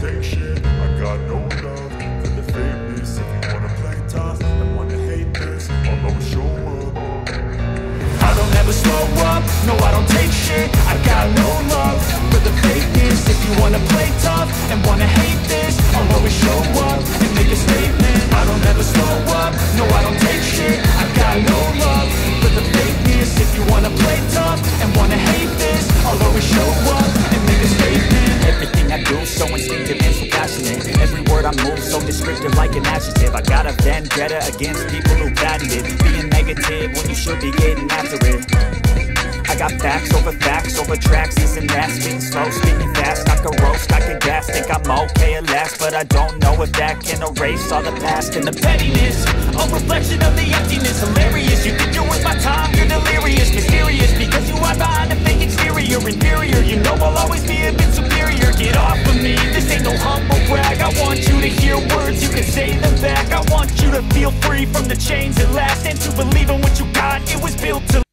take shit. I got no love for the fakeness. If you wanna play tough and wanna hate this, I'll always show up. I don't ever slow up, no I don't take shit I got no love for the fakeness If you wanna play tough and wanna hate this I'll always show up and make a statement I don't ever slow up, no I don't take shit I got no love for the fakeness If you wanna play tough and wanna hate this I'll always show up and make a statement Everything I do so instinctive and so passionate Every word I move so descriptive like an adjective I got a vendetta against people who patented Being negative when you should be getting after it I got facts over facts over tracks This and that, speaking slow, speaking fast I could roast, I could gas, think I'm okay at last But I don't know if that can erase all the past And the pettiness, a reflection of the emptiness Hilarious, you think you're worth my time, you're delirious Mysterious, because you are behind a fake exterior Inferior, you know I'll always be a bit superior Get off of me, this ain't no humble brag I want you to hear words, you can say them back I want you to feel free from the chains at last And to believe in what you got, it was built to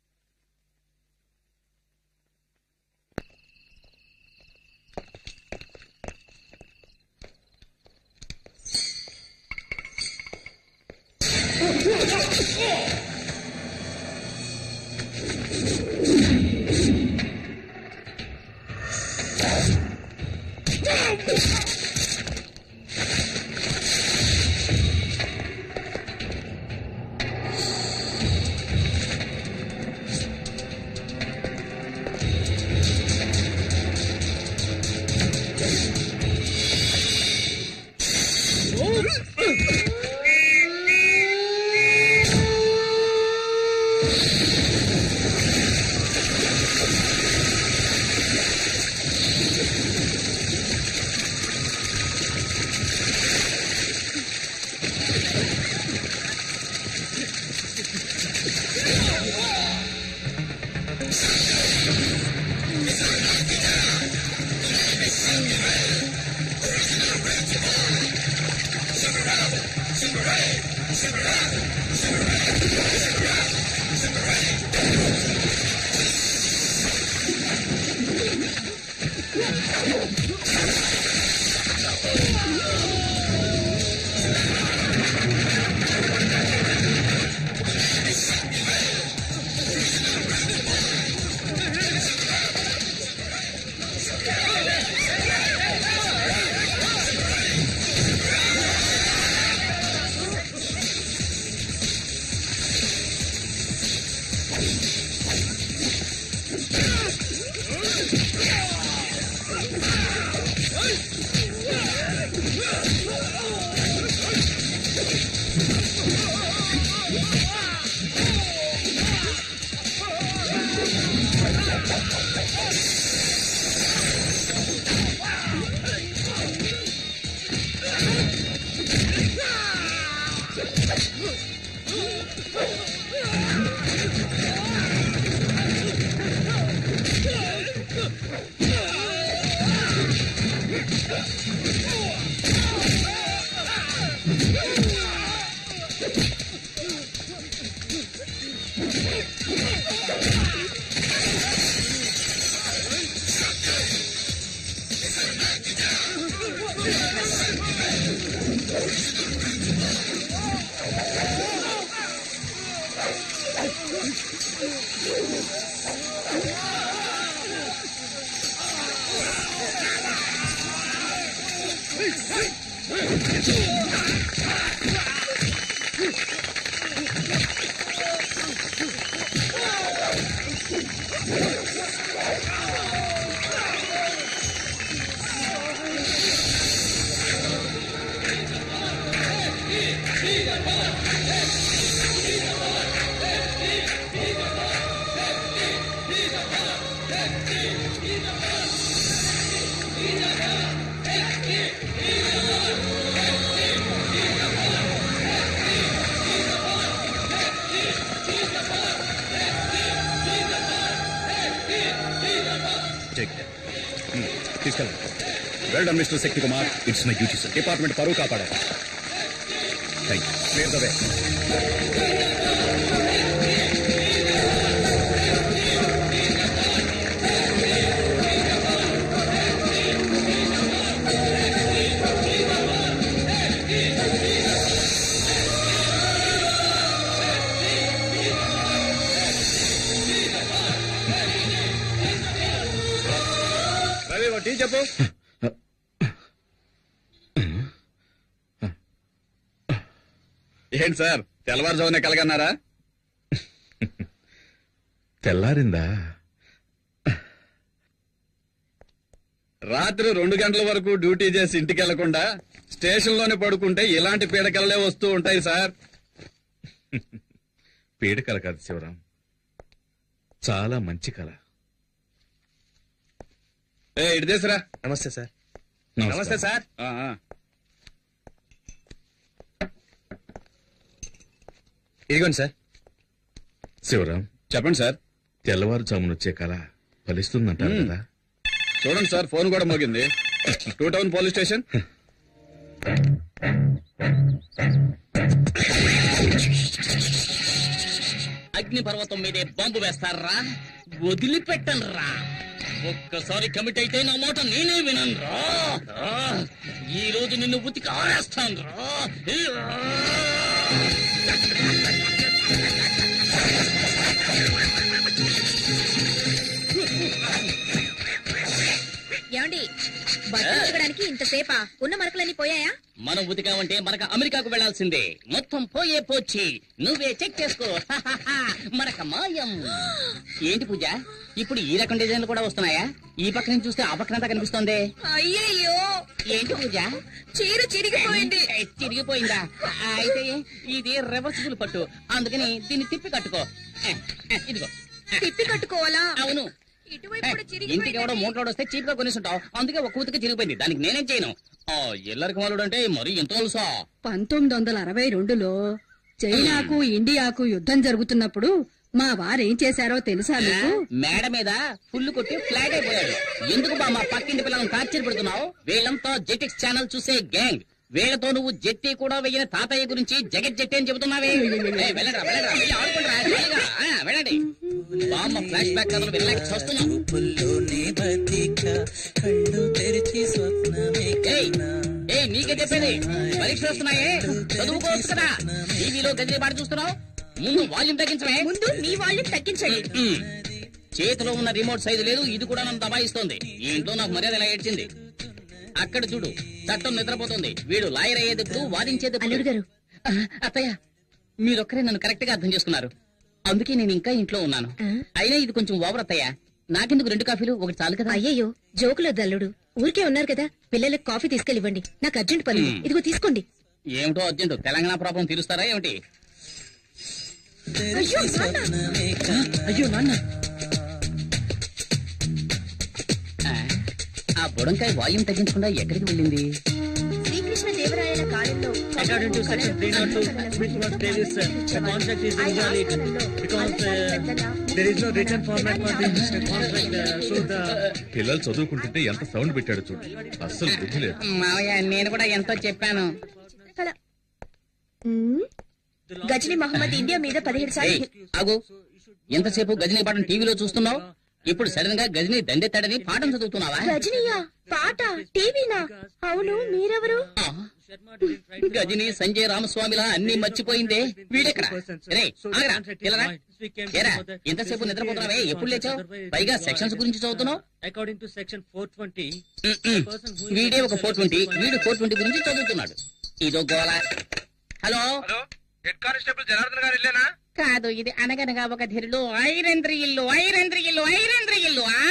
తీసుకెళ్ళండి well done mister Shakti Kumar it's my duty sir department పరువు కాపాడారు thank you clear the way చెప్పు ఏంటి sir తెల్లవారుజామునే కలగన్నారా తెల్లారిందా రాత్రి రెండు గంటల వరకు డ్యూటీ చేసి ఇంటికి వెళ్లకుండా స్టేషన్ లోనే పడుకుంటే ఇలాంటి పీడకలలే వస్తూ ఉంటాయి సార్ పీడకల కాదు శివరాం చాలా మంచి కళ ఏ ఇటు తీసురా నమస్తే సార్ నమస్తే సార్ ఆ, ఆ. ఇదిగోండి సార్ శివరాం చెప్పండి సార్ తెల్లవారుజామునొచ్చే కళ ఫలిస్తుందంటారు కదా చూడండి సార్ ఫోన్ కూడా మోగింది టూ టౌన్ పోలీస్ స్టేషన్ అగ్ని పర్వతం మీదే బాంబు వేస్తారా వదిలిపెట్టనురా ఒక్కసారి కమిట్ అయితే నా మాట నేనే విననురా రా. ఈ రోజు నిన్ను ఉతికి ఆరేస్తాను రా ఏమండి బట్టలు ఉతకడానికి ఇంతసేపా ఉన్న మరకలన్నీ పోయాయా మనం ఉతికామంటే మనకు అమెరికాకు వెళ్లాల్సిందే మొత్తం పోయే పోచి నువ్వే చెక్ చేసుకో మనక మాయం ఏంటి పూజ ఇప్పుడు ఈ రకం డిజైన్లు కూడా వస్తున్నాయా ఈ పక్క నుంచి చూస్తే ఆ పక్కనంతా కనిపిస్తోంది అయ్యయ్యో ఏంటి పూజ చీర చిరిగిపోయింది ఏ, చిరిగిపోయిందా అయితే ఇది రివర్సిబుల్ పట్టు అందుకని దీన్ని తిప్పి కట్టుకో ఏ, ఏ, ఇదిగో తిప్పి కట్టుకోవాలా అవును ఇటువైపు ఏ, కూడా ఇంటికి ఎవడో చిరిగిపోయింది మూటలోడు వస్తే చీప్ గా కొనేసుంటావు అందుకే ఒక కూతుకి చిరిగిపోయింది దానికి నేనేం చేయను ఆ ఎల్లరికి మాలుడు అంటే మరీ ఎంత తెలుసా పంతొమ్మిది వందల అరవై రెండులో చైనాకు ఇండియాకు యుద్ధం జరుగుతున్నప్పుడు మా వారేం చేశారో తెలుసా మీకు మేడ మీద ఫుల్ కొట్టి ఫ్లాట్ అయిపోయాడు ఎందుకు బా మా పక్కింటి పిల్లలను టార్చర్ పెడుతున్నావు వీళ్ళంతా జెటిక్స్ ఛానల్ చూసే గ్యాంగ్ వీళ్ళతో నువ్వు జెట్టి కూడా వెయ్యిన తాతయ్య గురించి జగత్ జెట్టి అని చెబుతున్నావే ఏయ్, వెళ్ళండ్రా, వెళ్ళండ్రా, వెళ్ళి ఆడుకోండిరా, హాయిగా. ఆ, వెళ్ళండి బామ్మ ఫ్లాష్ బ్యాక్ కథలు వినలేక చూస్తున్నాం ఏయ్, ఏయ్, నీకే చెప్పేది పరీక్షలు వస్తున్నాయే చదువుకోవచ్చు కదా టీవీలో గదిలే పాట చూస్తున్నావు ముందు వాల్యూమ్ తగ్గించమే ముందు మీ వాళ్ళు తగ్గించండి ఉమ్. చేతిలో ఉన్న రిమోట్ సైజు లేదు ఇది కూడా నన్ను దబాయిస్తోంది ఈ ఇంట్లో నాకు మర్యాద ఎలా ఏడ్చింది అక్కడ చూడు చట్టం నిద్రపోతుంది వీడు లాయర్ అయ్యేది ఇప్పుడు వాదించేది ఎప్పుడు? అల్లుడు గారు. ఆ, అత్తయ్య మీరొక్కరే నన్ను కరెక్ట్ గా అర్థం చేసుకున్నారు అందుకే నేను ఇంకా ఇంట్లో ఉన్నాను ఆ? అయినా ఇది కొంచెం ఓవర్ అత్తయ్య నాకెందుకు రెండు కాఫీలు ఒకటి చాలు కదా అయ్యయ్యో జోకులో దల్లుడు ఊరికే ఉన్నారు కదా పిల్లలకు కాఫీ తీసుకెళ్ళివ్వండి నాకు అర్జెంట్ పని ఉంది. మ్. ఇదిగో తీసుకోండి ఏమిటో అర్జెంట్ తెలంగాణ ప్రాబ్లం తీరుస్తారా ఏమిటి అయ్యో నాన్న. అయ్యో నాన్న ఆ, ఆ బుడంకాయ వాయుం తగ్గించకుండా ఎక్కడికి వెళ్ళింది శ్రీకృష్ణ దేవరాయల కాలంలో According to section 302, which was previous, uh, the contract is invalid because uh, there is no written format for this uh, contract. Uh, so the పిల్లలు చదువుకుంటుంటే ఎంత సౌండ్ పెట్టాడు చూడు అస్సలు బుద్ధి లేదు మావయ్య నేను కూడా ఎంతో చెప్పాను కళ. మ్. గజనీ మహమ్మద్ ఇండియా మీద పదిహేడు ఏయ్, సార్లు ఆగు ఎంతసేపు గజనీ పాఠం టీవీలో చూస్తున్నావు ఇప్పుడు సడన్ గా గజనీ దండెత్తాడని పాఠం చదువుతున్నావా రజనీయా పాట టీవీనా అవును మీరెవరు ఆ, గజనీ సంజయ్ రామస్వామిలా అన్ని మర్చిపోయిందే వీడెక్కడ రేయ్, ఆగరా, పిల్లరా. ఏరా, ఎంతసేపు నిద్రపోతున్నావే ఎప్పుడు లేచావు పైగా సెక్షన్స్ గురించి చదువుతున్నావు according to section 420, ఉమ్, ఉమ్. వీడే ఒక ఫోర్ ట్వంటీ వీడు ఫోర్ ట్వంటీ గురించి చదువుతున్నాడు ఇదో గోల హలో హెడ్ కానిస్టేబుల్ జనార్దన్ గారు వెళ్ళానా కాదు ఇది అనగనగా ఒక ధీరులు ఐరంద్రి ఇల్లు ఐరంద్రి ఇల్లు ఐరంద్రి ఇల్లు ఆ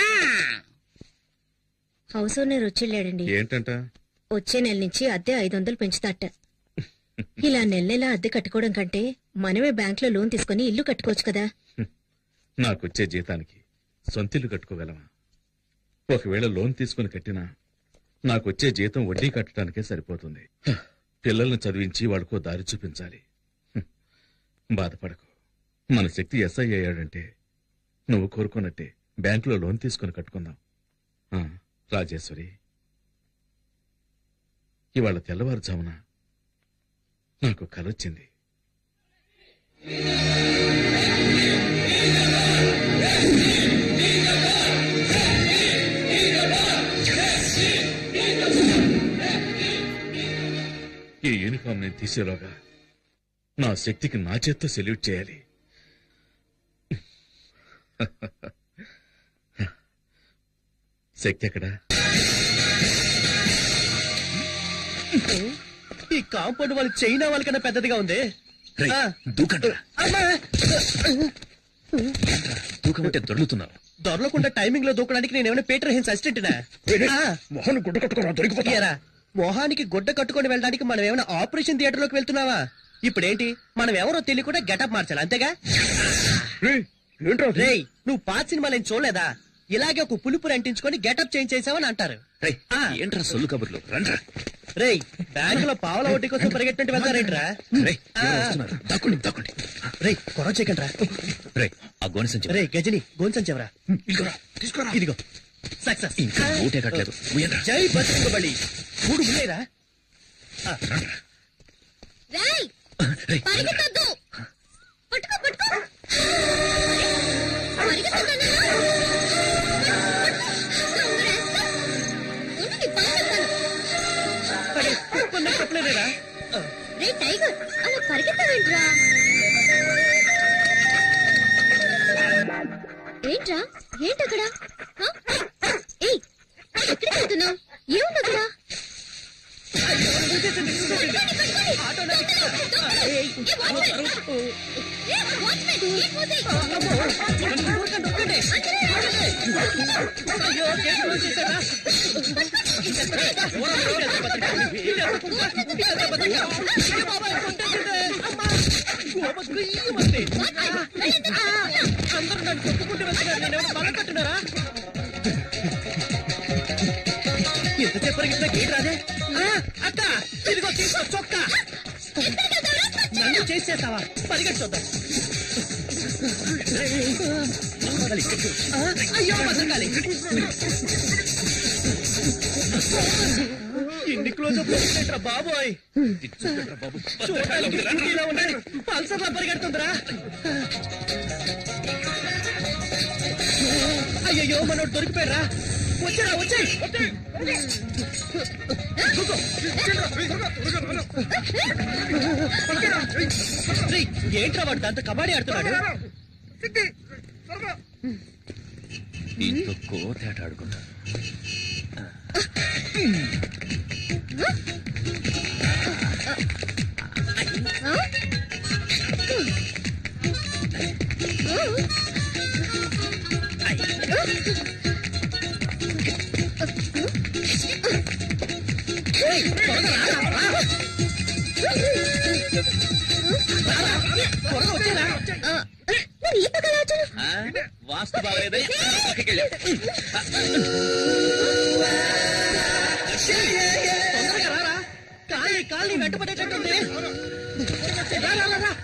హౌస్ ఓనర్ వచ్చిళ్ళాడండి ఏంటంట వచ్చే నెల నుంచి అద్దె ఐదు వందలు పెంచుతాట ఇలా నెల నెల అద్దె కట్టుకోవడం కంటే మనమే బ్యాంక్ లో లోన్ తీసుకుని ఇల్లు కట్టుకోవచ్చు కదా నాకొచ్చే జీతానికి సొంతిల్లు కట్టుకోగలమా ఒకవేళ లోన్ తీసుకుని కట్టినా నాకొచ్చే జీతం వడ్డీ కట్టడానికే సరిపోతుంది హ, పిల్లల్ని చదివించి వాడికో దారి చూపించాలి హ్మ్. బాధపడకు మన శక్తి ఎస్ఐ అయ్యాడంటే నువ్వు కోరుకున్నట్టే బ్యాంకులో లోన్ తీసుకుని కట్టుకుందాం ఆ, రాజేశ్వరి ఇవాళ తెల్లవారుజామున నాకు కలొచ్చింది ఈ యూనిఫామ్ నేను తీసేలోగా నా శక్తికి నా చేత్తో సెల్యూట్ చేయాలి శక్తి ఎక్కడా ఈ కాంపౌండ్ వాళ్ళు చైనా వాళ్ళకన్నా పెద్దదిగా ఉంది రేయ్, ఆ. దూకండ్రా అమ్మా! దూకమంటే దొరుకుతున్నావు దొరలకుండా టైమింగ్ లో దూకడానికి నేను ఏమైనా పీటర్ హిన్స్ అసిస్టెంట్నా మొహన్ గుడ్డ కట్టుకున్నా దొరికిపోతా ఏరా మొహానికి గుడ్డ కట్టుకొని వెళ్ళడానికి మనం ఏమైనా ఆపరేషన్ థియేటర్ లోకి వెళ్తున్నావా ఇప్పుడేంటి మనం ఎవరో తెలియకుండా గెటప్ మార్చాలి అంతేగా ఏంట్రా అది? రేయ్ నువ్వు పాత సినిమాలు ఏం చూడలేదా ఇలాగే ఒక పులుపురు అంటించుకొని గెటప్ చేంజ్ చేసావని అంటారు రేయ్, ఆ. ఏంట్రా సొల్లు కబుర్లు రండ్రా రేయ్ బ్యాంక్ లో పావుల వడ్డీ కోసం పరిగెట్టినట్టు వెళ్తారేంట్రా రేయ్, ఎవరో వస్తున్నారు. దాక్కోండి దాక్కోండి రేయ్ కొర చేయకండి రా రేయ్ ఆ గోని సంచి రేయ్ గజని గోన్సన్ చెవరా ఇదిగోరా, తీసుకురా ఇదిగో సక్సెస్ ఇంకా మూటే కట్టలేదు ఉయ్యండ్రా. జై బతుకుబడి మూడు ఉన్నాయిరా రేయ్ రేయ్, పరిగెత్తొద్దు పట్టుకో పట్టుకో పరిగెత్తొద్దన్నా? ఉండు, నీ పని చెప్తాను. చెప్పలేదేరా రే టైగర్ అలా పరిగెత్తవేంట్రా ఏంట్రా ఏంటక్కడ హ? ఏయ్ ఎక్కడికి వెళ్తున్నావు ఏముంది అక్కడ పట్టుకోండి, పట్టుకోండి. ఏ, వాచ్మెన్. ఏ, వాచ్మెన్, ఏ పోతాయి? అందరూ నన్ను తొక్కుకుంటూ వెళ్తున్నారు నేను ఏమైనా బలం కట్టున్నారా ఎంతసేపు పరిగెత్తినా గేట్ రాదే ఆ, అక్క ఇదిగో తీసుకో చొక్క నన్ను చేసేసావా పరిగెట్టి చూద్దాం ఆ, అయ్యో బతకాలి ఇన్ని క్లోజ్ అప్ పెట్టరా బాబోయ్ చూడడానికి స్కూటీలో ఉన్నాయి పల్సర్లా పరిగెడుతుందిరా అయ్యయ్యో మనోడు దొరికిపోయారా వచ్చారా వచ్చాయి ఏంట్రా వాడు దాంతో కబడ్డీ ఆడుతున్నాడు దీంతో కోతేట ఆడుకుంటా మరి ఈ పక్కన వచ్చాను వాస్తు బాగలేదని పక్కకి వెళ్ళాం తొందరగా రారా కాలి కాలి వెంటపడేటట్టుంది రా, రా, రా, రా.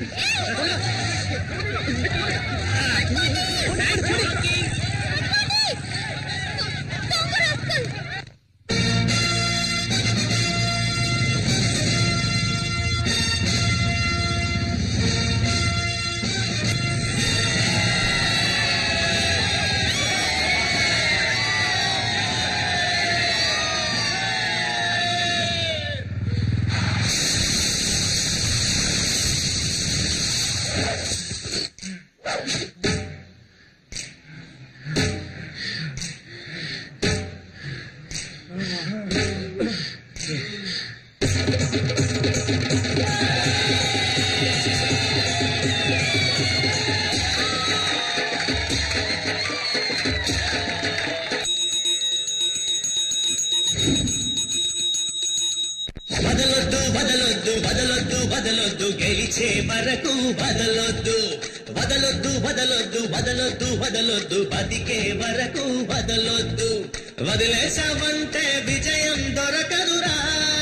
వదలొద్దు వదలొద్దు వదలొద్దు వదలొద్దు గెలిచే వరకు వదలొద్దు వదలొద్దు వదలొద్దు వదలొద్దు వదలొద్దు బతికే వరకు వదలొద్దు వదిలేసావంటే విజయం దొరకదురా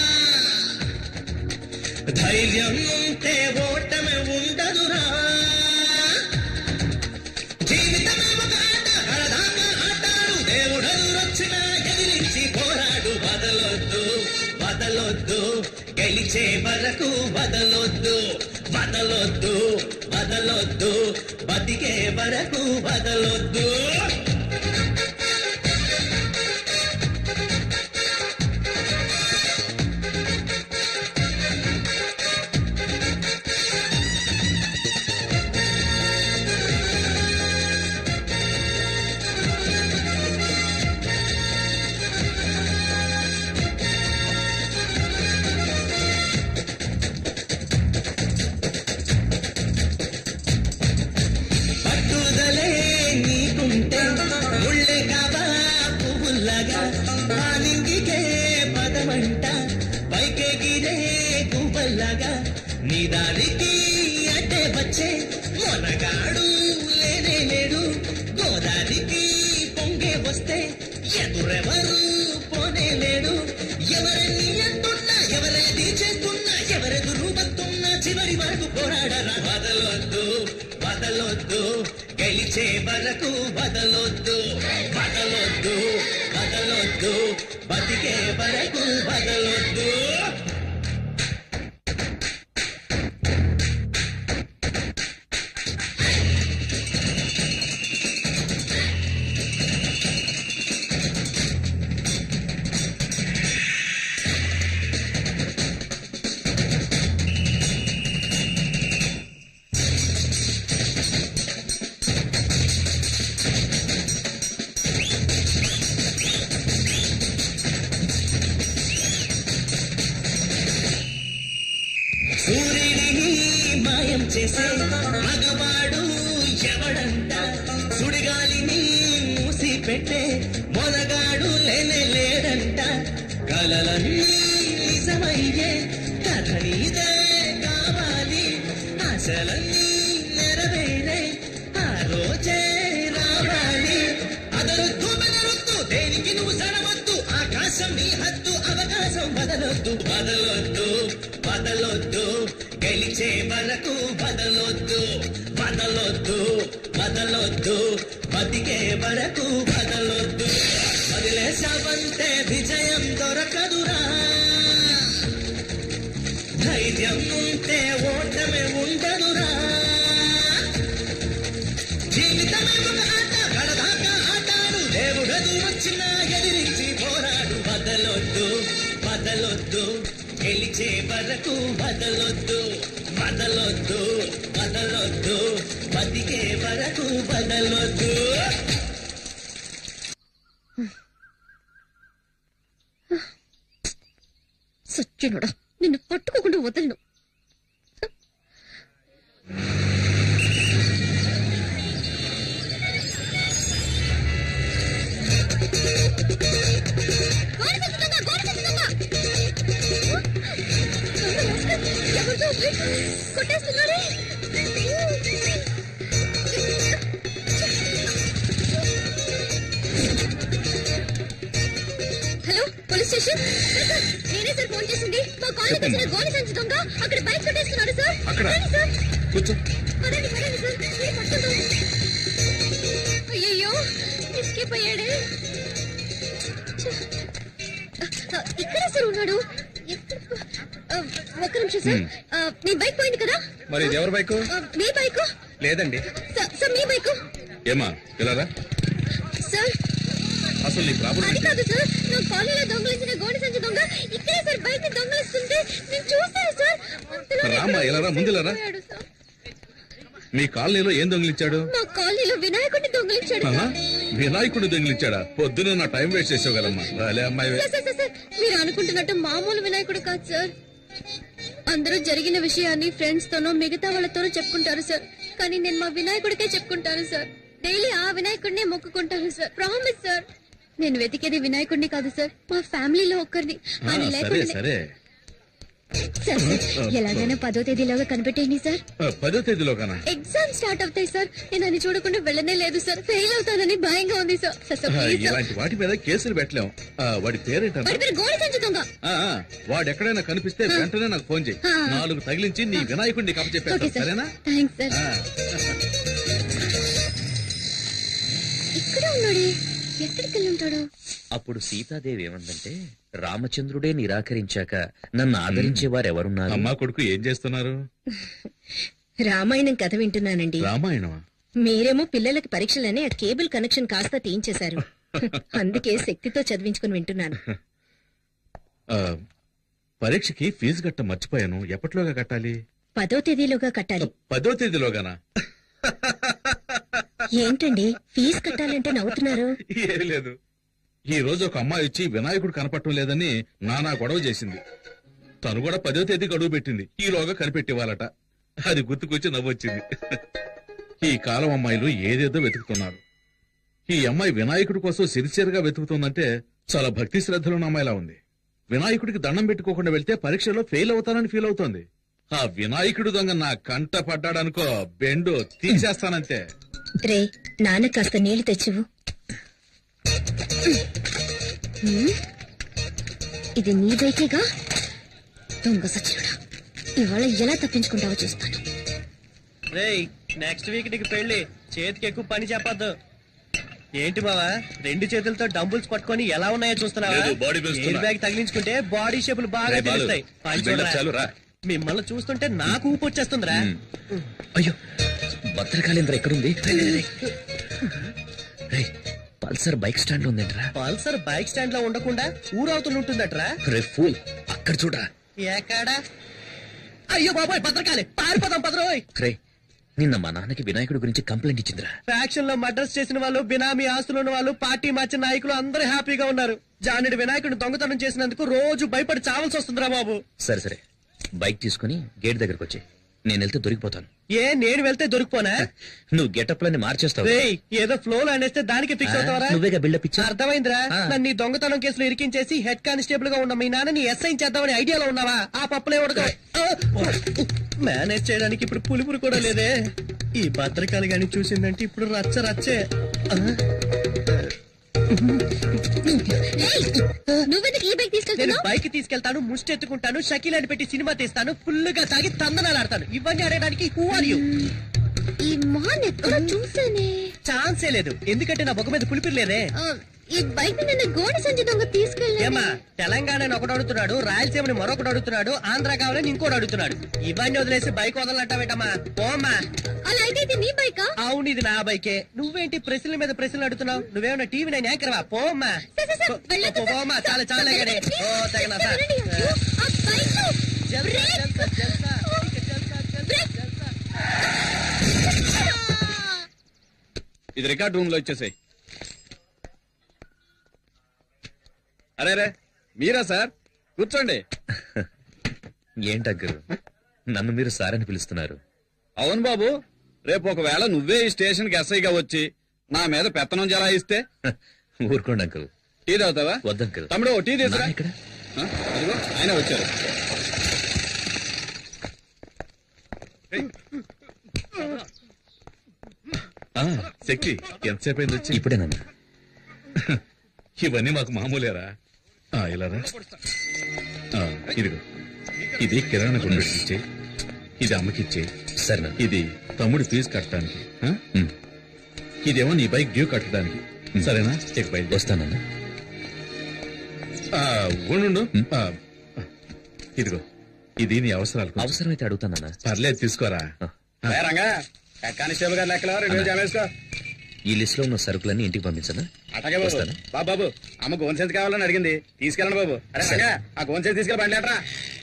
ధైర్యం ఉంటే ఓటమి ఉండదురా జీవితమే ఒక ఆట కడదాకా ఆటాడు దేవుడెదురొచ్చినా ఎదిరించి పోరాడు వదలొద్దు వదలొద్దు గెలిచే వరకు వదలొద్దు వదలొద్దు వదలొద్దు బతికే వరకు వదలొద్దు నీ దారికి అంటే వచ్చే మొనగాడు లేనే లేడు గోదారికి పొంగే వస్తే ఎదురెవరు పోనే లేడు ఎవరిని అంటున్నా ఎవరేది చేస్తున్నా ఎవరెదురు వస్తున్నా చివరి వరకు పోరాడరా వదలొద్దు వదలొద్దు గెలిచే వరకు వదలొద్దు వదలొద్దు వదలొద్దు బతికే వరకు వదలొద్దు సూర్యుడిని మాయం చేసే మగవాడు ఎవడంట సుడిగాలిని మూసి పెట్టే మొనగాడు లేనే లేడంట కలలన్నీ నిజమయ్యే కథ నీదే కావాలి ఆశలన్నీ నెరవేరే ఆ రోజే రావాలి అదరొద్దు బెదరొద్దు దేనికి నువ్వు సడవద్దు ఆకాశం నీ హద్దు అవకాశం వదలొద్దు వదలొద్దు వదలొద్దు గెలిచే వరకు వదలొద్దు వదలొద్దు వదలొద్దు బతికే వరకు వదలొద్దు వదిలేసావంటే విజయం దొరకదురా ధైర్యం ఉంటే ఓటమి ఉండదురా జీవితమే ఒక ఆట కడదాకా ఆటాడు దేవుడదు వచ్చినా ఎదిరించి పోరాడు వదలొద్దు వదలొద్దు గెలిచే వరకు వదలొద్దు వదలొద్దు వదలొద్దు బతికే వరకు వదలొద్దు సచ్చినుడా నిన్ను పట్టుకోకుండా వదలను కొట్టేస్తున్నాడే hello police station sir, sir, నేనే సార్ ఫోన్ చేసింది మా కాలనీకి వచ్చిన గోలి సంచి దొంగ అక్కడ బైక్ కొట్టేస్తున్నాడు సార్ అక్కడ? రండి సార్ కూర్చో పదండి పదండి సార్ మీరు పట్టుకుంటాం అయ్యయ్యో ఎస్కేప్ అయ్యాడే ఛ. ఆ, ఇక్కడే సార్ ఉన్నాడు ఎక్కడ- ఆ, ఒక్క నిమిషం సార్ హ్మ్. ఆ, మీ బైక్ పోయింది కదా మరి ఇది ఎవరి బైకు ఆ, మీ బైక్ లేదండి సార్ సార్, మీ బైక్ ఏమా ఇలారా సార్ అసలు నీ ప్రాబ్లం అది ఏంటి? కాదు సార్ నా కాలనీలో దొంగలించిన గోడి సంచి దొంగ ఇక్కడే సార్ బైక్ ని దొంగలిస్తుంటే నేను చూస్తాను సార్ అంతలోనే రామ్మా, ఇలా రా, ముందు ఇలా రా. పోయాడు సార్. మీ కాలనీలో ఏం దొంగిలించాడు మా కాలనీలో వినాయకుడిని దొంగలించాడు ఆహా, సార్ వినాయకుడు దొంగిలించాడా పొద్దునే నా టైం వేస్ట్ చేసావు కదమ్మా రాలే అమ్మాయి సార్, సార్, సార్, సార్, మీరు అనుకుంటున్నట్టు మామూలు వినాయకుడు కాదు సార్ అందరూ జరిగిన విషయాన్ని ఫ్రెండ్స్ తోనో మిగతా వాళ్ళతోనో చెప్పుకుంటారు సార్ కానీ నేను మా వినాయకుడికే చెప్పుకుంటాను సార్ డైలీ ఆ వినాయకుడినే మొక్కుకుంటాను సార్ ప్రామిస్ సార్ నేను వెతికేది వినాయకుడిని కాదు సార్ మా ఫ్యామిలీలో ఒక్కరిని ఆ, ఆయన సరే లేకుండా సరే సార్ సార్, ఎలాగైనా పదో తేదీలోగా కనిపెట్టేయండి సార్ ఆ, పదో తేదీలో కనా ఎగ్జామ్ స్టార్ట్ అవుతాయి సార్ నేను అది చూడకుండా వెళ్ళనే లేదు సార్ ఫెయిల్ అవుతానని భయంగా ఉంది sir sir, sir, please sir. ఇలాంటి వాటి మీద కేసులు పెట్టలేం ఆ, వాడి పేరేంటన్నా వాడి పేరు గోడి సంచి దొంగ ఆ, ఆ, వాడు ఎక్కడైనా కనిపిస్తే వెంటనే నాకు ఫోన్ చేయి ఆ. నాలుగు తగిలించి నీ వినాయకుడిని ఓకే కప్పచెప్పేస్తాను సార్ సరేనా థ్యాంక్స్ సార్ ఆ. ఇక్కడే ఉన్నాడే ఎక్కడికి వెళ్ళి ఉంటాడు అప్పుడు సీతాదేవి ఏమందంటే రామచంద్రుడే నిరాకరించాక నన్ను ఆదరించే వారెవరున్నారు అమ్మా కొడుకు ఏం చేస్తున్నారు రామాయణం కథ వింటున్నానండి రామాయణమా మీరేమో పిల్లలకి పరీక్షలని ఆ కేబుల్ కనెక్షన్ కాస్త తీయించేశారు అందుకే శక్తితో చదివించుకుని వింటున్నాను ఆ, పరీక్షకి ఫీజు కట్ట మర్చిపోయాను ఎప్పటిలోగా కట్టాలి పదో తేదీలోగా కట్టాలి పదో తేదీలోగానా ఏంటండి ఫీజు కట్టాలంటే నవ్వుతున్నారు ఏమీ లేదు ఈ రోజు ఒక అమ్మాయి వచ్చి వినాయకుడు కనపడటం లేదని నానా గొడవ చేసింది తను కూడా పదో తేదీ గడువు పెట్టింది ఈలోగా కనిపెట్టివ్వాలట అది గుర్తుకొచ్చి నవ్వొచ్చింది ఈ కాలం అమ్మాయిలు ఏదేదో వెతుకుతున్నారు ఈ అమ్మాయి వినాయకుడి కోసం సిన్సియర్ గా వెతుకుతుందంటే చాలా భక్తి శ్రద్ధలున్న అమ్మాయిలా ఉంది వినాయకుడికి దండం పెట్టుకోకుండా వెళ్తే పరీక్షలో ఫెయిల్ అవుతానని ఫీల్ అవుతోంది ఆ వినాయకుడు దొంగ నా కంట పడ్డాడనుకో బెండు తీసేస్తానంతే రే నాన్న కాస్త నీళ్లు తెచ్చివు హ్మ్? ఇది నీ బైకేగా దొంగ సచ్చినుడా ఇవాళ ఎలా తప్పించుకుంటావో చూస్తాను రేయ్ నెక్స్ట్ వీక్ నీకు పెళ్లి చేతికి ఎక్కువ పని చెప్పొద్దు ఏంటి బావా రెండు చేతులతో డంబుల్స్ పట్టుకొని ఎలా ఉన్నాయో చూస్తున్నావా లేదు, body పెంచుతున్నా. ఎయిర్ బ్యాగ్ తగిలించుకుంటే బాడీ షేపులు బాగా రేయ్ బాలు, తెలుస్తాయి పని build up చూడరా. చాలు రా. మిమ్మల్ని చూస్తుంటే నాకు ఊపు వచ్చేస్తుందిరా అయ్యో భద్రకాళేంద్ర ఎక్కడుంది రేయ్, పల్సర్ బైక్ స్టాండ్ లో ఉందేంట్రా పల్సర్ బైక్ స్టాండ్ లో ఉండకుండా ఊరవుతున్న ఉంటుందట్రా రే ఫూల్ అక్కడ చూడరా ఎక్కడా అయ్యో బాబాయ్ భద్రకాలి పారిపోదాం పదరోయ్ రే నిన్న మా నాన్నకి వినాయకుడి గురించి కంప్లైంట్ ఇచ్చిందిరా ఫ్యాక్షన్ లో మర్డర్స్ చేసిన వాళ్ళు బినామీ ఆస్తులు ఉన్న వాళ్ళు పార్టీ మార్చిన నాయకులు అందరూ హ్యాపీగా ఉన్నారు జానుడి వినాయకుడిని దొంగతనం చేసినందుకు రోజు భయపడి చావాల్సి వస్తుందిరా బాబు సరే సరే బైక్ తీసుకుని గేట్ దగ్గరకు వచ్చి నేను వెళ్తే దొరికిపోతాను ఏ నేను వెళ్తే దొరికిపోనా నువ్వు గెటప్ లని మార్చేస్తావు రేయ్ ఏదో ఫ్లో లో అనేస్తే దానికి ఫిక్స్ ఆ, అవుతావరా నువ్వేగా బిల్డప్ ఇచ్చా అర్థమైందిరా ఆ. నన్ను ఈ దొంగతనం కేసులో ఇరికించేసి హెడ్ కానిస్టేబుల్ గా ఉన్న మీ నాన్నని ఎస్ఐ చేద్దామని ఐడియాలో ఉన్నావా ఆ పప్పులే ఉడక మేనేజ్ చేయడానికి ఇప్పుడు పులిపురు కూడా లేదే ఈ భద్రకాలు గాని చూసిందంటే ఇప్పుడు రచ్చ రచ్చే ఆ? నువ్వెందుకు ఈ బైక్ నేను తీసుకెళ్తున్నావు బైక్ తీసుకెళ్తాను ముష్టి ఎత్తుకుంటాను షకీల్ అని పెట్టి సినిమా తీస్తాను ఫుల్ గా తాగి తందనాలు ఆడతాను ఇవన్నీ ఆడడానికి హూ ఆర్ యూ ఈ మొహన్ ఎక్కడ చూసానే ఛాన్సే లేదు ఎందుకంటే నా బొగ్గ మీద పులిపిరి లేదే ఆ, ఈ బైక్ నిన్న గోడ సంచి దొంగ తీసుకెళ్ళి ఏమా తెలంగాణ ఒకడు అడుగుతున్నాడు రాయలసీమని మరొకడు అడుగుతున్నాడు ఆంధ్ర కావాలని ఇంకోటి అడుగుతున్నాడు ఇవన్నీ వదిలేసి బైక్ వదలంటావేటమ్మా పోమ్మా అలా అయితే ఇది నీ బైకా అవును ఇది నా బైకే నువ్వేంటి ప్రశ్నల మీద ప్రశ్నలు అడుగుతున్నావు నువ్వేమన్నా టీవీ నేను యాంకర్వా పోమ్మా పో- పో- పోమ్మా చాలా చాలా గానే ఓ తగిన ఇది రికార్డ్ రూమ్ లో ఇచ్చేసాయి అరే రే మీరా సార్ కూర్చోండి ఏంటగ్గురు నన్ను మీరు సార్ అని పిలుస్తున్నారు అవును బాబు రేపు ఒకవేళ నువ్వే ఈ స్టేషన్ కి ఎస్ఐగా వచ్చి నా మీద పెత్తనం జలాయిస్తే ఊరుకోండి అంకుల్ టీ తాగుతావా వద్దు అంకుల్ తమ్ముడు ఓ టీ తీసురా నాన్న ఇక్కడ ఆ, అదిగో ఆయన వచ్చారు ఆ, శక్తి ఎంతసేపు అయింది వచ్చి ఇప్పుడే నాన్న ఇవన్నీ మాకు మామూలేరా ఆ, ఇలా రా ఆ, ఇదిగో ఇది కిరాణా కొనుక్కిచ్చే ఇది అమ్మకిచ్చే సరే నాన్న ఇది తమ్ముడి ఫీజు కట్టడానికి ఆ? ఇదేమో నీ బైక్ డ్యూ కట్టడానికి సరేనా ఇక బయట వస్తానన్నా ఉండు ఆ, ఇదిగో ఇది నీ అవసరాలకు అవసరమైతే అడుగుతానన్నా పర్లేదు తీసుకోరా ఏ రంగా హెడ్ కానిస్టేబుల్ గారు లెక్కలో రెండు వేలు జమ వేసుకో ఈ లిస్ట్ లో ఉన్న సరుకులన్నీ ఇంటికి పంపించనా అట్లాగే బాబు వస్తాను. బాబు బాబు అమ్మ గోన్ సెన్స్ కావాలని అడిగింది తీసుకెళ్ళండి బాబు అరే రంగా ఆ గోన్ సెన్స్ తీసుకెళ్ళి బండి లేటరా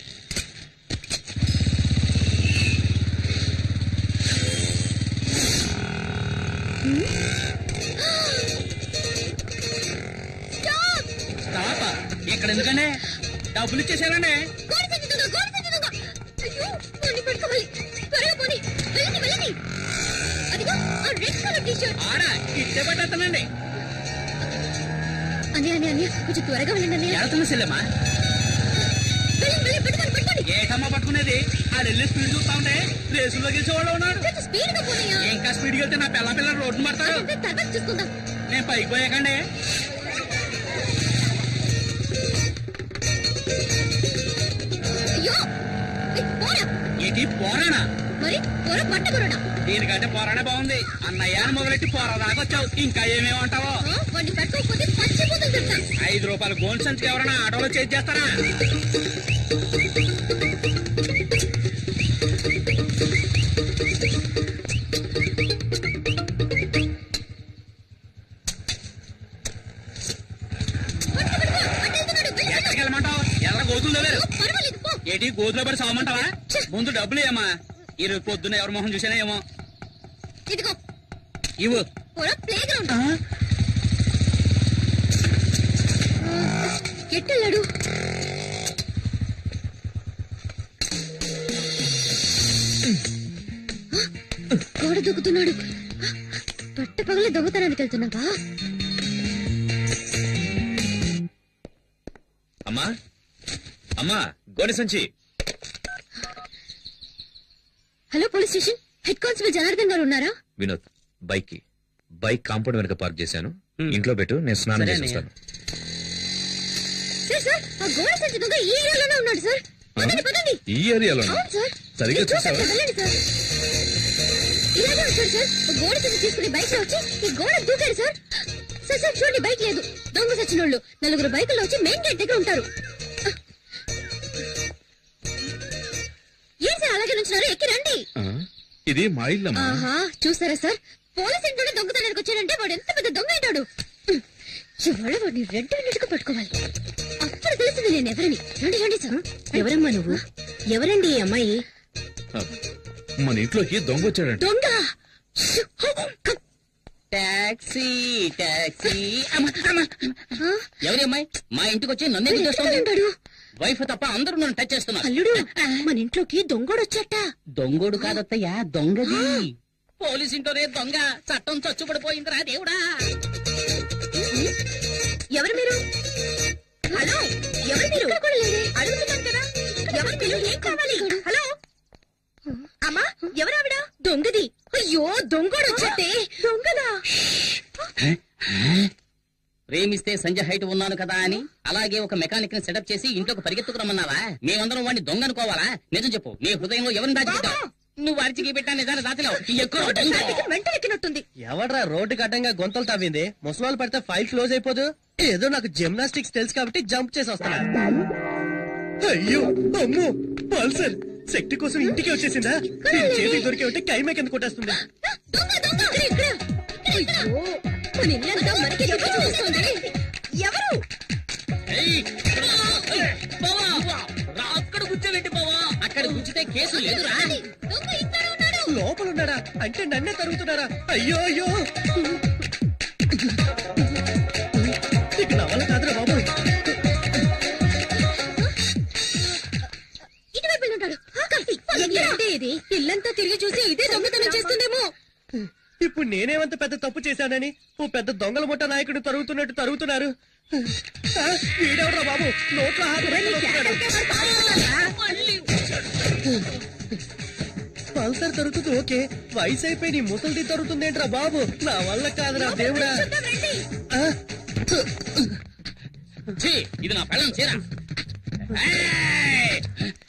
స్టాపా ఇక్కడ ఎందుకండి డబ్బులు ఇచ్చేసానండి గోడ సంచి దొంగ గోడ సంచి దొంగ అయ్యో పోనీ పట్టుకోవాలి త్వరగా పోనీ వెళ్ళండి వెళ్ళండి అదిగో ఆ రెడ్ కలర్ టీ షర్ట్ ఆడా ఇట్టే పట్టేస్తానండి అని అని అని కొంచెం త్వరగా వెళ్ళండి అన్నయ్య వెళ్తున్నా సెల్లమ్మా వెళ్ళండి వెళ్ళండి పట్టుకోండి పట్టుకోండి ఏటమ్మా పట్టుకునేది ఆ వెళ్ళి స్పీడ్ చూస్తా ఉంటే రేసుల్లో గెలిచేవాడు ఉన్నాడు కొంచెం స్పీడ్ గా పోనయ్యా ఇంకా స్పీడ్ వెళ్తే నా పిల్ల పిల్ల రోడ్డు మాడతాడు అదంతా తర్వాత చూసుకుందాం నేను పైకి పోయాకండి అయ్యో ఏ, పోరా ఏంటి పోరానా మరి పొర పట్టకురడా దీనికంటే పోరానే బాగుంది అన్నయ్య అని మొదలెట్టి పోరా దాకొచ్చావు ఇంకా ఏమేమంటావో వాడిని పట్టుకోకపోతే పచ్చిపోతుంది చెప్తా ఐదు రూపాయల గోల్డ్ సంచికి ఎవరైనా ఆటోలో చేసి చేస్తారా ఎక్కడికి వెళ్ళమంటావు ఎల్ల గోతులు లేరు పర్వాలేదు పో ఏంటి గోతులో పడి సావమంటావా ముందు డబ్బులు ఏమా ఈరోజు పొద్దున్న ఎవరి మొహం చూసినా ఏమో ఇదిగో ఇవ్వు పొర ప్లే గ్రౌండ్ ఎట్టెళ్ళాడు గోడ దూకుతున్నాడు పట్ట పగల దొంగతనానికి వెళ్తున్నావా అమ్మా అమ్మా గోనె సంచి hello police station head constable Janardhan గారు ఉన్నారా వినోద్ బైక్ కి బైక్ కాంపౌండ్ వెనక పార్క్ చేశాను ఇంట్లో పెట్టు నేను స్నానం సరే చేసి అన్నయ్య. వస్తాను సార్ సార్ ఆ గోడ సంచి దొంగ ఈ ఏరియాలోనే ఉన్నాడు సార్ పదండి పదండి ఈ ఏరియాలో అవును సార్ సరిగ్గా మీరు చూసారు చూసావా? కదా, వెళ్ళండి సార్ ఇలాగే వచ్చాడు సార్ ఆ గోడ సంచి తీసుకుని బైక్ లో వచ్చి ఈ గోడ దూకాడు సార్ సార్ సార్ చూడండి బైక్ లేదు దొంగ సచ్చినోళ్ళు నలుగురు బైకుల్లో వచ్చి మెయిన్ గేట్ దగ్గర ఉంటారు ఏం సార్ అలాగే నుంచున్నారు ఎక్కి రండి ఆ, ఇది మా ఇల్లమ్మా ఆహా చూసారా సార్ పోలీస్ ఇంట్లో దొంగతనానికి వచ్చాడంటే వాడు ఎంత పెద్ద దొంగ అయినాడు ఇవాళ వాడిని రెడ్ హ్యాండెడ్గా పట్టుకోవాలి అప్పుడు తెలిసింది నేను ఎవరిని రండి రండి సార్ ఎవరమ్మా నువ్వు ఎవరండి ఈ అమ్మాయి ఆ, మన ఇంట్లోకి దొంగ వచ్చాడంట దొంగ టాక్సీ టాక్సీ అమ్మ, అమ్మ. ఎవరి అమ్మాయి మా ఇంటికి వచ్చి నన్నే గుర్తొస్తుంది వైఫ్ తప్ప అందరూ నన్ను టచ్ చేస్తున్నారు అల్లుడు మన ఇంట్లోకి దొంగోడు వచ్చాట దొంగోడు కాదత్తయ్యా దొంగది పోలీస్ ఇంటోనే దొంగ చట్టం చచ్చుబడిపోయిందిరా దేవుడా ఎవరు మీరు హలో ఎవరు మీరు అడుగుతున్నాను కదా ఎవరు మీరు ఏం కావాలి హలో అమ్మా ఎవరావిడ దొంగది అయ్యో దొంగోడు వచ్చాటే దొంగదా ప్రేమిస్తే సంజయ్ హైట్ ఉన్నాను కదా అని అలాగే ఒక మెకానిక్ ని సెటప్ చేసి ఇంట్లోకి పరిగెత్తుకురమ్మన్నావా మేమందరం వాడిని దొంగ అనుకోవాలా నిజం చెప్పు నీ హృదయంలో ఎవరిని దాచిపెట్టావు నువ్వు అరిచికి పెట్టా నిజాన్ని దాచలేవు ఎక్కువ దొంగ. మెంటలెక్కినట్టుంది ఎవడ్రా రోడ్డుకి అడ్డంగా గొంతలు తవ్వింది ముసలాళ్ళు పడితే ఫైల్ క్లోజ్ అయిపోదు ఏదో నాకు జిమ్నాస్టిక్స్ తెలుసు కాబట్టి జంప్ చేసి వస్తున్నా అయ్యో అమ్మో పల్సర్ శక్తి కోసం ఇంటికి వచ్చేసిందా దీని చేతికి దొరికి ఉంటే కైమే కింద కొట్టేస్తుంది అయ్యో మన ఇల్లంతా మనకి ఎదురు చూస్తుంది ఎవరు ఏయ్, బావా, రా, అక్కడ కూర్చోబెట్టి బావా అక్కడ కూర్చుతే కేసు లేదురా లోపల ఉన్నాడా అంటే నన్నే తరుగుతున్నారా అయ్యో అయ్యో ఇక నా వల్ల కాదురా బాబు ఇటువైపు వెళ్ళి ఉంటాడు ఆకలి. ఏంటి ఇది ఇల్లంతా తిరిగి చూసి ఇదే దొంగతనం చేస్తుందేమో ఇప్పుడు నేనేమంత పెద్ద తప్పు చేశానని ఓ పెద్ద దొంగల ముఠ నాయకుడు తరుగుతున్నట్టు తరుగుతున్నారు ఆ, వీడెవడ్రా బాబు నోట్లో హాకు పెట్టి నొక్కుతున్నాడు. పల్సర్ తరుగుతుంది ఓకే వయసు అయిపోయి నీ ముసలిది తరుగుతుందేంట్రా బాబు నా వల్ల కాదురా దేవుడా ఆ, ఛీ, ఇది నా పెళ్ళం చీర ఏయ్!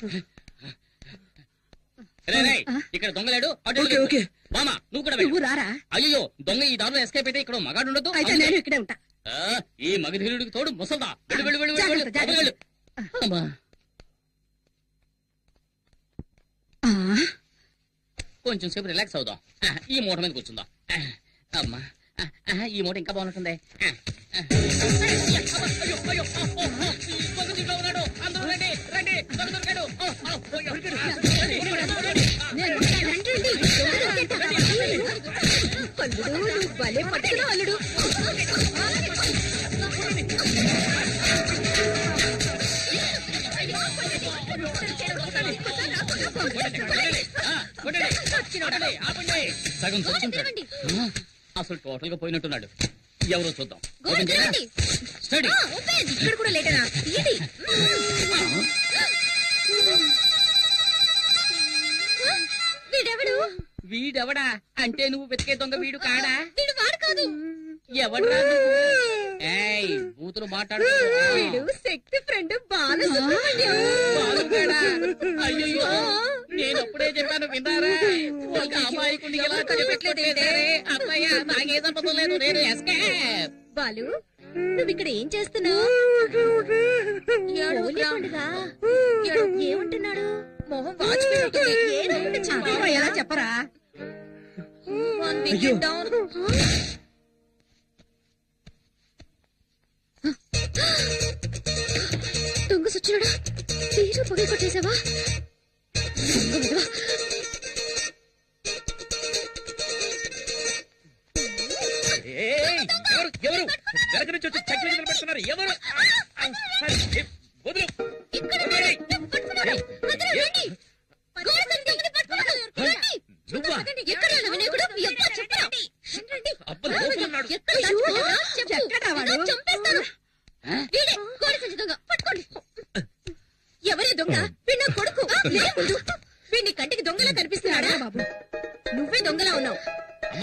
రే, రే, ఇక్కడ దొంగలేడు అటు ఓకే, ఓకే. మామ నువ్వు కూడా నువ్వు వెళ్ళు. రారా అయ్యో దొంగ ఈ దారిలో ఎస్కేప్ అయితే ఇక్కడ మగాడు ఉండదు అయితే నేను ఇక్కడే ఉంటా ఈ మగధీరుడికి తోడు ముసల్దా వెళ్ళు వెళ్ళు వెళ్ళు వెళ్ళు, వెళ్ళు జాగ్రత్త, వెళ్ళు అమ్మా. ఆ, కొంచెం సేపు రిలాక్స్ అవుదాం ఆ, ఈ మూట మీద కూర్చుందాం ఆ, అమ్మా ఆ, ఆ, ఈ మూట ఇంకా బాగుంటుంది ఆ, ఆ. అయ్యో, అయ్యో, ఓ, ఓ, ఓ, ఈ దొంగ దీంట్లో ఉన్నాడు. అందరూ రండి, రండి, దొంగ దొరికాడు. ఓ, ఓ, ఓ, అయ్యో, రండి, రండి, అల్లుడు నువ్వు భలే పట్టుకున్నావు అల్లుడు ఆ, కొట్టండి, కొట్టండి, ఆపండి. సగం చచ్చుంటాడు ఆ, అసలు టోటల్ గా పోయినట్టున్నాడు ఎవరో చూద్దాం ఓపెన్ చేయరా స్టడీ ఆ, ఓపెన్. ఇక్కడ కూడా లేటనా ఇది వీడెవడు వీడెవడా అంటే నువ్వు వెతికే దొంగ వీడు కాడా వీడు వాడు కాదు ఎవడ్రా నువ్వు ఏయ్ బూతులు మాట్లాడు వీడు శక్తి ఫ్రెండ్ బాలసుబ్రహ్మణ్యం బాలుగాడా? అయ్యయ్యో నేను అప్పుడే చెప్పాను విన్నారా ఒక అమాయకుడిని ఎలా కనిపెట్టలేదే అత్తయ్య నాకే సంబంధం లేదు నేను ఎస్కేప్ బాలు నువ్వు ఇక్కడ ఏం చేస్తున్నావు హోలీ పండుగ ఏడు- ఏమంటున్నాడు మొహం వాచిపోయినట్టుంది. ఏదో ఒకటి చెప్పు. అదేమో ఎలా చెప్పరా One big అయ్యో. hit down. దొంగ సచ్చినాడా తీరు పగలు కొట్టేశావా దొంగ విధవ. ఏయ్, ఎవరు ఎవరు వెనక నుంచి వచ్చి చక్కెర గింజలు పెడుతున్నారు ఎవరు ఆ, సరే, ఏ, వదిలు ఇక్కడ ఉన్నాడు. పట్టుకున్నాడు. అందరూ రండి. గోడ సంచి దొంగని పట్టుకున్నాడు. రండి. నువ్వా పదండి. ఎక్కడ ఉన్నాడు వినాయకుడు? ఎవ్వరు చెప్పరా? రండి. అబ్బా, లోపల ఉన్నాడు. ఎక్కడ దాచుకున్నాడా? చెప్పు. ఎక్కడా వాడు? లేదా చంపేస్తాను. వీడే గోడ సంచి దొంగ పట్టుకోండి ఎవరి దొంగ వీడి నా కొడుకు లే ముందు. వీడిని కంటికి దొంగలా కనిపిస్తున్నాడా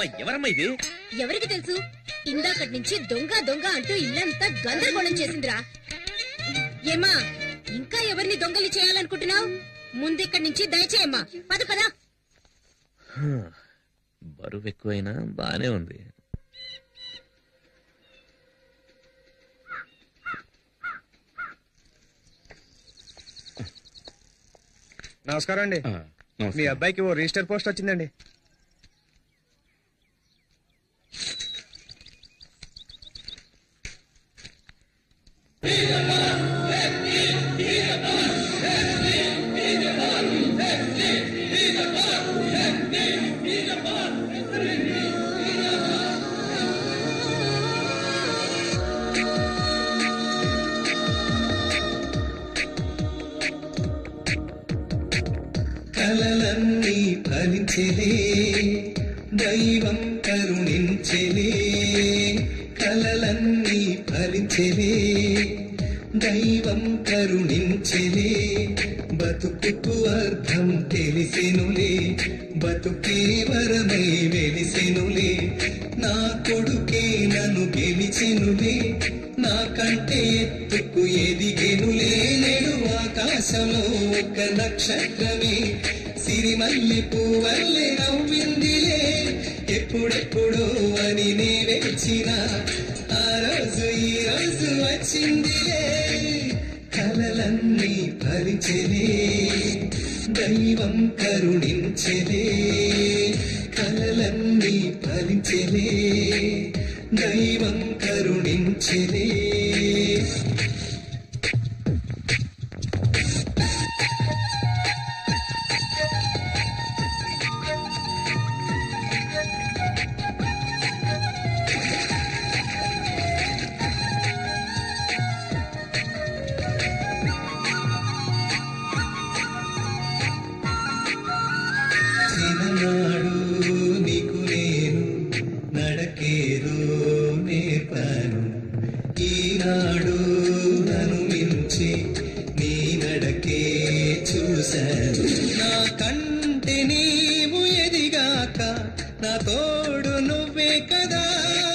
అమ్మా ఎవరమ్మా ఇది ఎవరికి తెలుసు ఇందాకటి నుంచి దొంగ దొంగ అంటూ ఇల్లంతా గందరగోళం చేసిందిరా ఏమా ఇంకా ఎవరిని దొంగలు చేయాలనుకుంటున్నావు ముందిక్కడి నుంచి దయచేయమ్మా పద పదా బరువు ఎక్కువైనా బానే ఉంది నమస్కారం అండి మీ అబ్బాయికి ఓ రిజిస్టర్ పోస్ట్ వచ్చిందండి కలలన్నీ ఫలించెలే దైవం కరుణించెలే కలలన్నీ ఫలించెలే దైవం కరుణించెలే బతుకుకు అర్థం తెలిసెనులే బతుకే వరమై వెలిసెనులే నా కొడుకే నన్ను గెలిచెనులే నా కంటే ఎత్తుకు ఎదిగెనులే నేడు ఆకాశంలో ఒక నక్షత్రమే సిరిమల్లి పువ్వల్లే నవ్విందిలే ఎప్పుడెప్పుడో అని నే వేచిన ఆ రోజు ఈ రోజు వచ్చిందిలే కలలన్నీ భరించలే దైవం కరుణించలే కలలన్నీ భరించలే దైవం కరుణించలే చిన్ననాడు నీకు నేను నడకేదో నేర్పాను ఈనాడు నన్ను మించి నీ నడకే చూశాను నా కంటే నీవు ఎదిగాక నా తోడు నువ్వే కదా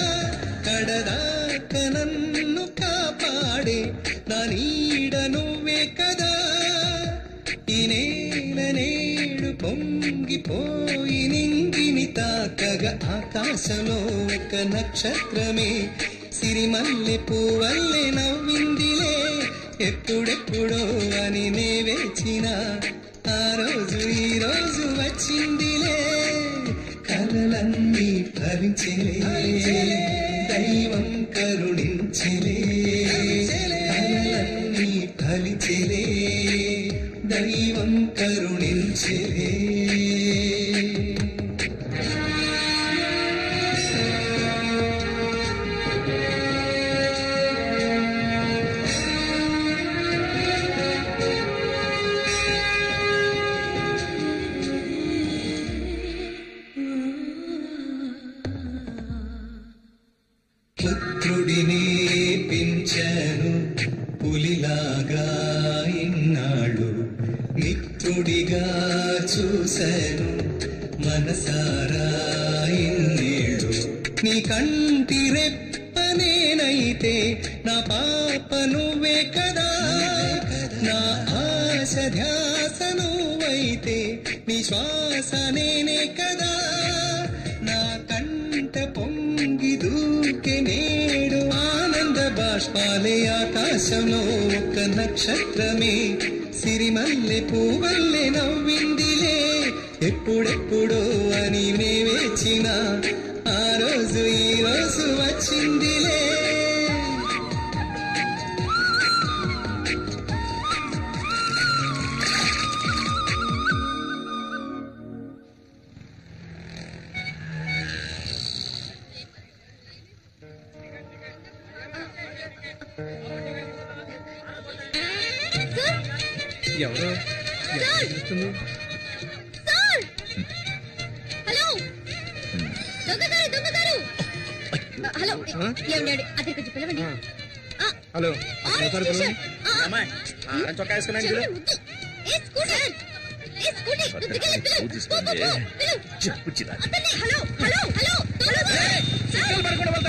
కడదాక నన్ను కాపాడే నా నీడ నువ్వే కదా ఈ నేల నేడు పొంగిపోయి నింగిని తాకగా ఆకాశంలో ఒక నక్షత్రమే సిరిమల్లె పువ్వల్లే నవ్విందిలే ఎప్పుడెప్పుడో అని నే వేచిన ఆ రోజు ఈ రోజు వచ్చిందిలే కలలన్నీ భరించలే దైవం కరుణించలే కలలన్నీ ఫలించలే దైవం కరుణించలే పుత్రుడిని పింఛను పులిలాగా ఇన్నాళ్ళు మిత్రుడిగా చూశాను మనసారా ఇన్నేళ్ళు నీ కంటి రెప్పనేనైతే నా పాప నువ్వే కదా నా ఆశ ధ్యాస నువ్వైతే నీ శ్వాస నేనే కదా నా కంట పొంగి దూకే నేడు ఆనంద బాష్పాలే ఆకాశంలో ఒక నక్షత్రమే సిరిమల్లె పువ్వల్లే నవ్విందిలే ఎప్పుడెప్పుడో అని నే వేచిన ఆ రోజు ఈ రోజు వచ్చిందిలే ఎవరు సార్ హలో దొంగగారు దొంగగారు హలో ఏమండి అతని కొంచెం పిలవండి ఆ, హలో ఆరెంజ్ టీ-షర్ట్. ఆ, చొక్కా వేసుకున్నాను చిన్న ముద్దు. ఏ, స్కూటర్ ఏ, స్కూటీ, దిగలే, పిలు. పో, పో, పో, పిలు. అతన్ని, hello hello hello hello sir.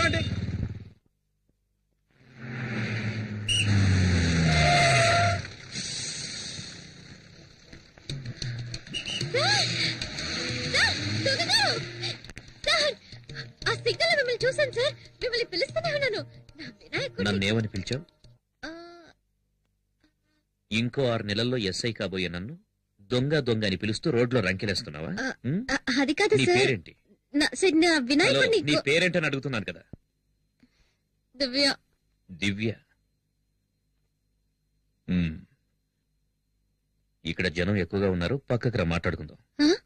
Sir! Sir, త్వరగా! సార్, ఆ సిగ్నల్ మిమ్మల్ని చూశాను సార్ మిమ్మల్ని పిలుస్తూనే ఉన్నాను నా వినాయకుడు నన్నేమని పిలిచావు ఇంకో ఆరు నెలల్లో ఎస్ఐ కాబోయే నన్ను దొంగ దొంగ అని పిలుస్తూ రోడ్లో రంకెలేస్తున్నావా ఉం? అది కాదు నీ సార్ పేరేంటి నా- సార్ నా హలో వినాయకుడిని నీ పేరేంటని అడుగుతున్నాను కదా దివ్య దివ్య ఉం. ఇక్కడ జనం ఎక్కువగా ఉన్నారు పక్కకు రా మాట్లాడుకుందాం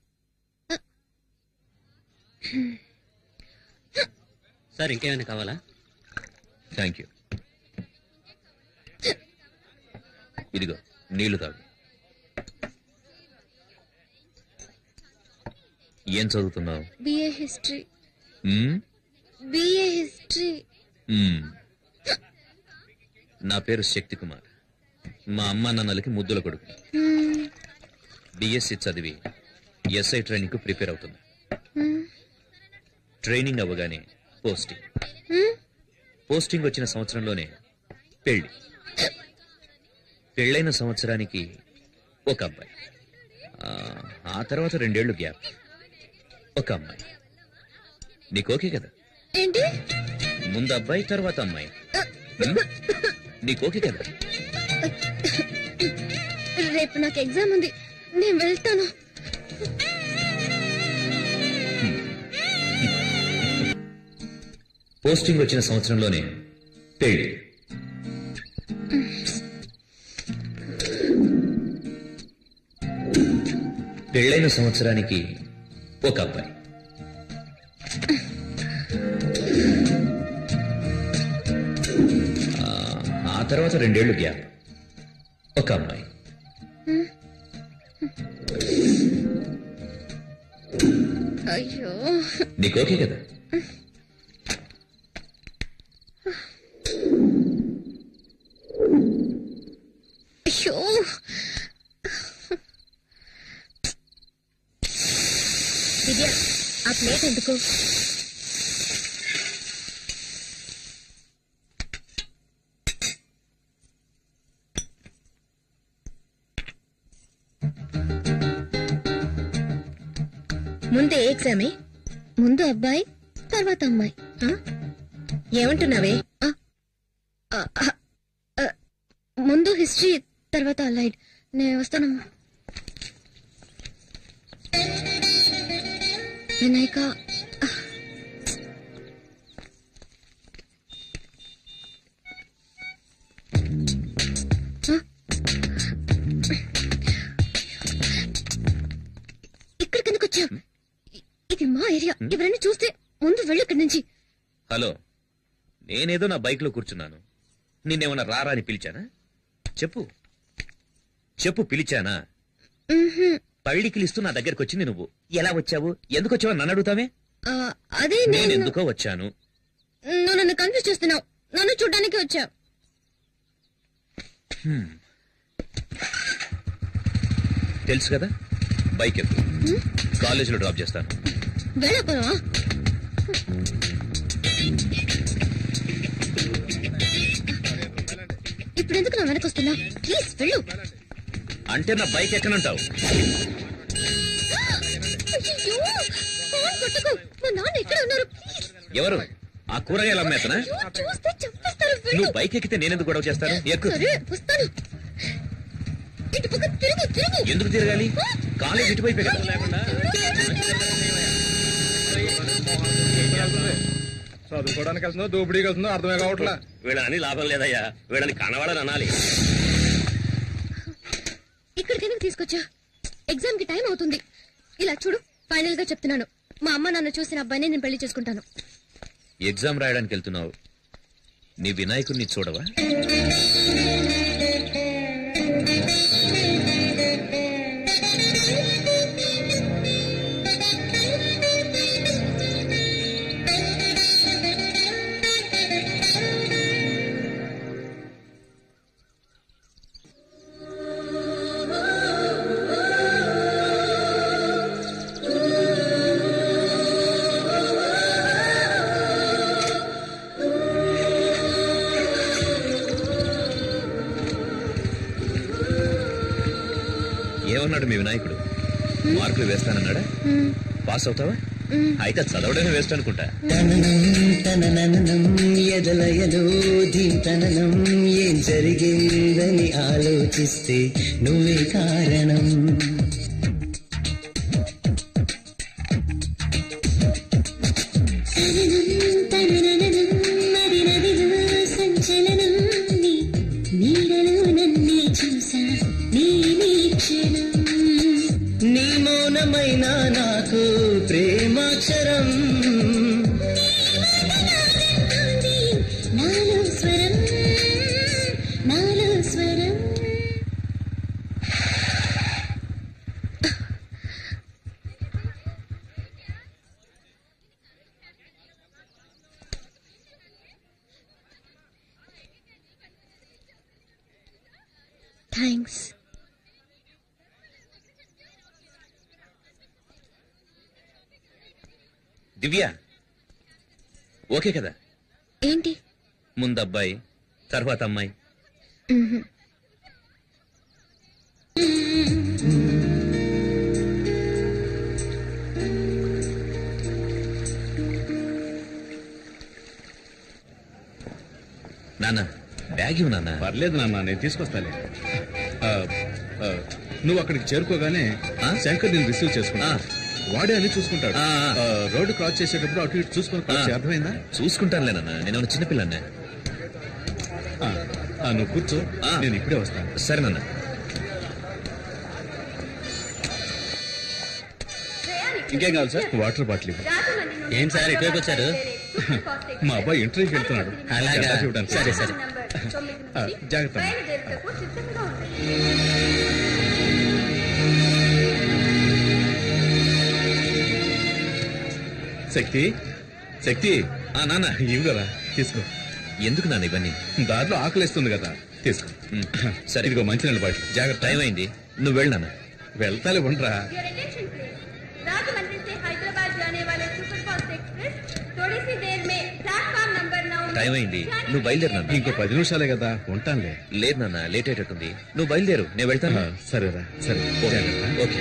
సార్ ఇంకేమైనా కావాలా థ్యాంక్ యూ ఇదిగో నీళ్లు తాగు ఏం చదువుతున్నావు BA history um? BA history um. నా పేరు శక్తి కుమార్ మా అమ్మా నాన్నలకి ముద్దుల కొడుకు బిఎస్సి చదివి ఎస్ఐ ట్రైనింగ్ కు ప్రిపేర్ అవుతుంది ట్రైనింగ్ అవ్వగానే పోస్టింగ్ పోస్టింగ్ వచ్చిన సంవత్సరంలోనే పెళ్లి పెళ్ళైన సంవత్సరానికి ఒక అబ్బాయి ఆ, ఆ తర్వాత రెండేళ్లు గ్యాప్ ఒక అమ్మాయి నీకు ఓకే కదా ఏంటి ముందు అబ్బాయి తర్వాత అమ్మాయి ఉం? నీకు ఓకే కదా రేపు నాకు ఎగ్జామ్ ఉంది నేను వెళ్తాను పోస్టింగ్ వచ్చిన సంవత్సరంలోనే పెళ్లి పెళ్ళైన సంవత్సరానికి ఒక అబ్బాయి ఆ, ఆ తర్వాత రెండేళ్లు గ్యాప్ ఒక అమ్మాయి అయ్యో నీకు ఓకే కదా అయ్యో దివ్య ఆ ప్లేట్ ఎందుకు ముందు ఏ ఎగ్జామే ముందు అబ్బాయి తర్వాత అమ్మాయి ఏమంటున్నావే ముందు హిస్టరీ తర్వాత అలైడ్ నేను వస్తానమ్మా వినాయక ఇక్కడికి ఎందుకు వచ్చా ఇది మా ఏరియా ఎవరైనా చూస్తే ముందు వెళ్ళు ఇక్కడి నుంచి హలో నేనేదో నా బైక్ లో కూర్చున్నాను నిన్నేమన్నా రారా అని పిలిచానా చెప్పు చెప్పు పిలిచానా మ్మ్హ్మ్. పళ్ళికిలిస్తూ నా దగ్గరికి వచ్చింది నువ్వు ఎలా వచ్చావు ఎందుకు వచ్చావు నన్ను అడుగుతావే ఆ, అదే నేను నేను ఎందుకో వచ్చాను నువ్వు నన్ను కన్ఫ్యూజ్ చేస్తున్నావు నన్ను చూడడానికి వచ్చా హ్మ్. తెలుసు కదా బైక్ ఎక్కు కాలేజీలో డ్రాప్ చేస్తాను వెళ్ళకపోవా ఇప్పుడు ఎందుకు నా వెనక వస్తున్నా ప్లీజ్ వెళ్ళు అంటే నా బైక్ ఎక్కనంటావు అయ్యో ఫోన్ కొట్టకు మా నాన్న ఎక్కడ ఉన్నారు ప్లీజ్ ఎవరు ఆ కూరగాయలు అమ్మేతనా అయ్యో, చూస్తే చంపేస్తారు వెళ్ళు నువ్వు బైక్ ఎక్కితే నేనెందుకు గొడవ చేస్తాను ఎక్కు సరే వస్తాను ఇటు పక్క తిరుగు తిరుగు ఎందుకు తిరగాలి కాలేజ్ ఇటువైపే కదా చదువుకోవడానికి వెళ్తుందో దోపిడీకి వెళ్తుందో అర్థమే కావట్లా వీళ్ళని లాభం లేదయ్యా వీళ్ళని కనవాడని అనాలి ఇక్కడికి ఎందుకు తీసుకొచ్చా ఎగ్జామ్ కి టైం అవుతుంది ఇలా చూడు ఫైనల్ గా చెప్తున్నాను మా అమ్మ నాన్న చూసిన అబ్బాయిని నేను పెళ్లి చేసుకుంటాను ఎగ్జామ్ రాయడానికి వెళ్తున్నావు నీ వినాయకుడిని చూడవా ఏమన్నాడు మీ వినాయకుడు మార్కులు వేస్తానన్నాడా పాస్ అవుతావా అయితే చదవడమే వేస్ట్ అనుకుంటా తననం తనననం ఎదలయలో ధీంతననం ఏం జరిగిందని ఆలోచిస్తే నువ్వే కారణం సంచలనం నీ నీడలో నన్నే చూసా నీ క్షణం నీ మౌనమైన నాకు ప్రేమాక్షరం నాలో స్వరం నాలో స్వరం థ్యాంక్స్ దివ్య ఓకే కదా ఏంటి ముందు అబ్బాయి తర్వాత అమ్మాయి మ్హూ. నాన్న బ్యాగ్ ఇవ్వు నాన్న పర్లేదు నాన్న నేను తీసుకొస్తాలే ఆ, ఆ, నువ్వు అక్కడికి చేరుకోగానే శంకర్ నేను రిసీవ్ చేసుకున్నా వాడే అని చూసుకుంటాడు ఆ, రోడ్డు క్రాస్ చేసేటప్పుడు అటు ఇటు చూసుకుని cross చేయి, అర్థమైందా చూసుకుంటానులే నాన్న నేను చిన్నపిల్లనే ఆ, ఆ, నువ్వు కూర్చో నేను ఇప్పుడే వస్తాను సరే నాన్న ఇంకేం కావాలి సార్ వాటర్ బాటిల్ ఇవ్వు. ఏంటి సార్ ఇటువైపు వచ్చారు మా అబ్బాయి ఇంటర్వ్యూకి వెళ్తున్నాడు అలాగా? జత చూడడానికి. సరే, సరే. ఆ, జాగ్రత్త శక్తి శక్తి ఆ నాన్న ఇవి కదా తీసుకో ఎందుకు నాన్న ఇవన్నీ దారిలో ఆకలిస్తుంది కదా తీసుకో సరే ఇదిగో మంచి నీళ్ళ బాటిల్ జాగ్రత్త టైం అయింది నువ్వు వెళ్ళు నాన్న వెళ్తాలే ఉండరా राजमंदिर से हैदराबाद जाने वाले सुपरफास्ट एक्सप्रेस थोड़ी सी देर में प्लेटफॉर्म नंबर नौ में టైం అయింది నువ్వు బయలుదేరు నాన్న ఇంకో పది నిమిషాలే కదా ఉంటానులే లేదు నాన్న లేట్ అయ్యేటట్టుంది నువ్వు బయలుదేరు నేను వెళ్తాను ఆ, సరేరా సరే జాగ్రత్త ఓకే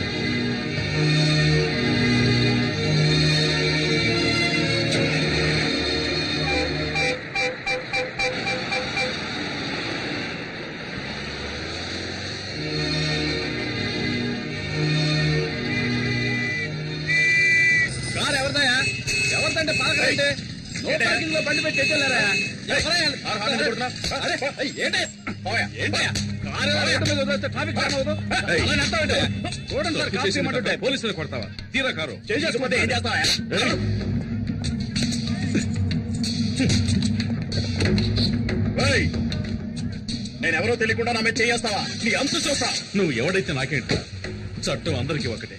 కారు ఎవరిదయా ఎవరిదంటే పాకరంటే నో పార్కింగ్ లో బండి పెట్టి ఎట్టెళ్ళారా అరే ఏంటే పోయా ఏంటయ్యా కారు ఎవరో రోడ్డు మీద వదిలేస్తే ట్రాఫిక్ జామ్ అవ్వదు అలా నెడతావంటే? చూడండి సార్ కారు తీయమంటుంటే పోలీసులు కొడతావా తీరా కారు చేసేసుకుంటే ఏం చేస్తావా ఏయ్! నేనెవరో తెలియకుండా నా మీద చేయేస్తావా నీ అంతు చూస్తా నువ్వు ఎవడైతే నాకేంటి చట్టం అందరికీ ఒకటే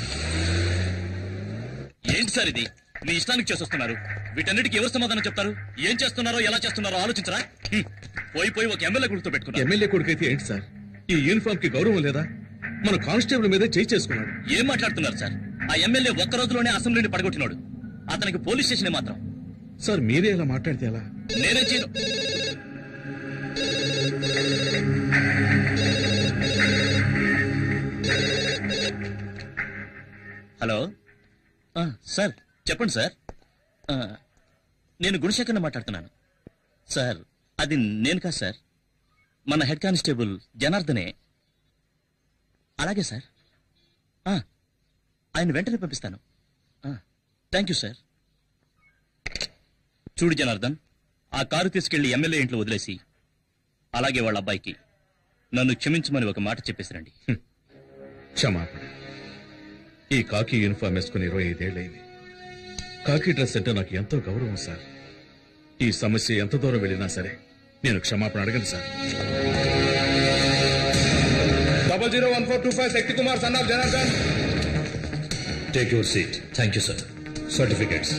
ఏంటి సార్ ఇది మీ ఇష్టానికి చేసేస్తున్నారు వీటన్నిటికి ఎవరు సమాధానం చెప్తారు ఏం చేస్తున్నారో ఎలా చేస్తున్నారో ఆలోచించరా హ్మ్. పోయి పోయి ఒక ఎమ్మెల్యే గుర్తు పెట్టుకున్నారు ఎమ్మెల్యే కొడుకైతే ఏంటి సార్ ఈ యూనిఫామ్ కి గౌరవం లేదా మన కానిస్టేబుల్ మీద చేయి చేసుకున్నాడు ఏం మాట్లాడుతున్నారు సార్ ఆ ఎమ్మెల్యే ఒక్క రోజులోనే అసెంబ్లీని పడగొట్టినాడు అతనికి పోలీస్ స్టేషన్ మాత్రం సార్ మీరే ఇలా మాట్లాడితే ఎలా నేనే చేయను హలో ఆ, సార్ చెప్పండి సార్ ఆ, నేను గుణశేఖర్ని మాట్లాడుతున్నాను సార్ అది నేను కాదు సార్ మన హెడ్ కానిస్టేబుల్ జనార్దనే అలాగే సార్ ఆ, ఆయన వెంటనే పంపిస్తాను థ్యాంక్ యూ సార్ చూడు జనార్దన్ ఆ కారు తీసుకెళ్లి ఎమ్మెల్యే ఇంట్లో వదిలేసి అలాగే వాళ్ళ అబ్బాయికి నన్ను క్షమించమని ఒక మాట చెప్పేసిరండి క్షమాపణ ఈ కాకి యూనిఫామ్ వేసుకుని ఇరవై ఐదేళ్లైంది కాకి డ్రెస్ అంటే నాకు ఎంతో గౌరవం సార్ ఈ సమస్య ఎంత దూరం వెళ్ళినా సరే నేను క్షమాపణ అడగను sir double zero one four two five Shakti Kumar son of Janardhan take your seat thank you sir certificates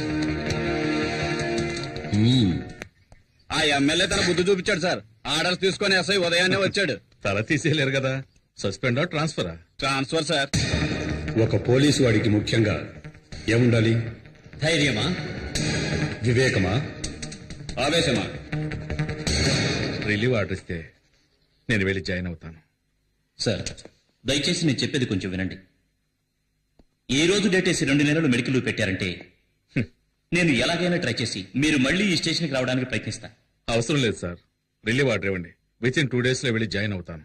ఆ ఎమ్మెల్యే తన బుద్ధి చూపించాడు సార్ ఆర్డర్స్ తీసుకొని ఎస్ఐ ఉదయాన్నే వచ్చాడు తల తీసేయలేరు కదా సస్పెండా ట్రాన్స్ఫరా ట్రాన్స్ఫర్ సార్ ఒక పోలీసు వాడికి ముఖ్యంగా ఏముండాలి ధైర్యమా వివేకమా ఆవేశమా రిలీవ్ ఆర్డర్ ఇస్తే నేను వెళ్ళి జాయిన్ అవుతాను సార్ దయచేసి నేను చెప్పేది కొంచెం వినండి ఈ రోజు డేటేసి రెండు నెలలు మెడికల్ లీవ్ పెట్టారంటే హ్మ్, నేను ఎలాగైనా ట్రై చేసి మీరు మళ్ళీ ఈ స్టేషన్కి రావడానికి ప్రయత్నిస్తా అవసరం లేదు సార్ రిలీవ్ ఆర్డర్ ఇవ్వండి విత్ ఇన్ టూ డేస్ లో వెళ్ళి జాయిన్ అవుతాను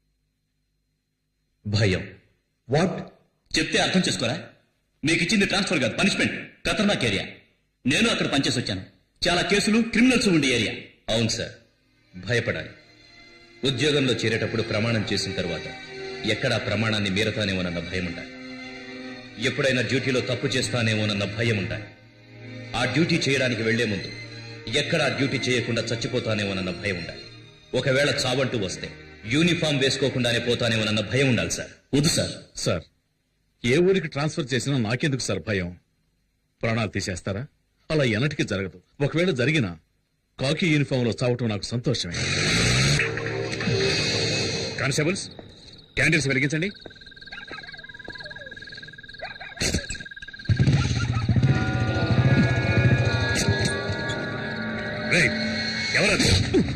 భయం వాట్ చెప్తే అర్థం చేసుకోరా మీకు ఇచ్చింది ట్రాన్స్ఫర్ కాదు పనిష్మెంట్ ఖతర్నాక్ ఏరియా నేను అక్కడ పనిచేసి వచ్చాను చాలా కేసులు క్రిమినల్స్ ఉండే ఏరియా అవును సార్ భయపడాలి ఉద్యోగంలో చేరేటప్పుడు ప్రమాణం చేసిన తర్వాత ఎక్కడా ప్రమాణాన్ని మీరతానేమోనన్న భయం ఉండాలి ఎప్పుడైనా డ్యూటీలో తప్పు చేస్తానేమోనన్న భయం ఉండాలి ఆ డ్యూటీ చేయడానికి వెళ్లే ముందు ఎక్కడా డ్యూటీ చేయకుండా చచ్చిపోతానేమోనన్న భయం ఉండాలి ఒకవేళ చావంటూ వస్తే యూనిఫామ్ వేసుకోకుండానే పోతానేమోనన్న భయం ఉండాలి సార్ వద్దు సార్ సార్ ఏ ఊరికి ట్రాన్స్ఫర్ చేసినా నాకెందుకు సార్ భయం ప్రాణాలు తీసేస్తారా అలా ఎన్నటికీ జరగదు ఒకవేళ జరిగినా కాకి యూనిఫామ్ లో చావటం నాకు సంతోషమే కానిస్టేబుల్స్ క్యాండిల్స్ వెలిగించండి రేయ్, ఎవరది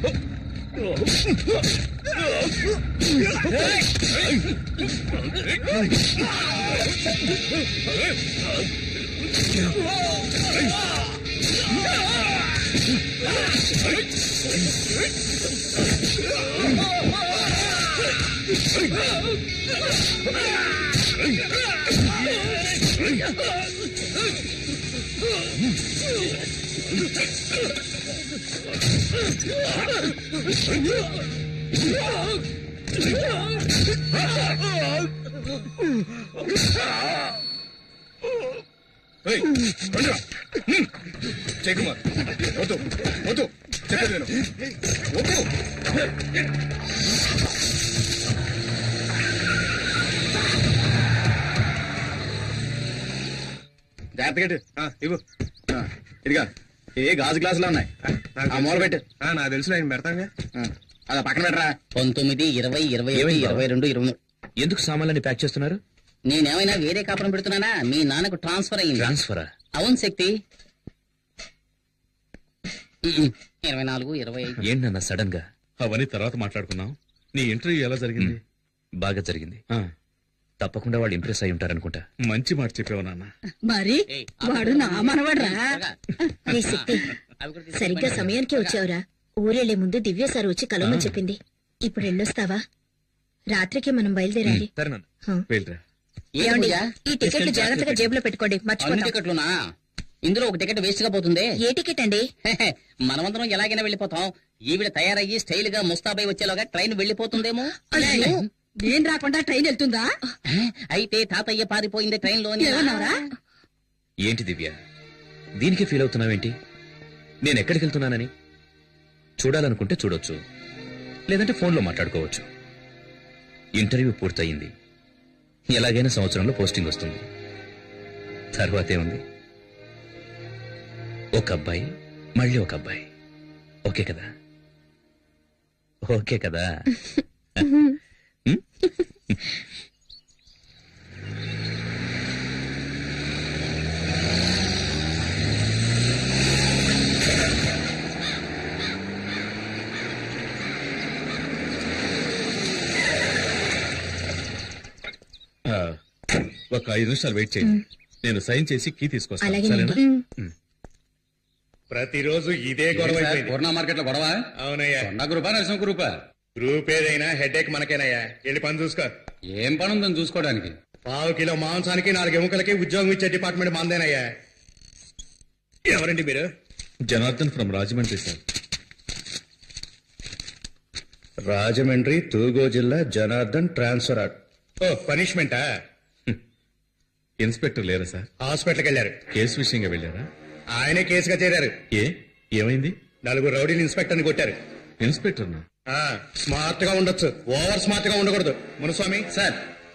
ఏయ్, రండిరా. హ్మ్. జయకుమార్ వద్దు వద్దు చెప్పేది విను వద్దు జాగ్రత్తగా ఇటు. ఆ, ఇవ్వు ఆ, ఇదిగా ఏ గాజు గ్లాసులు ఉన్నాయి ఆ మూల పెట్టు నాకు తెలుసు నేను పెడతాగా అలా పక్కన పెట్టరా పంతొమ్మిది ఇరవై ఇరవై ఒకటి ఏమైంది బావ? ఇరవై రెండు ఇరవై మూడు ఎందుకు సామాన్లని ప్యాక్ చేస్తున్నారు నేనేమైనా వేరే కాపురం పెడుతున్నానా మీ నాన్నకు ట్రాన్స్ఫర్ అయింది ట్రాన్స్ఫరా అవును శక్తి ఉమ్, ఇరవై నాలుగు ఇరవై ఐదు ఏంటన్నా సడన్ గా అవన్నీ తర్వాత మాట్లాడుకున్నాం నీ ఇంటర్వ్యూ ఎలా జరిగింది బాగా జరిగింది ఆ, తప్పకుండా వాళ్ళు ఇంప్రెస్ అయి ఉంటారనుకుంటా మంచి మాట చెప్పావు నాన్న మరి వాడు నా మనవడ్రా రే శక్తి సరిగ్గా సమయానికి వచ్చావురా ఊరెళ్లే ముందు దివ్య సార్ వచ్చి కలవమని చెప్పింది ఇప్పుడు వెళ్ళొస్తావా రాత్రికి మనం బయలుదేరాలి సరే నాన్న హ. వెళ్ళరా ఏమండి ఈ టికెట్లు జాగ్రత్తగా జేబులో పెట్టుకోండి అన్ని మర్చిపోతాం టికెట్లునా ఇందులో ఒక టికెట్ వేస్ట్ గా పోతుంది ఏ టికెట్ అండి మనమందరం ఎలాగైనా వెళ్ళిపోతాం ఈవిడ తయారయ్యి స్టైల్ గా ముస్తాబై వచ్చేలోగా ట్రైన్ వెళ్ళిపోతుందేమో అయ్యో, నేను రాకుండా ట్రైన్ వెళ్తుందా అయితే తాతయ్య పారిపోయింది ట్రైన్ లోని ఏమన్నావురా ఏంటి దివ్య దీనికి ఫీల్ అవుతున్నావేంటి నేను ఎక్కడికి వెళ్తున్నానని చూడాలనుకుంటే చూడొచ్చు లేదంటే ఫోన్లో మాట్లాడుకోవచ్చు ఇంటర్వ్యూ పూర్తయింది ఎలాగైనా సంవత్సరంలో పోస్టింగ్ వస్తుంది తర్వాతే ఉంది ఒక అబ్బాయి మళ్ళీ ఒక అబ్బాయి ఓకే కదా ఓకే కదా ఆ, ఒక ఐదు నిమిషాలు వెయిట్ చేయండి నేను సైన్ చేసి కీ తీసుకొస్తాను అలాగేనండి. సరేనా ప్రతిరోజు ఇదే గొడవ అయిపోయింది. పూర్ణ మార్కెట్ లో గొడవ అవునయ్యా కొండ గ్రూపా నరసింహ గ్రూపా గ్రూప్ ఏదైనా హెడేక్ మనకేనయ్యా వెళ్ళి పని చూసుకో ఏం పని ఉందని చూసుకోవడానికి పావు కిలో మాంసానికి నాలుగు ఎముకలకి ఉద్యోగం ఇచ్చే డిపార్ట్మెంట్ మందేనయ్యా ఎవరండి మీరు జనార్దన్ ఫ్రమ్ రాజమండ్రి సార్ రాజమండ్రి తూగో జిల్లా జనార్దన్ ట్రాన్స్ఫర్ ఓ పనిష్మెంటా ఇన్స్పెక్టర్ లేరా సార్ హాస్పిటల్కి వెళ్ళారు కేసు విషయంగా వెళ్ళారా ఆయనే కేసుగా చేరారు ఏ ఏమైంది నలుగురు రౌడీలు ఇన్స్పెక్టర్ని కొట్టారు ఇన్స్పెక్టర్ నా ఆ, స్మార్ట్ గా ఉండొచ్చు ఓవర్ స్మార్ట్ గా ఉండకూడదు మునుస్వామి సార్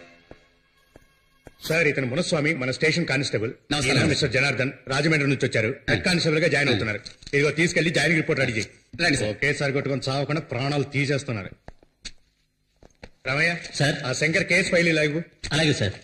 సార్ ఇతను మునుస్వామి మన స్టేషన్ కానిస్టేబుల్ నమస్కారం. ఈయన మిస్టర్ జనార్దన్ రాజమండ్రి నుంచి వచ్చారు హెడ్ కానిస్టేబుల్ గా జాయిన్ అవుతున్నారు ఇదిగో తీసుకెళ్లి జాయినింగ్ రిపోర్ట్ రెడీ చేయి రండి సార్. ఒకేసారి కొట్టుకొని చావకుండా ప్రాణాలు తీసేస్తున్నారు రామయ్య సార్ ఆ శంకర్ కేసు ఫైల్ ఇలా ఇవ్వు అలాగే సార్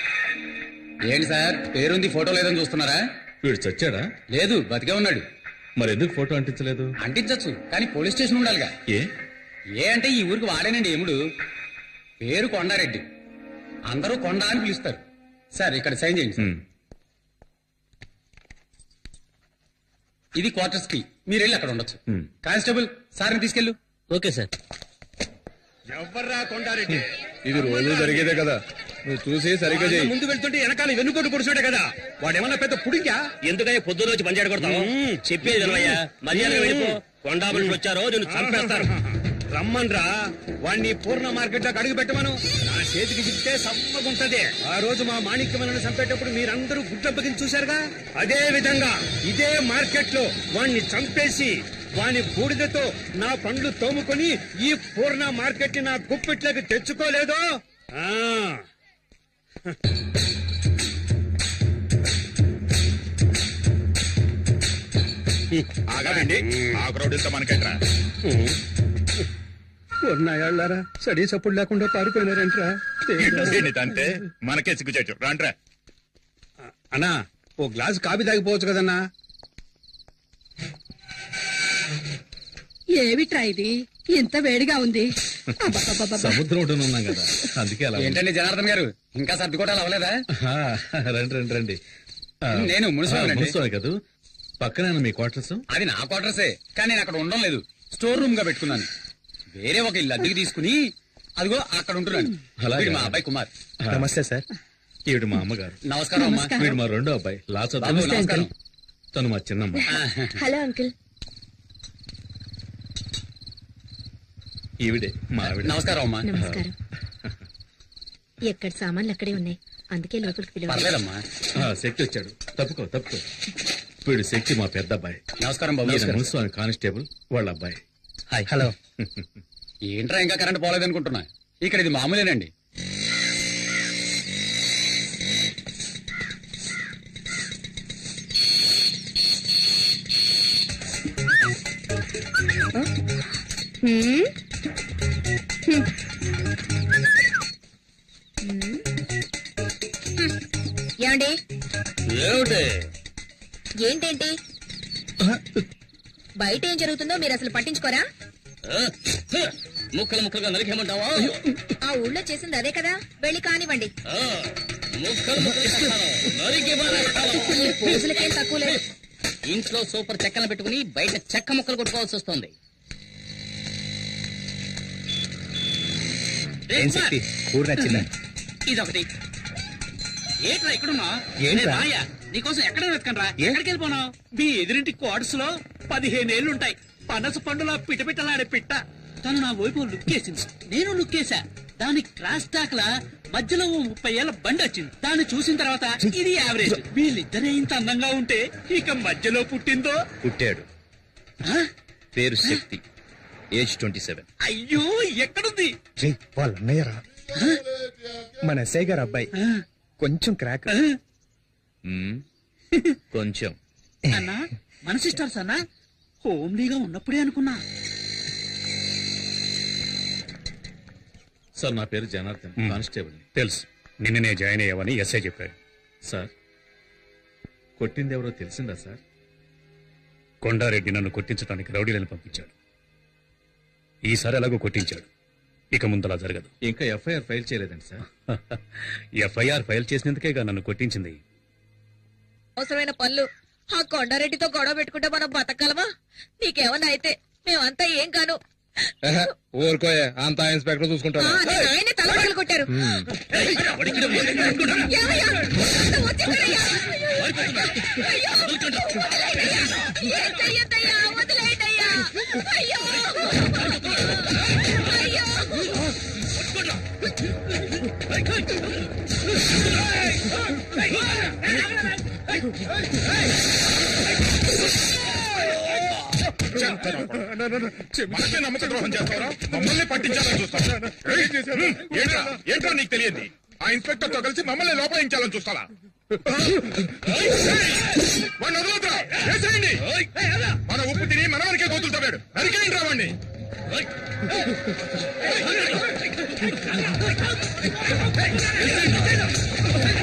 ఏంటి సార్ పేరుంది ఫోటో లేదని చూస్తున్నారా వీడు చచ్చాడా లేదు బతికే ఉన్నాడు మరి ఎందుకు ఫోటో అంటించలేదు అంటించచ్చు కానీ పోలీస్ స్టేషన్ ఉండాలిగా ఏ ఏ అంటే ఈ ఊరికి వాడేనండి ఎముడు పేరు కొండారెడ్డి అందరూ కొండ అని పిలుస్తారు సార్ ఇక్కడ సైన్ చేయండి సార్. ఇది క్వార్టర్స్ కి మీరు వెళ్ళి అక్కడ ఉండొచ్చు కానిస్టేబుల్ సార్ని తీసుకెళ్ళు ఓకే సార్ ఎవర్రా కొండారెడ్డి ఇది రోజు జరిగేదే కదా నువ్వు చూసి సరిగ్గా చేయి ముందు వెళ్తుంటే వెనకాల వెన్నుకోటు పొడిచాడే కదా వాడేమన్నా పెద్ద పుడింకా ఎందుకని పొద్దున వచ్చి పంచాడు కొడతావు చెప్పేది వినవయ్యా. మర్యాద వెళ్ళిపో కొండా మనుషులు వచ్చారో నేను చంపేస్తారు రమ్మన్రా వాణ్ణి పూర్ణ మార్కెట్ లో అడుగు పెట్టమను నా చేతికి చిక్కితే సమ్మగుంటది ఆ రోజు మా మాణిక్యమలను చంపేటప్పుడు మీరందరూ గుడ్డప్పకిని చూశారుగా అదే విధంగా ఇదే మార్కెట్ లో వాణ్ణి చంపేసి వాని బూడిదతో నా పండ్లు తోముకొని ఈ పూర్ణ మార్కెట్ ని నా గుప్పిట్లోకి తెచ్చుకోలేదో ఆ ఆగారండి ఆ క్రౌడ్ ఇంత మనకెట్రా ఉన్నాయాళ్ళారా సడీ సప్పుడు లేకుండా పారిపోయినారంట్రా అంతే మనకే సిగ్గుచేటు రాంట్రా అన్నా ఓ గ్లాస్ కాఫీ తాగిపోవచ్చు కదన్నా ఏమిట్రా ఇది ఇంత వేడిగా ఉంది అబ్బబ్బబ్బబ్బ. సముద్రం ఒడ్డున ఉన్నాం కదా అందుకే అలా ఉంది. ఏంటండి జనార్దన్ గారు ఇంకా సర్దుకోవటాలు అవ్వలేదా ఆ, రండి రండి రండి ఆ, నేను మున్సిపల్ ఆ, అండి. మున్సిపల్ కదూ పక్కనే మీ క్వార్టర్స్ అది నా క్వార్టర్సే కానీ నేను అక్కడ ఉండడం లేదు స్టోర్ రూమ్ గా పెట్టుకున్నాను వేరే ఒక ఇల్లు అద్దెకి తీసుకుని అదిగో అక్కడ ఉంటున్నాను అలాగా? వీడు మా అబ్బాయి కుమార్ నమస్తే సార్ ఈవిడ మా అమ్మగారు నమస్కారం అమ్మా వీడు మా రెండో అబ్బాయి లాచ బాబు, నమస్కారం. తను మా చిన్నమ్మ హలో అంకుల్ ఈవిడే మా ఆవిడ నమస్కారం అమ్మా నమస్కారం ఎక్కడ సామాన్లు అక్కడే ఉన్నాయి అందుకే లోపలికి పిలవాలి పర్లేదమ్మా ఆ, శక్తి వచ్చాడు తప్పుకో తప్పుకో వీడు శక్తి మా పెద్ద అబ్బాయి నమస్కారం బాబు ఈయన నమస్కారం. మున్సిపల్ కానిస్టేబుల్ వాళ్ళ అబ్బాయి హలో ఏంట్రా ఇంకా కరెంట్ పోలేదనుకుంటున్నా ఇక్కడ ఇది మామూలేనండి హ్మ్? హ్మ్. హ్మ్. ఏమండి ఏమిటి ఏంటేంటి బయట ఏం జరుగుతుందో మీరు అసలు పట్టించుకోరా ముక్కలు ముక్కలుగా నరికేమంటావా ఆ ఊళ్ళో చేసింది అదే కదా వెళ్ళి కానివ్వండి ఆ, ముక్కలు ముక్కలు చేస్తాను. నరికి పారేస్తాను. ఈ పోజులకేం తక్కువ లేదు ఇంట్లో సూపర్ చెక్కలు పెట్టుకుని బయట చెక్క ముక్కలు కొట్టుకోవాల్సి వస్తుంది ఏం శక్తి ఊరు నచ్చిందా ఇదొకటి ఏంట్రా ఇక్కడున్నా ఏంట్రా? రాయా నీకోసం ఎక్కడ వెతకనరా ఎక్కడికి వెళ్ళిపోనావు మీ ఎదురింటి క్వార్టర్స్ లో పదిహేనేళ్లు ఉంటాయి పనస పండుల పిటపిటలాడే పిట్ట తను నా వైపు లుక్కేసింది నేను లుక్కేసా దానికి క్రాస్ టాక్ లా మధ్యలో ఓ ముప్పై ఏళ్ల బండి వచ్చింది దాన్ని చూసిన తర్వాత ఇది యావరేజ్ వీళ్ళిద్దరే ఇంత అందంగా ఉంటే ఇక మధ్యలో పుట్టిందో పుట్టాడు ఆ? పేరు శక్తి ఏజ్ ట్వంటీ సెవెన్ అయ్యో ఎక్కడుంది రే వాళ్ళ అన్నయ్యరా మన ఎస్ఐ గారు అబ్బాయి కొంచెం క్రాక్ కొంచెం అన్నా మన సిస్టర్స్ అన్నా హోమ్లీగా ఉన్నప్పుడే అనుకున్నా సార్ నా పేరు జనార్దన్ కానిస్టేబుల్ తెలుసు నిన్ననే జాయిన్ అయ్యావని ఎస్ఐ చెప్పాడు సార్ కొట్టింది ఎవరో తెలిసిందా సార్ కొండారెడ్డి నన్ను కొట్టించడానికి రౌడీలను పంపించాడు ఈసారి ఎలాగో కొట్టించాడు ఇక ముందలా జరగదు ఇంకా ఎఫ్ఐఆర్ ఫైల్ చేయలేదండి సార్ ఎఫ్ఐఆర్ ఫైల్ చేసినందుకేగా నన్ను కొట్టించింది అవసరమైన పనులు ఆ కొండారెడ్డితో గొడవ పెట్టుకుంటే మనం బతకగలమా నీకేమన్నా అయితే మేమంతా ఏం కాను ఊరుకోయే అంతా ఇన్స్పెక్టర్ ఆ, చూసుకుంటాడు నేను ఆయనే తల పగలు కొట్టారు ఏమయ్యా? అంతా వచ్చేసారయ్యా. అయ్యో. వదిలేయండయ్యా. ఏం చెయ్యొద్దయ్యా. వదిలేయండయ్యా. అయ్యో. అయ్యో. మనకే నమ్మక ద్రోహం చేస్తారా మమ్మల్ని పట్టించాలని చూస్తారా ఏయ్, ఏంట్రా ఏంట్రా నీకు తెలియంది ఆ ఇన్స్పెక్టర్ తో కలిసి మమ్మల్ని లోపలించాలని చూస్తారా వాడిని వదలొద్దురా. వేసేయండి. మన ఉప్పు తిని మన వరకే గోతులు తవ్వాడు నరికేయండి రా వాడిని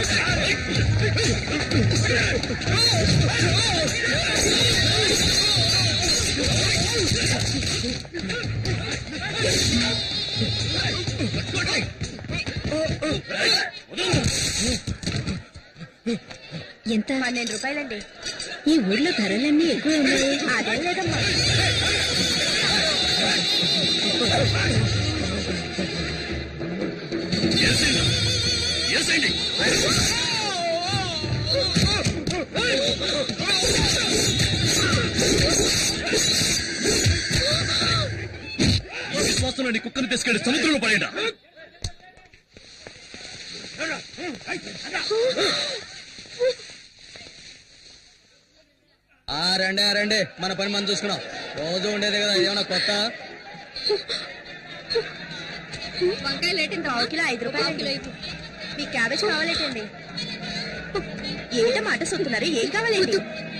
Oh! ఎంత పన్నెండు రూపాయలండి ఈ ఊర్లో ధరలన్నీ ఎక్కువ ఉన్నాయి అదేం లేదమ్మా ఈ విశ్వాసంలో నీ కుక్కను తీసుకెళ్లి సముద్రంలో పడేయడా ఆ రండి ఆ రండి మన పని మనం చూసుకున్నాం రోజు ఉండేదే కదా ఏమన్నా కొత్త వంకాయలు ఏంటండి పావు కిలో ఐదు రూపాయలు మీ క్యాబేజ్ కావాలేటండి ఏమిటో మాట సొత్తున్నారు ఏం కావాలండి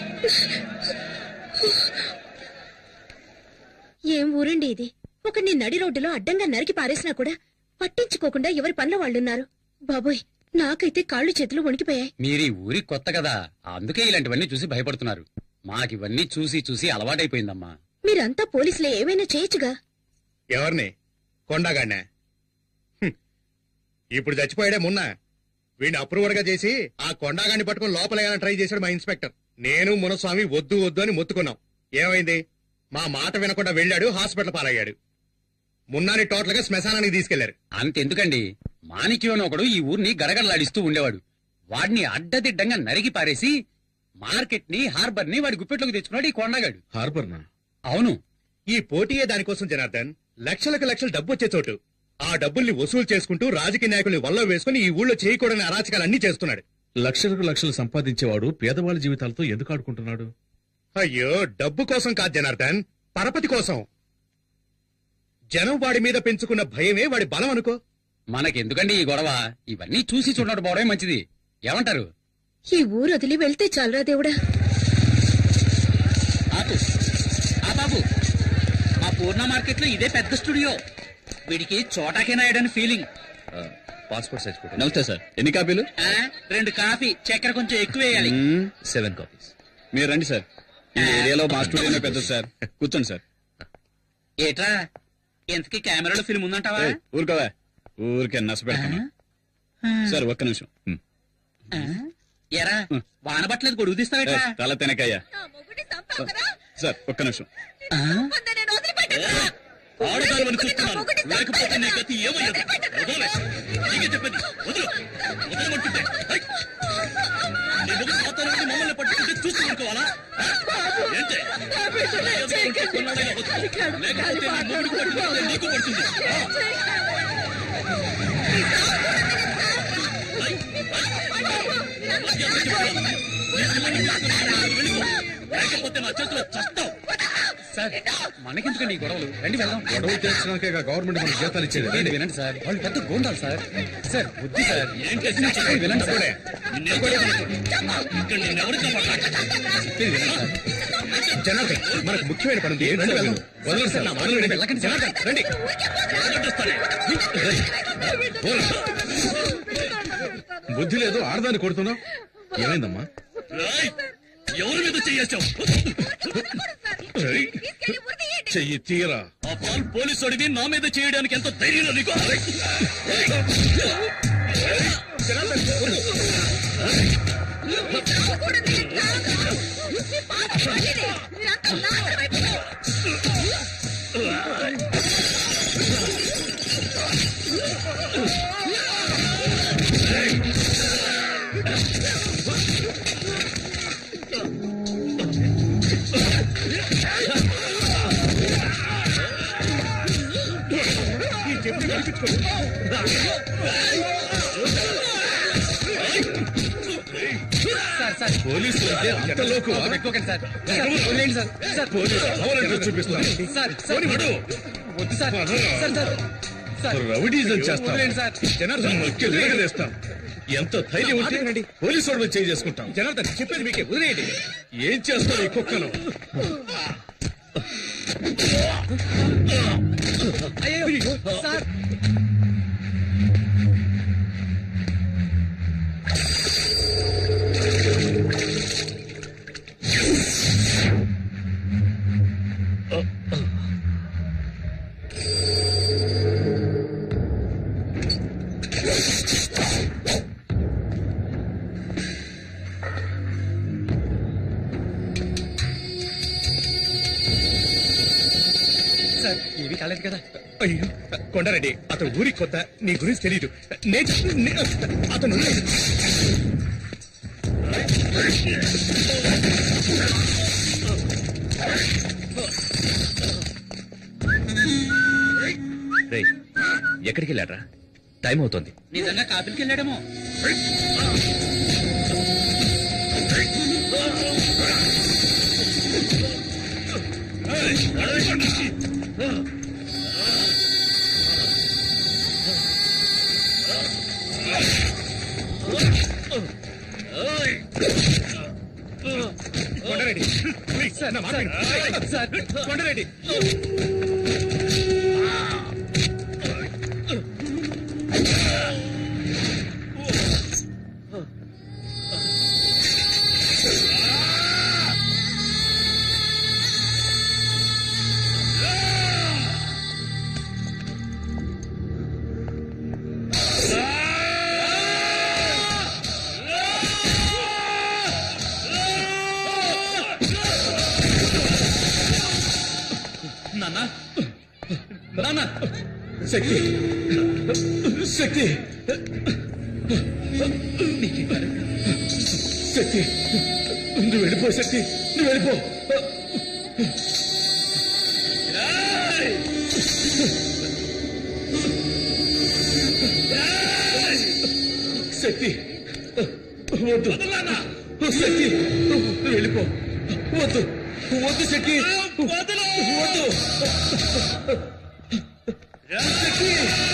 ఏం ఊరండి ఇది ఒక నీ నడి రోడ్డులో అడ్డంగా నరికి పారేసినా కూడా పట్టించుకోకుండా ఎవరి పనుల వాళ్ళున్నారు బాబోయ్ నాకైతే కాళ్ళు చేతులు వణికిపోయాయి మీరు ఈ ఊరి కొత్త కదా అందుకే ఇలాంటివన్నీ చూసి భయపడుతున్నారు మాకివన్నీ చూసి చూసి అలవాటైపోయిందమ్మా మీరంతా పోలీసులే ఏమైనా చేయొచ్చుగా ఎవరిని కొండగాడినా హ్మ్. ఇప్పుడు చచ్చిపోయాడే మొన్న వీడిని అప్రూవర్ గా చేసి ఆ కొండగాడిని పట్టుకుని లోపలేయాలని ట్రై చేశాడు మా ఇన్స్పెక్టర్ నేను మునస్వామి వద్దు వద్దు అని మొత్తుకున్నాం ఏమైంది మా మాట వినకుండా వెళ్ళాడు హాస్పిటల్ పాలయ్యాడు మున్నాని టోటల్ గా శ్మశానానికి తీసుకెళ్లారు అంతెందుకండి మాణిక్యం అని ఒకడు ఈ ఊరిని గడగడలాడిస్తూ ఉండేవాడు వాడిని అడ్డదిడ్డంగా నరికి పారేసి మార్కెట్ ని హార్బర్ ని వాడి గుప్పెట్లోకి తెచ్చుకున్నాడు ఈ కొండగాడు హార్బర్ నా అవును ఈ పోటీయే దానికోసం జనార్దన్ లక్షలకు లక్షలు డబ్బు వచ్చే చోటు ఆ డబ్బుల్ని వసూలు చేసుకుంటూ రాజకీయ నాయకుల్ని వల్ల వేసుకుని ఈ ఊళ్ళో చేయకూడని అరాచకాలన్నీ చేస్తున్నాడు లక్షలకు లక్షలు సంపాదించేవాడు పేదవాళ్ళ జీవితాలతో ఎందుకు ఆడుకుంటున్నాడు అయ్యో డబ్బు కోసం కాదు జనార్దన్ పరపతి కోసం జనం వాడి మీద పెంచుకున్న భయమే వాడి బలం అనుకో మనకెందుకండి ఈ గొడవ ఇవన్నీ చూసి చూడడం పోవడమే మంచిది ఏమంటారు ఈ ఊరు వదిలి వెళ్తే చాలరా దేవుడా ఆపు ఆ బాబు మా పూర్ణ మార్కెట్ లో ఇదే పెద్ద స్టూడియో వీడికి చోటాకే నాయడని ఫీలింగ్ పాస్పోర్ట్ సైజ్ ఫోటో నమస్తే సార్ ఎన్ని కాపీలు ఆ, రెండు కాఫీ చక్కెర కొంచెం ఎక్కువ వేయాలి సెవెన్ కాపీస్ మీరు రండి సార్ ఈ ఏరియాలో మా స్టూడియోనే పెద్దది సార్ కూర్చోండి సార్ ఏట్రా ఎంతకి కెమెరాలో ఫిల్మ్ ఉందంటావా ఏయ్, ఊరుకోవా ఊరికే నచ్చ పెడతాను సార్ ఒక్క నిమిషం ఆ? ఎరా వాన పట్టలేదు గొడుగు తీస్తావేట్రా ఏయ్, తల తినకయ్యా సార్ ఒక్క నిమిషం ఆడదానివని చూస్తున్నాను లేకపోతే నీ గతి ఏమయ్యదు వదలే నీకే చెప్పేది వదలు వదలమంటుంటే హై! నీ మొగుడు పాతాలని మమ్మల్ని పట్టుకుంటే చూస్తూ ఊరుకోవాలా ఆ? ఏంటే కొన్నాళ్ళైనా వద్దు. లేకపోతే నీ మొగుడికి పట్టుకుంటే నీకు పడుతుంది ఆ? హై! హై! మర్యాద చెప్తున్నాను. నీ పిల్లని తీసుకుని వెళ్ళిపో. లేకపోతే నా చేతిలో చస్తావు సార్ మనకెందుకండి ఈ గొడవలు రండి వెళ్దాం గొడవలు తెచ్చినాకే గవర్నమెంట్ మనకు జీతాలు ఇచ్చేది ఏంటి వినండి సార్ వాళ్ళు పెద్ద గోండాలు సార్ సార్ వద్దు సార్ ఏం చేసి నేను చెప్పేది వినండి సార్ ఇక్కడ నిన్నెవరు చెప్పేది వినండి సార్ జనార్దన్ మనకు ముఖ్యమైన పని ఉంది రండి వెళ్దాం. వదలండి సార్, నా మాట వినండి. వెళ్ళకండి సార్. జనార్దన్, రండి బుద్ధి లేదు ఆడదాన్ని కొడుతున్నావు ఏమైందమ్మా రాయ్! ఎవరి మీద చేయేశావు చెయ్యి తీరా ఆ పాల్ పోలీసు అడిగి నా మీద చేయడానికి ఎంత ధైర్యం నీకు సార్ సార్ పోలీసులు అంటే అంత లోకు పెట్టుకోకండి సార్ సార్, వదిలేయండి సార్ సార్ పోలీసు కావాలంటే చూపిస్తాను సార్ సార్ పోనీ, వద్దు sir sir sir sir rowdyism చేస్తాం వదిలేయండి సార్ జనార్దన్ నొక్కి లేగలేస్తాం ఎంత ధైర్యం ఉంటే పోలీసు వాడు చేయి చేసుకుంటాం జనార్దన్ చెప్పేది మీకే వదిలేయండి ఏం చేస్తావు ఈ కుక్కను అయ్యో సార్ ఏమీ కాలేదు కదా అయ్యో కొండారెడ్డి అతను ఊరికి కొత్త నీ గురించి తెలియదు నేను నే- అతను రేయ్ ఎక్కడికి వెళ్ళాడ్రా టైం అవుతోంది నిజంగా కాపులకి వెళ్ళాడేమో కొండారెడ్డి ప్లీజ్ నా మాట విను. సార్ కొండారెడ్డి నాన్న నాన్న శక్తి శక్తి శక్తి నువ్వు వెళ్ళిపో శక్తి నువ్వు వెళ్ళిపో శక్తి వద్దు శక్తి నువ్వు వెళ్ళిపో వద్దు వద్దు శక్తి వద్దు శక్తి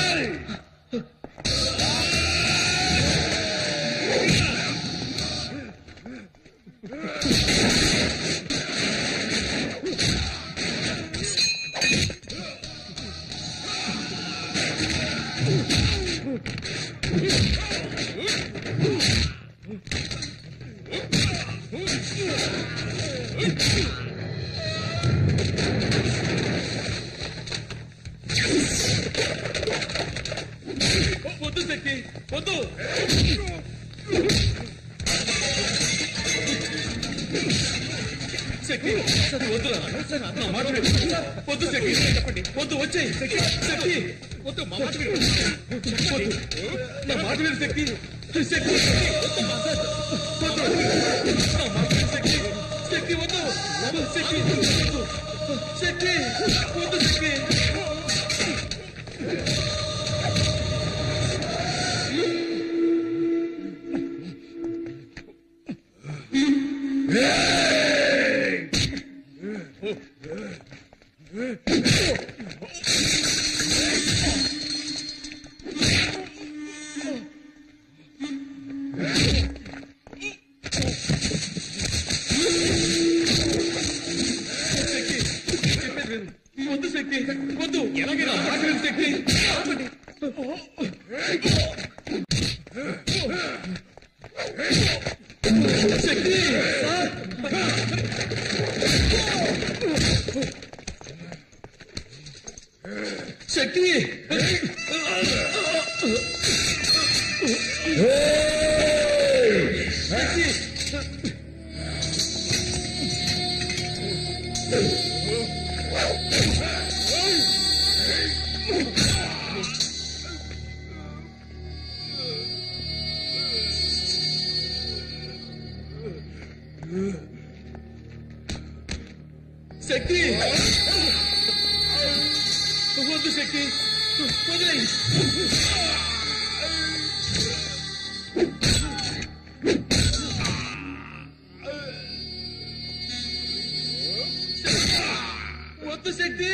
వద్దు శక్తి వద్దు శక్తి సరే వద్దురా నా మాట విను. వద్దు శక్తి చెప్పండి వద్దు వచ్చేయి శక్తి శక్తి వద్దు మా మాట విను. వద్దు నా మాట విను శక్తి శక్తి వద్దు మా సార్. వద్దు నా మాట విను శక్తి శక్తి వద్దు శక్తి వద్దు శక్తి వద్దు శక్తి వద్దు శక్తి వద్దు ఎలాగైనా మాట విను శక్తి శక్తి శక్తి శక్తి శక్తి వద్దు శక్తి వదిలేయి వద్దు శక్తి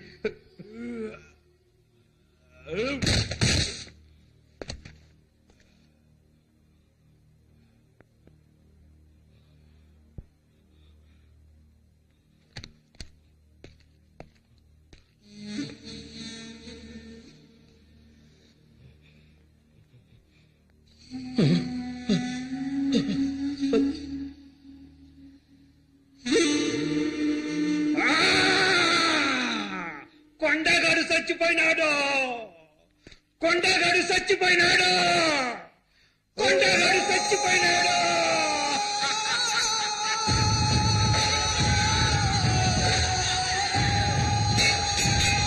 కొండగాడు చచ్చిపోయినాడు కొండగాడు చచ్చిపోయినాడు కొండగాడు చచ్చిపోయినాడు ఆ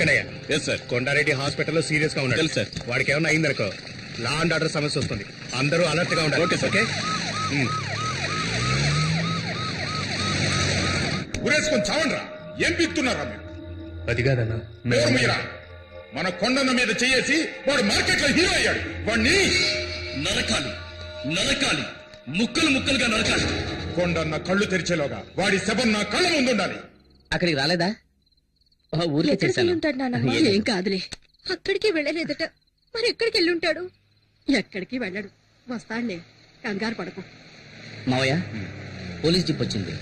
వెంకయ్య ఎస్ సార్ కొండారెడ్డి హాస్పిటల్లో సీరియస్ గా ఉన్నాడు తెలుసు సార్. వాడికి ఏమైనా అయిందనుకో లా అండ్ ఆర్డర్ సమస్య వస్తుంది అందరూ అలర్ట్ గా ఉండాలి ఓకే సార్. Okay um. ఉరేసుకొని చావండ్రా ఏం పిత్తున్నారా మీరు అది కాదన్నా నోరు మీరా మన కొండన్న మీద చేయేసి వాడు మార్కెట్ లో హీరో అయ్యాడు వాడిని నరకాలి నరకాలి ముక్కలు ముక్కలుగా నరకాలి కొండన్న కళ్ళు తెరిచేలోగా వాడి శవం నా కళ్ళ ముందు ఉండాలి అక్కడికి రాలేదా ఆ, ఊరికే ఎక్కడికి చేశాను వెళ్ళుంటాడు నానమ్మ ఏం కాదులే అక్కడికి వెళ్ళలేదట మరి ఎక్కడికి వెళ్ళుంటాడు ఎక్కడికి వెళ్ళడు వస్తాడులే కంగారు పడకు మావయ్య పోలీస్ జీప్ వచ్చింది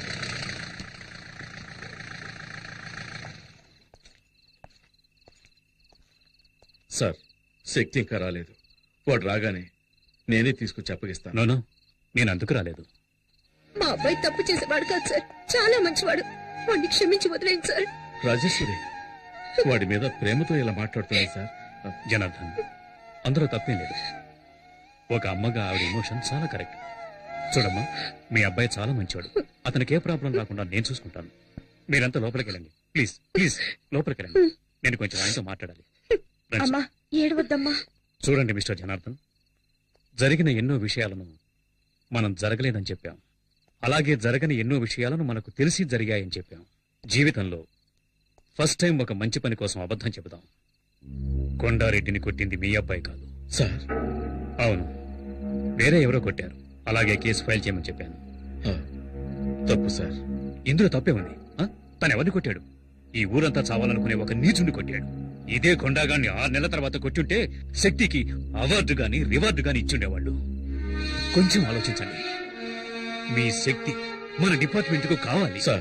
సార్ శక్తి ఇంకా రాలేదు వాడు రాగానే నేనే తీసుకొచ్చి అప్పగిస్తాను నోనో నేను అందుకు రాలేదు మా అబ్బాయి తప్పు చేసేవాడు కాదు సార్ చాలా మంచివాడు వాడిని క్షమించి వదిలేండి సార్ రాజేశ్వరి వాడి మీద ప్రేమతో ఇలా మాట్లాడుతున్నాయి సార్ జనార్దన్ అందులో తప్పేం లేదు ఒక అమ్మగా ఆవిడ ఎమోషన్ చాలా కరెక్ట్ చూడమ్మా మీ అబ్బాయి చాలా మంచివాడు అతనికి ఏ ప్రాబ్లం రాకుండా నేను చూసుకుంటాను మీరంతా లోపలికి వెళ్ళండి ప్లీజ్ ప్లీజ్ లోపలికి వెళ్ళండి నేను కొంచెం ఆయనతో మాట్లాడాలి రండి. అమ్మా ఏడవద్దమ్మా చూడండి మిస్టర్ జనార్దన్ జరిగిన ఎన్నో విషయాలను మనం జరగలేదని చెప్పాం అలాగే జరగని ఎన్నో విషయాలను మనకు తెలిసి జరిగాయని చెప్పాం జీవితంలో ఫస్ట్ టైం ఒక మంచి పని కోసం అబద్ధం చెబుదాం కొండారెడ్డిని కొట్టింది మీ అబ్బాయి కాదు సార్ అవును వేరే ఎవరో కొట్టారు అలాగే కేసు ఫైల్ చేయమని చెప్పాను తప్పు సార్ ఇందులో తప్పే ఉంది ఆ? తను ఎవరిని కొట్టాడు ఈ ఊరంతా చావాలనుకునే ఒక నీచుని కొట్టాడు ఇదే కొండాగాన్ని ఆరు నెలల తర్వాత కొట్టుంటే శక్తికి అవార్డు గాని రివార్డు గాని ఇచ్చుండేవాళ్ళు కొంచెం ఆలోచించండి మీ శక్తి మన డిపార్ట్మెంట్ కు కావాలి సార్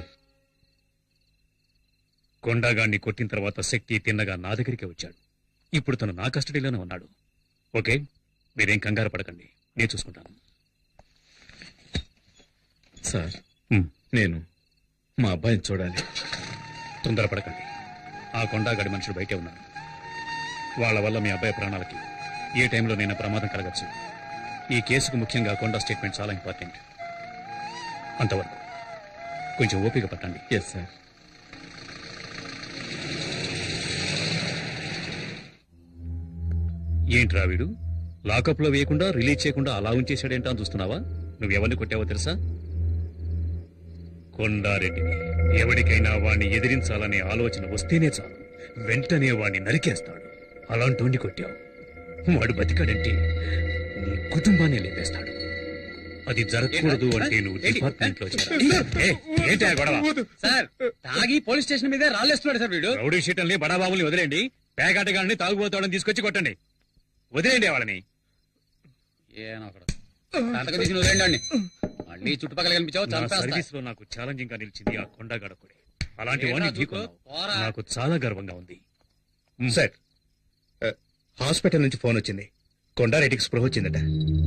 కొండాగాన్ని కొట్టిన తర్వాత శక్తి తిన్నగా నా దగ్గరికి వచ్చాడు ఇప్పుడు తను నా కస్టడీలోనే ఉన్నాడు ఓకే మీరేం కంగారు పడకండి నేను చూసుకుంటాను సార్ హ్మ్. నేను మా అబ్బాయిని చూడాలి తొందరపడకండి ఆ కొండాగడి మనుషులు బయటే ఉన్నారు వాళ్ళ వల్ల మీ అబ్బాయి ప్రాణాలకి ఏ టైంలో నేను ప్రమాదం కలగచ్చు ఈ కేసుకు ముఖ్యంగా కొండా స్టేట్మెంట్ చాలా ఇంపార్టెంట్ అంతవరకు కొంచెం ఓపిక పట్టండి ఎస్ సార్ ఏంట్రా వీడు లాకప్ లో వేయకుండా రిలీజ్ చేయకుండా అలా ఉంచేశాడేంటా అని చూస్తున్నావా నువ్వెవరిని కొట్టావో తెలుసా కొండారెడ్డిని ఎవరికైనా వాణ్ణి ఎదిరించాలనే ఆలోచన వస్తేనే చాలు వెంటనే వాణ్ణి నరికేస్తాడు అలాంటి కొట్టావు వాడు బతికాడంటే నీ కుటుంబాన్ని లేపేస్తాడు అది జరగకూడదు అంటే నువ్వు డిపార్ట్మెంట్ లో చేరాలి. ఏ, ఏంటా గొడవ సార్ తాగి పోలీస్ స్టేషన్ మీద రాళ్ళేస్తున్నాడు సార్ వీడు రౌడీ షీటల్ని బడాబాబుల్ని వదిలేండి పేకాటగాళ్ళని తాగుబోతాడని తీసుకొచ్చి కొట్టండి వదిలేండి వాళ్ళని సంతకం తీసి వదిలేండి వాడిని. మళ్ళీ చుట్టుపక్కల కనిపించావు నా చంపేస్తా సర్వీస్ లో నాకు ఛాలెంజింగ్ గా నిలిచింది ఆ కొండగడకుడే అలాంటి ఏంట్రా వాడిని చూపు? ఢీకొన్నావు. పోరా. నాకు చాలా గర్వంగా ఉంది సార్ ఆ, హాస్పిటల్ నుంచి ఫోన్ వచ్చింది కొండారెడ్డికి స్పృహ వచ్చిందట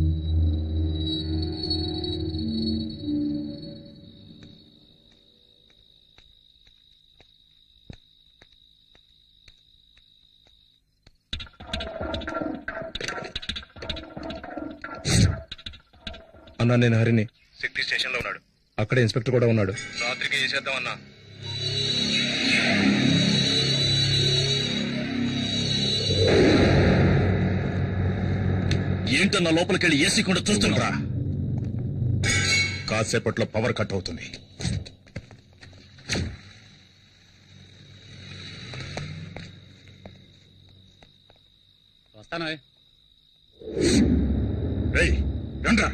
అన్నా నేను హరిని శక్తి స్టేషన్ లో ఉన్నాడు అక్కడ ఇన్స్పెక్టర్ కూడా ఉన్నాడు రాత్రికి చేసేద్దాం అన్నా ఏంటన్నా లోపలికెళ్ళి ఏసీ కూడా చూస్తున్నా కాసేపట్లో పవర్ కట్ అవుతుంది వస్తాను రేయ్ రండ్రా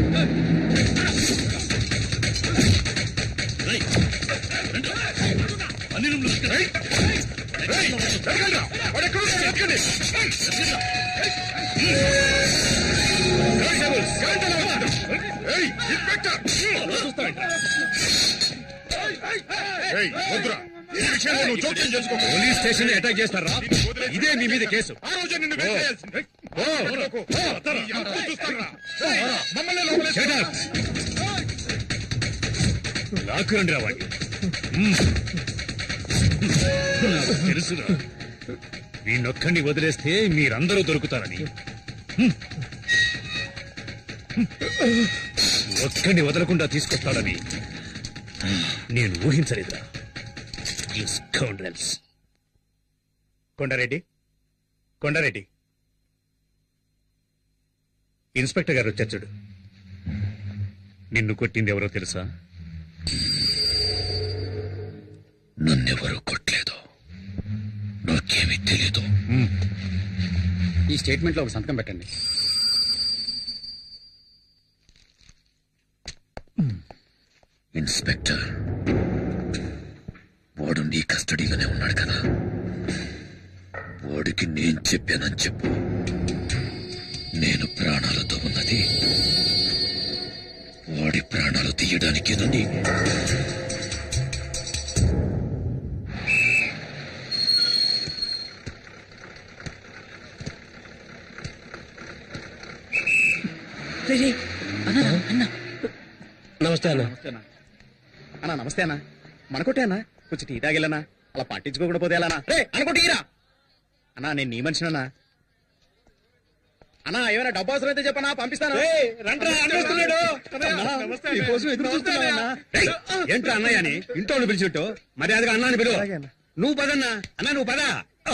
ఏయ్, వద్దురా. ఈ విషయంలో నువ్వు జోక్యం చేసుకో. పోలీస్ స్టేషన్ అటాక్ చేస్తారా ఇదే మీ మీద కేసు ఆ రోజే నిన్ను వేసేయాల్సింది. ఓ, వదలకు. ఓ, వదరా. ఎంత చూస్తారా? ఏయ్, మమ్మల్ని లోపలేసుకో. లాక్కురండి రా వాడిని మ్మ్. నాకు తెలుసురా వీణొక్కడిని వదిలేస్తే మీరందరూ దొరుకుతారని హ్మ్. ఒక్కడిని వదలకుండా తీసుకొస్తాడని నేను ఊహించలేదురా You scoundrels. Kondareddy Kondareddy inspector గారు వచ్చారు చూడు నిన్ను కొట్టింది ఎవరో తెలుసా నన్నెవరూ కొట్టలేదు నాకేమీ తెలీదు ఈ స్టేట్మెంట్ లో ఒక సంతకం పెట్టండి ఇన్స్పెక్టర్ వాడు నీ కస్టడీలోనే ఉన్నాడు కదా వాడికి నేను చెప్పానని చెప్పు నేను ప్రాణాలతో ఉన్నది వాడి ప్రాణాలు తీయడానికేనని నమస్తే అన్న అన్నా నమస్తే అన్నా మనకొట్టే అన్నా కొంచెం టీ తాగిల్లనా అలా పట్టించుకోకుండా పోతే ఎలానా రే అనుకుంటీరా అన్నా నేను నీ మనిషినన్నా అన్నా ఏమైనా డబ్బు అవసరం అయితే చెప్పనా పంపిస్తాను రండ్రా, అన్న వస్తున్నాడు. అన్నా, నమస్తే నీకోసం ఎదురు చూస్తున్నానన్నా. ఏయ్, ఏంట్రా అన్నయ్య అని ఇంట్లో వాళ్ళు పిలిచిట్టు మర్యాదగా అన్నాని పిలువు నువ్వు పదన్నా అన్న నువ్వు పద ఓ.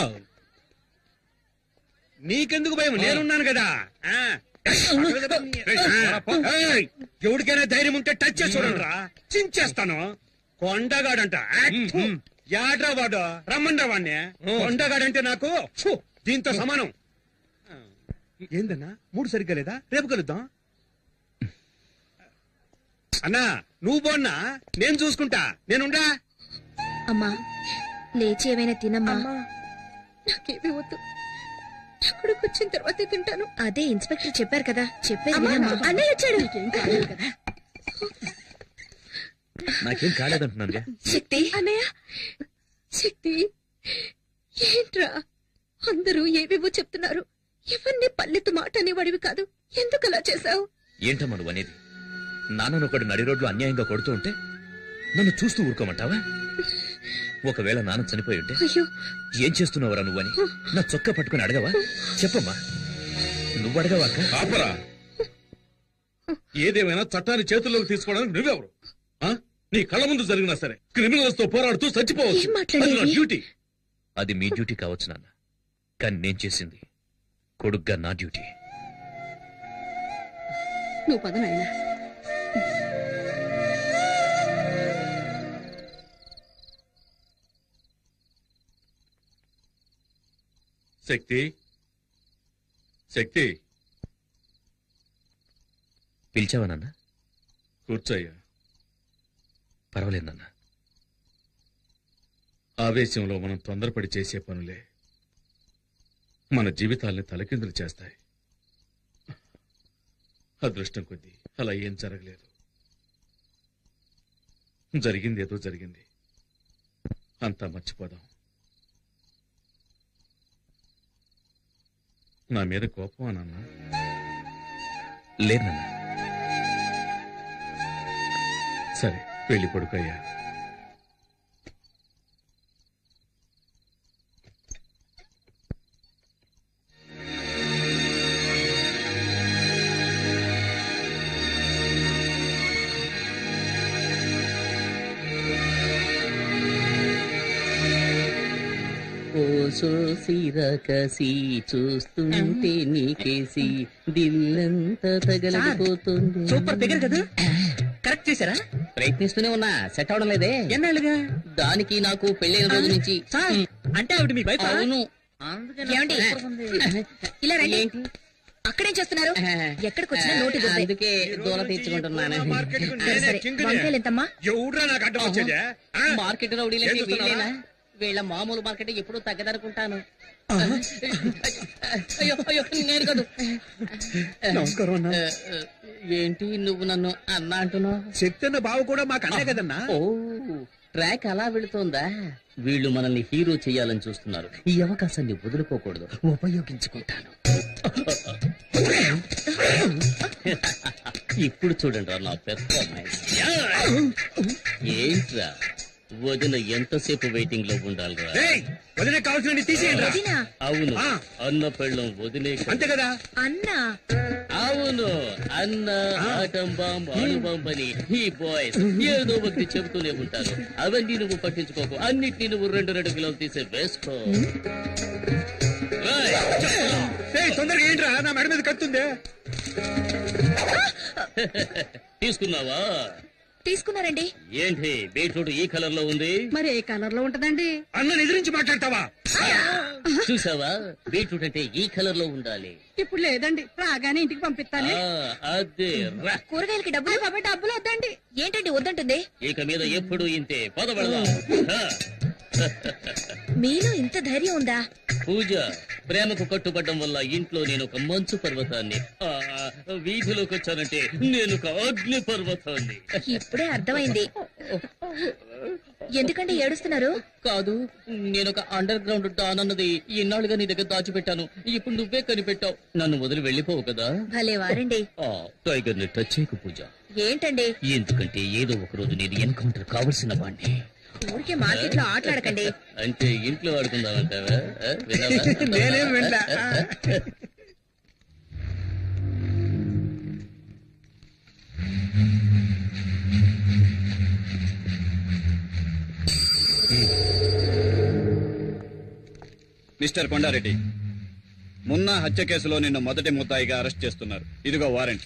నీకెందుకు భయం నేనున్నాను కదా ఆ. ఏయ్, ఆ, పో. ఏయ్, ఎవరికైనా ధైర్యం ఉంటే టచ్ చేసి చూడండిరా చించేస్తాను కొండగాడంట యాక్ట్. యాడ్రా వాడు రమ్మండ్రా వాడిని కొండగాడంటే నాకు ఫు, దీంతో సమానం ఏందన్నా మూడు సరిగ్గా లేదా రేపు కలుద్దాం అన్నా నువ్వు పోన్నా నేను చూసుకుంటా నేనుండా అమ్మా లేచి ఏమైనా తినమ్మా నాకేమీ వద్దు నా కొడుకు వచ్చిన తర్వాత తింటాను అదే ఇన్స్పెక్టర్ చెప్పారు కదా చెప్పేది అమ్మా, వినమ్మా. అన్నయ్య వచ్చాడు నాకేం కాలేదంటున్నానుగా శక్తి అన్నయ్య శక్తి ఏంట్రా అందరూ ఏవేవో చెప్తున్నారు ఎవరిని పల్లెత్తు మాట అనేవాడివి కాదు ఎందుకు అలా చేశావు ఏంటమ్మా నువ్వు అనేది నాన్నను ఒకడు నడి రోడ్లు అన్యాయంగా కొడుతూ ఉంటే నన్ను చూస్తూ ఊరుకోమంటావా ఒకవేళ నాన్న చనిపోయి ఉంటే అయ్యో ఏం చేస్తున్నావురా నువ్వని నా చొక్కా పట్టుకుని అడగవా చెప్పమ్మా నువ్వు అడగవా అక్క? ఆపరా ఏదేమైనా చట్టాన్ని చేతుల్లోకి తీసుకోవడానికి నువ్వెవరు ఆ? నీ కళ్ళ ముందు జరిగినా సరే క్రిమినల్స్ తో పోరాడుతూ చచ్చిపోవచ్చు ఏం మాట్లాడేది? అది నా డ్యూటీ అది మీ డ్యూటీ కావచ్చు నాన్న కానీ నేను చేసింది కొడుగ్గా నా డ్యూటీ నువ్వు పద నాయనా శక్తి శక్తి పిలిచావా నాన్న కూర్చోయ్యా పర్వాలేదు నాన్న ఆవేశంలో మనం తొందరపడి చేసే పనులే మన జీవితాల్ని తలకిందులు చేస్తాయి అదృష్టం కొద్దీ అలా ఏం జరగలేదు జరిగింది ఏదో జరిగింది అంతా మర్చిపోదాం నా మీద కోపమా నాన్న లేదు నాన్న సరే వెళ్ళి పడుకోయ్యా ఓ సోసిరకసి చూస్తుంటే నీకేసి దిల్లంతా తగలడిపోతుంది సూపర్ ఫిగర్ కదా కరెక్ట్ చేశారా ప్రయత్నిస్తూనే ఉన్నా సెట్ అవడం లేదే ఎన్నాళ్ళుగా దానికి నాకు పెళ్ళైన రోజు నుంచి అంటే ఆవిడ మీ వైఫ్ అవును ఏమండి ఇలా రండి అక్కడేం చేస్తున్నారు ఎక్కడికి వచ్చినా నోటి దుబ్బే. అందుకే దూరం తెచ్చుకుంటున్నాను సరే సరే వంకాయలు ఎంతమ్మా ఎవడ్రా నాకు అడ్డం వచ్చేదే మార్కెట్ ఏం రౌడీలకి చూస్తున్నావా? వీళ్ళేనా వీళ్ళ మామూలు మార్కెట్ ఎప్పుడు తగ్గదనుకుంటాను అయ్యో అయ్యో నేను కాదు నమస్కారం అన్నా. ఆ, ఆ, ఏంటి నువ్వు నన్ను అన్న అంటున్నావు శక్తి బావ కూడా మాకు అన్నే కదన్నా ఓ ట్రాక్ అలా వెళుతోందా వీళ్ళు మనల్ని హీరో చేయాలని చూస్తున్నారు ఈ అవకాశాన్ని వదులుకోకూడదు ఉపయోగించుకుంటాను ఇప్పుడు చూడండి రా నా పెర్ఫార్మెన్స్ ఏంట్రా వదిన ఎంతసేపు వెయిటింగ్ లో ఉండాలిరా వదిలే కావాల్సిన తీసేయండి వదినా? అవును అన్న పెళ్ళం వదిలే అంతే కదా అన్నా అవును అన్న ఆటం బాంబ్ అణుబాంబ్ అని ఈ బాయ్స్ ఏదో ఒకటి చెబుతూనే ఉంటారు అవన్నీ నువ్వు పట్టించుకోకు అన్నిటినీ నువ్వు రెండు రెండు కిలోలు తీసే వేసుకో ఏయ్, తొందరగా ఏంట్రా నా మెడ మీద కత్తుందే తీసుకున్నావా తీసుకున్నారండి ఏంటి బీట్రూట్ ఈ కలర్ లో ఉంది మరి ఏ కలర్ లో ఉంటదండి అన్న ఎదిరించి మాట్లాడతావా చూసావా బీట్రూట్ అంటే ఈ కలర్ లో ఉండాలి ఇప్పుడు లేదండి రాగానే ఇంటికి పంపిస్తాను ఆ, అదే రా కూరగాయలకి డబ్బులు బాబా డబ్బులు వద్దండి ఏంటండి వద్దంటుంది ఇక మీద ఎప్పుడు ఇంతే పదవడదాం మీలో ఇంత ధైర్యం ఉందా పూజ ప్రేమకు కట్టుబడ్డం వల్ల ఇంట్లో నేను ఒక మంచు పర్వతాన్ని ఆ, వీధిలోకి వచ్చానంటే నేను ఒక అగ్ని పర్వతాన్ని ఇప్పుడే అర్థమైంది ఎందుకండి ఏడుస్తున్నారు కాదు నేను ఒక అండర్ గ్రౌండ్ డాన్ అన్నది ఇన్నాళ్ళుగా నీ దగ్గర దాచిపెట్టాను ఇప్పుడు నువ్వే కనిపెట్టావు నన్ను వదిలి వెళ్ళిపోవు కదా భలే వారండి ఆ టైగర్ ని టచ్ చేయకు పూజ ఏంటండి ఎందుకంటే ఏదో ఒక రోజు నేను ఎన్కౌంటర్ కావలసిన వాడిని ఊరికే మార్కెట్ లో ఆటలాడకండి అంటే ఇంట్లో ఆడుకుందామంటావా ఆ, విన్నావా? నేనేం వినలా. మిస్టర్ కొండారెడ్డి మున్నా హత్య కేసులో నిన్ను మొదటి ముద్దాయిగా అరెస్ట్ చేస్తున్నారు ఇదిగో వారెంట్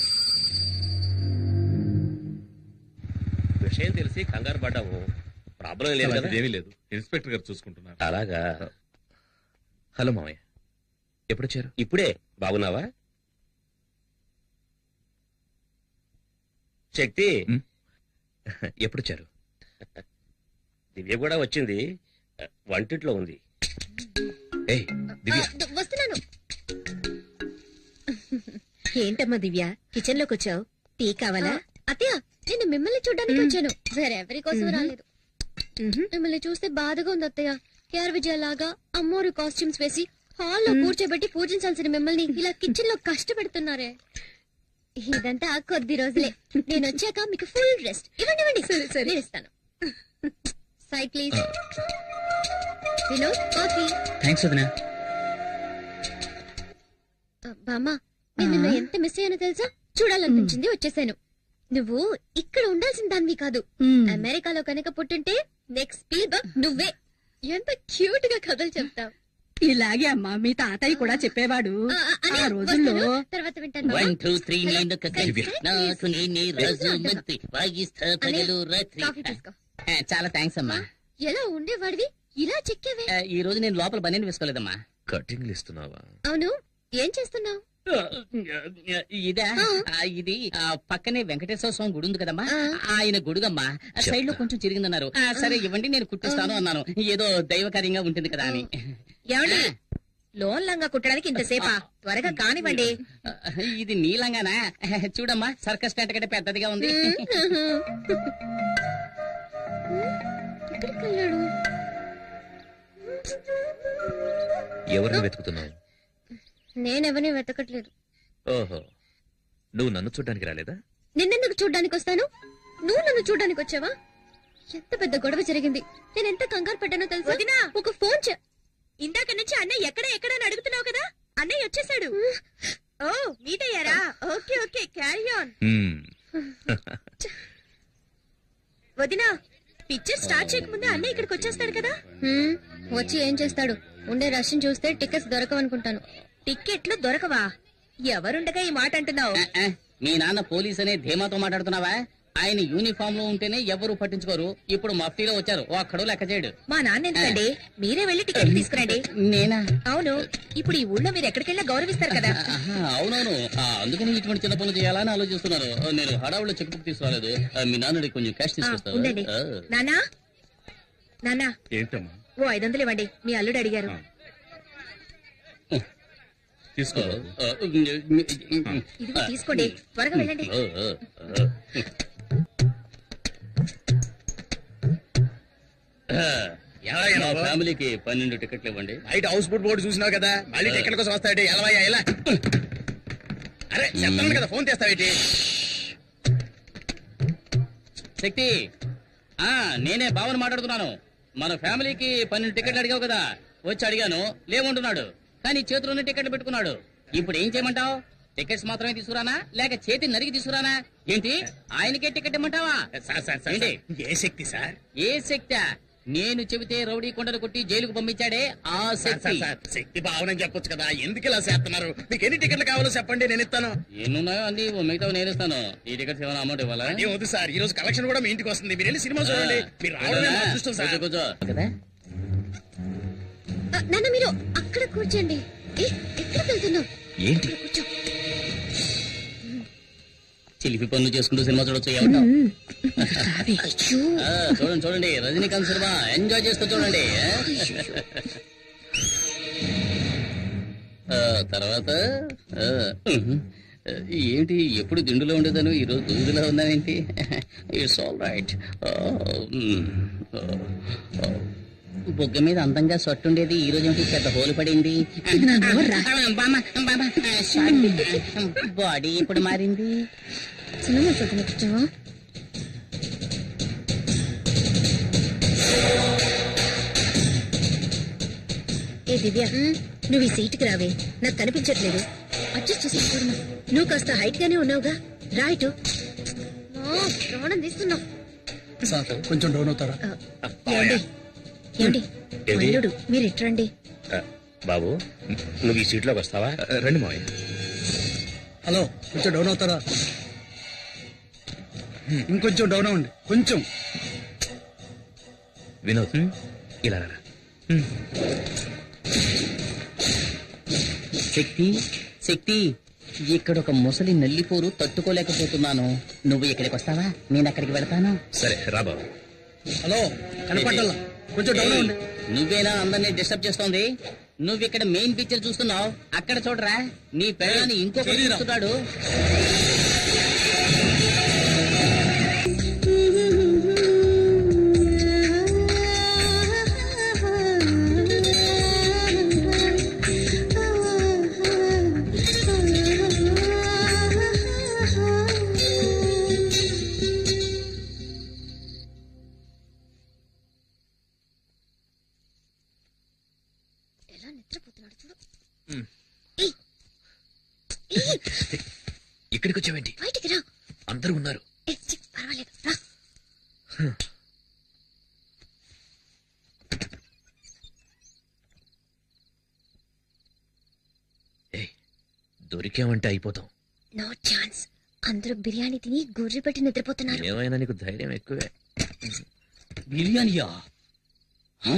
విషయం తెలిసి కంగారు పడ్డాము ప్రాబ్లం లేదు కదా ఏమీ లేదు ఇన్స్పెక్టర్ గారు చూసుకుంటున్నారు అలాగా హలో మామయ్య ఎప్పుడు వచ్చారు ఇప్పుడే బాగున్నావా శక్తి ఎప్పుడు వచ్చారు దివ్య కూడా వచ్చింది వంటింట్లో ఉంది ఏయ్ దివ్య ఆ, వస్తున్నాను ఏంటమ్మా దివ్య కిచెన్ లోకి వచ్చావు టీ కావాలా అత్తయ్య నేను మిమ్మల్ని చూడడానికి వచ్చాను వేరెవరి కోసం రాలేదు మిమ్మల్ని చూస్తే బాధగా ఉంది అత్తయ్య కేఆర్ విజయ లాగా అమ్మోరు కాస్ట్యూమ్స్ వేసి హాల్లో కూర్చోబెట్టి పూజించాల్సిన మిమ్మల్ని ఇలా కిచెన్ లో కష్టపెడుతున్నారే ఇదంతా కొద్ది రోజులే నేను వచ్చాక మీకు ఫుల్ రెస్ట్ ఇవ్వండి ఇవ్వండి నేను ఇస్తాను సై ప్లీజ్ వినోద్ కాఫీ థ్యాంక్స్ వదినా బామ్మ నేను నిన్ను ఎంత మిస్ అయ్యానో తెలుసా చూడాలనిపించింది వచ్చేసాను నువ్వు ఇక్కడ ఉండాల్సిన దానివి కాదు అమెరికాలో కనుక పుట్టుంటే నెక్స్ట్ స్పీల్బర్గ్ నువ్వే ఎంత క్యూట్ గా కథలు చెప్తావు ఇలాగే అమ్మా మీ తాతయ్య కూడా చెప్పేవాడు ఆ రోజుల్లో తర్వాత వింటాను వన్ టూ త్రీ నేను ఒక కలిపి నాకు నేనే రాజు మంత్రి వాయిస్తా పగలు రాత్రి కాఫీ తీసుకో ఆ, చాలా థ్యాంక్స్ అమ్మా ఎలా ఉండేవాడివి ఇలా చెక్కేవే ఆ, ఈ రోజు నేను లోపల బనీని వేసుకోలేదమ్మా కటింగ్లు ఇస్తున్నావా అవును ఏం చేస్తున్నావు ఇదా ఆ, ఇది ఆ, పక్కనే వెంకటేశ్వర స్వామి గుడి ఉంది కదమ్మా ఆయన గుడుగమ్మా ఆ, సైడ్ లో కొంచెం చిరిగిందన్నారు ఆ, సరే ఇవ్వండి నేను కుట్టిస్తాను అన్నాను ఏదో దైవకార్యంగా ఉంటుంది కదా అని ఏమండి లోన్ లంగా కుట్టడానికి ఇంతసేపా త్వరగా కానివ్వండి ఆ, ఇది నీలంగానా చూడమ్మా సర్కస్ టెంట్ కంటే పెద్దదిగా ఉంది ఎక్కడికి వెళ్ళాడు ఎవరిని వెతుకుతున్నావు నేనెవరిని వెతకట్లేదు ఓహో నువ్వు నన్ను చూడ్డానికి రాలేదా నిన్నెందుకు చూడ్డానికి వస్తాను నువ్వు నన్ను చూడ్డానికి వచ్చావా ఎంత పెద్ద గొడవ జరిగింది నేను ఎంత కంగారు పడ్డానో తెలుసా ఒక ఫోన్ చే ఇందాక నుంచి అన్నయ్య ఎక్కడ ఎక్కడ అని అడుగుతున్నావు కదా అన్నయ్య వచ్చేసాడు ఓ మీట్ అయ్యారా okay okay carry on hmm. వదినా పిక్చర్ స్టార్ట్ చేయకముందే అన్నయ్య ఇక్కడికి వచ్చేస్తాడు కదా హ్మ్, వచ్చి ఏం చేస్తాడు ఉండే రష్ని చూస్తే టికెట్స్ దొరకవనుకుంటాను టిక్కెట్లు దొరకవా ఎవరుండగా ఈ మాట అంటున్నావు ఆ, మీ నాన్న పోలీస్ అనే ధీమాతో మాట్లాడుతున్నావా ఆయన యూనిఫామ్ లో ఉంటేనే ఎవరు పట్టించుకోరు ఇప్పుడు మఫ్టీలో వచ్చారు ఒక్కడో లెక్క చేయడు మా నాన్న ఎందుకండి మీరే వెళ్ళి టికెట్ తీసుకురండి నేనా అవును ఇప్పుడు ఈ ఊళ్ళో మీరు ఎక్కడికెళ్ళా గౌరవిస్తారు కదా ఆహా, అవునవును ఆ, అందుకని ఇటువంటి చిన్న పనులు చేయాలని ఆలోచిస్తున్నారు ఆ, నేను హడావులో చెక్ బుక్ తీసుకురాలేదు ఆ, మీ నాన్నడి కొంచెం క్యాష్ తీసుకొస్తావా ఉండండి ఆ. నానా నానా ఏంటమ్మా ఓ ఐదు వందలు ఇవ్వండి మీ అల్లుడు అడిగారు తీసుకో ఆ, ఇదిగో తీసుకోండి త్వరగా వెళ్ళండి ఆ, ఆ, ఆ. ఆ, మా ఫ్యామిలీకి పన్నెండు టికెట్లు ఇవ్వండి బయట హౌస్ బోట్ బోర్డు చూసినావు కదా మళ్ళీ టికెట్ కోసం వస్తాడు ఎలవయ్యా ఎలా అరే చెప్తాను కదా ఫోన్ చేస్తావేటి శక్తి ఆ నేనే భావన మాట్లాడుతున్నాను మన ఫ్యామిలీకి పన్నెండు టికెట్లు అడిగావు కదా వచ్చి అడిగాను లేవంటున్నాడు కానీ చేతిలోనే టికెట్లు పెట్టుకున్నాడు ఇప్పుడు ఏం చేయమంటావు టికెట్స్ మాత్రమే తీసుకురానా లేక చేతి నరిగి తీసుకురానా ఏంటి ఆయనకే టికెట్ ఇమ్మంటావా ఏంటి? ఏ శక్తి సార్ ఏ శక్తి నేను చెబితే రౌడీ కొండలు కొట్టి జైలుకు పంపించాడే ఆ శక్తి శక్తి భావన చెప్పొచ్చు కదా ఎందుకు ఇలా చేస్తున్నారు మీకు ఎన్ని టికెట్లు కావాలో చెప్పండి నేను ఇస్తాను ఎన్నున్నాయో అన్ని మిగతా నేను ఇస్తాను ఈ టికెట్స్ ఏమైనా అమౌంట్ ఇవ్వాలా అదే వద్దు సార్ ఈ రోజు కలెక్షన్ కూడా మీ ఇంటికి వస్తుంది మీరు వెళ్ళి సినిమా చూడండి మీరు రావడమే మా అదృష్టం సార్ కూర్చో, కూర్చో. కదా ఆ, నాన్న మీరు అక్కడ కూర్చోండి ఏ, ఎక్కడికి వెళ్తున్నావు ఏంటి కూర్చో చిలిపి పనులు చేసుకుంటూ సినిమా చూడొచ్చు ఏమంటావు అయ్యో ఆ, చూడండి చూడండి రజనీకాంత్ సినిమా ఎంజాయ్ చేస్తూ చూడండి ఆ? ఆ, తర్వాత ఆ, ఉహు. ఏంటి ఎప్పుడు దిండులో ఉండేదాను ఈ రోజు దూదులో ఉన్నానేంటి ఇట్స్ ఆల్ రైట్ బొగ్గ మీద అందంగా సొట్టుండేది ఈ రోజు ఏంటి పెద్ద హోలు పడింది బామ్మ, బామ్మ, సారీ. బాడీ ఇప్పుడు మారింది సినిమా చూద్దాం కూర్చోవా ఏ దివ్య నువ్వు ఈ సీటుకి రావే నాకు కనిపించట్లేదు అడ్జస్ట్ చేసి చూడమా నువ్వు కాస్త హైట్ గానే ఉన్నావుగా రా ఇటు ప్రాణం తీస్తున్నావు కొంచెం డౌన్ అవుతారా ఏమండి ఏమండి ఏంటి? మల్లుడు మీరు ఇట్రండి బాబు నువ్వు ఈ సీట్లోకి వస్తావా రండి మావయ్య హలో కొంచెం డౌన్ అవుతారా ఇంకొంచెం డౌన్ అవ్వండి కొంచెం వినోద్ ఇలా రా శక్తి శక్తి ఇక్కడ ఒక ముసలి నల్లిపోరు తట్టుకోలేకపోతున్నాను నువ్వు ఇక్కడికి వస్తావా నేను అక్కడికి వెళ్తాను సరే రా బాబు హలో కనపడ్డాలా కొంచెం డౌన్ అవ్వండి నువ్వేనా అందరినీ డిస్టర్బ్ చేస్తోంది నువ్వు ఇక్కడ మెయిన్ పిక్చర్ చూస్తున్నావు అక్కడ చూడరా నీ పెళ్ళాన్ని ఇంకొకటి శరీరం. చూస్తున్నాడు ఎలా నిద్రపోతున్నాడు చూడు ఇక్కడికి వచ్చావేంటి బయటికి రా అందరూ ఉన్నారు ఏ, చి, పర్వాలేదు రా దొరికామంటే అయిపోతాం నో ఛాన్స్ అందరూ బిర్యానీ తిని గుర్రి పెట్టి నిద్రపోతున్నారు ఏమైనా నీకు ధైర్యం ఎక్కువే బిర్యానీయా హ?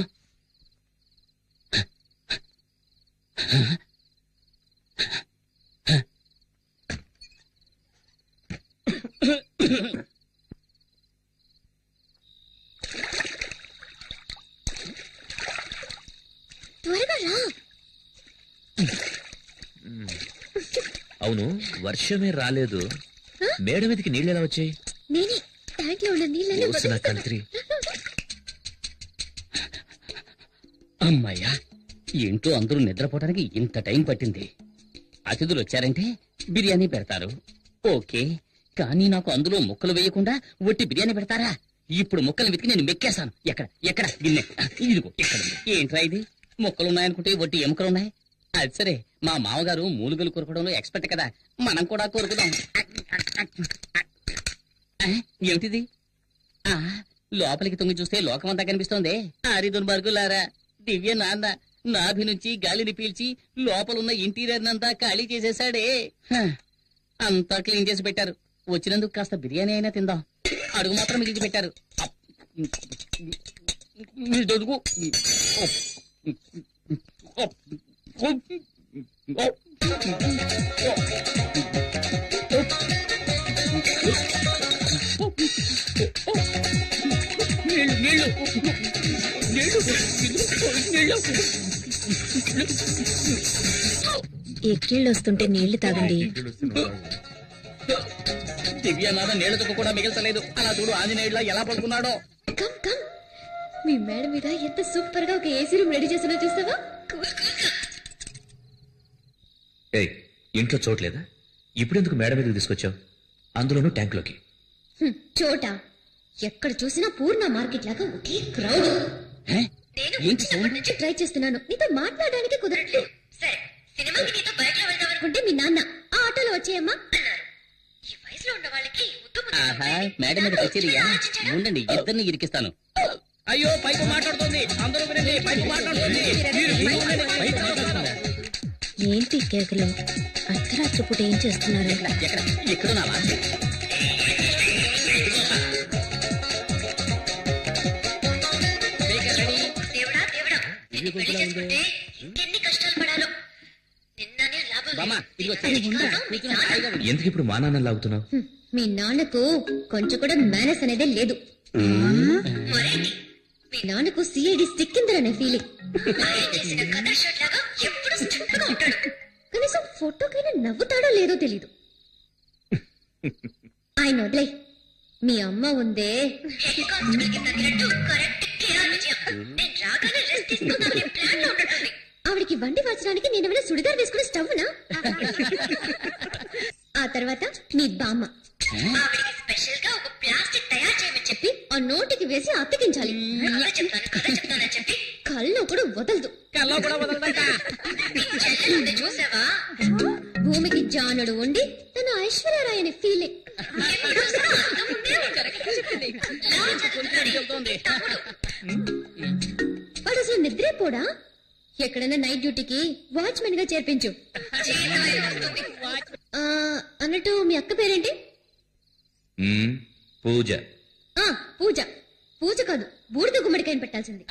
త్వరగా రా అవును వర్షమే రాలేదు మేడ మీదకి నీళ్ళు ఎలా వచ్చాయి నేనే ట్యాంక్ లో ఉన్న నీళ్ళని ఓసిన కంత్రి అమ్మాయ్యా ఇంట్లో అందరూ నిద్రపోవడానికి ఇంత టైం పట్టింది అతిథులు వచ్చారంటే బిర్యానీ పెడతారు ఓకే కానీ నాకు అందులో ముక్కలు వేయకుండా ఒట్టి బిర్యానీ పెడతారా ఇప్పుడు ముక్కలు వెతికి నేను మెక్కేశాను ఎక్కడ ఎక్కడ గిన్నె ఇదిగో ఇక్కడ ఉంది. ఏంట్రా ఇది ముక్కలు ఉన్నాయనుకుంటే ఒట్టి ఎముకలు ఉన్నాయి అది సరే మా మామగారు మూలుగలు కొరకడంలో ఎక్స్పర్ట్ కదా మనం కూడా కొరుకుదాం ఆ, ఏమిటిది ఆ లోపలికి తొంగి చూస్తే లోకమంతా కనిపిస్తోంది ఆరి దుర్మార్గులారా దివ్య నాన్న నాభి నుంచి గాలిని పీల్చి లోపలున్న ఇంటీరియర్ అంతా ఖాళీ చేసేశాడే హ, అంతా క్లీన్ చేసి పెట్టారు వచ్చినందుకు కాస్త బిర్యానీ అయినా తిందాం అడుగు మాత్రం మిగిల్చి పెట్టారు అప్. ఇది అడుగు. నీళ్ళు నీళ్ళు నీళ్ళు నీళ్ళు ఎక్కిళ్ళు వస్తుంటే నీళ్లు తాగండి దివ్యనాథ నీళ్లతో కూడా మిగల్చలేదు అలా చూడు ఆంజనేయుడులా ఎలా పడుకున్నాడో కమ్ కమ్ మీ మేడ మీద ఎంత సూపర్ గా ఒక ఏసీ రూమ్ రెడీ చేసినా చూస్తావా ఏయ్ ఇంట్లో చోట్లేదా ఇప్పుడెందుకు మేడ మీదకి తీసుకొచ్చావు అందులోనూ ట్యాంక్లోకి హ్మ్, చోట ఎక్కడ చూసినా పూర్ణ మార్కెట్ లాగా ఒకే క్రౌడ్ నేను వచ్చినప్పటి నుంచి ట్రై చేస్తున్నాను నీతో మాట్లాడడానికి కుదరట్లేదు సరే సినిమాకి నీతో బైక్ లో వెళ్దాం అనుకుంటే మీ నాన్న ఆ ఆటోలో వచ్చేయమ్మా అన్నారు ఈ వయసులో ఉన్న వాళ్ళకి ఆహా మేడం మీద కచేరియా ఉండండి ఇద్దరిని ఇరికిస్తాను అయ్యో పైపు మాట్లాడుతుంది అందరూ వినండి పైపు మాట్లాడుతుంది మీరు వినండి, పైపు మాట్లాడుతుంది. ఏంటి కేకలు అర్ధరాత్రి పూట ఏం చేస్తున్నారు ఎక్కడ ఎక్కడ నావా దేవుడా దేవుడా నిన్ను పెళ్లి చేసుకుంటే ఎన్ని కష్టాలు పడాలో నిన్ననే లాభం బామ్మ ఇదిగో కూర్చుని హాయిగా విను. ఎందుకు ఇప్పుడు మా నాన్న లాగుతున్నావు హ్మ్, మీ నాన్నకు కొంచెం కూడా మేనస్ అనేదే లేదు మరేంటి మీ నాన్నకు సిఐడి సిక్కిందరనే ఫీలింగ్ ఆయన చేసిన కథా షాట్ లాగా ఎప్పుడు స్టిఫ్ గా ఉంటాడు కనీసం ఫోటోకైనా నవ్వుతాడో లేదో తెలీదు ఆయన వదిలే మీ అమ్మ ఉందే హెడ్ కానిస్టేబుల్ కి తగినట్టు కరెక్ట్ కేఆర్ విజయం నేను రాగానే రెస్ట్ తీసుకుందామనే ప్లాన్ లో ఉన్నట్టుంది ఆవిడికి వండి వాచడానికి నేను ఏమైనా సుడిదార్ వేసుకునే స్టవ్నా ఆ తర్వాత మీ బామ్మ ఆవిడికి స్పెషల్ గా ఒక ప్లాస్టిక్ తయారు చేయమని చెప్పి ఆ నోటికి వేసి అతికించాలి కథ చెప్తాను కథ చెప్తానని చెప్పి కళ్ళు కూడా వదలదు కల్లో కూడా వదలదంట నీ చెల్లెలు ఉంది చూసావా భూమికి జానుడు ఉండి తన ఐశ్వర్యరాయని ఫీలింగ్ వాడు అసలు నిద్రే పోడా ఎక్కడైనా నైట్ డ్యూటీకి వాచ్మెన్ గా చేర్పించు ఆ, అన్నట్టు మీ అక్క పేరేంటి మ్మ్, పూజ ఆ పూజ పూజ కాదు బూడిద గుమ్మడికాయని పెట్టాల్సింది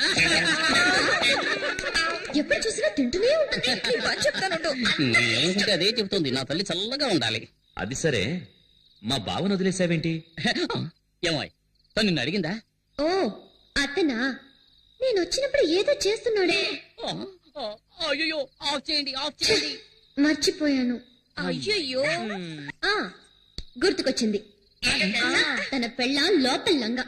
ఎప్పుడు చూసినా తింటూనే ఉంటుంది నీ బాధ చెప్తానుండు. నేనేమనుకుంటే అదే చెబుతుంది నా తల్లి చల్లగా ఉండాలి అది సరే మా బావను వదిలేసావేంటి ఏమో తను నిన్ను అడిగిందా ఓ అతనా నేను వచ్చినప్పుడు ఏదో చేస్తున్నాడే అయ్యో ఆఫ్ చేయండి ఆఫ్ చేయండి మర్చిపోయాను అయ్యయ్యో ఆ గుర్తుకొచ్చింది తన పెళ్ళ లోపల లంగా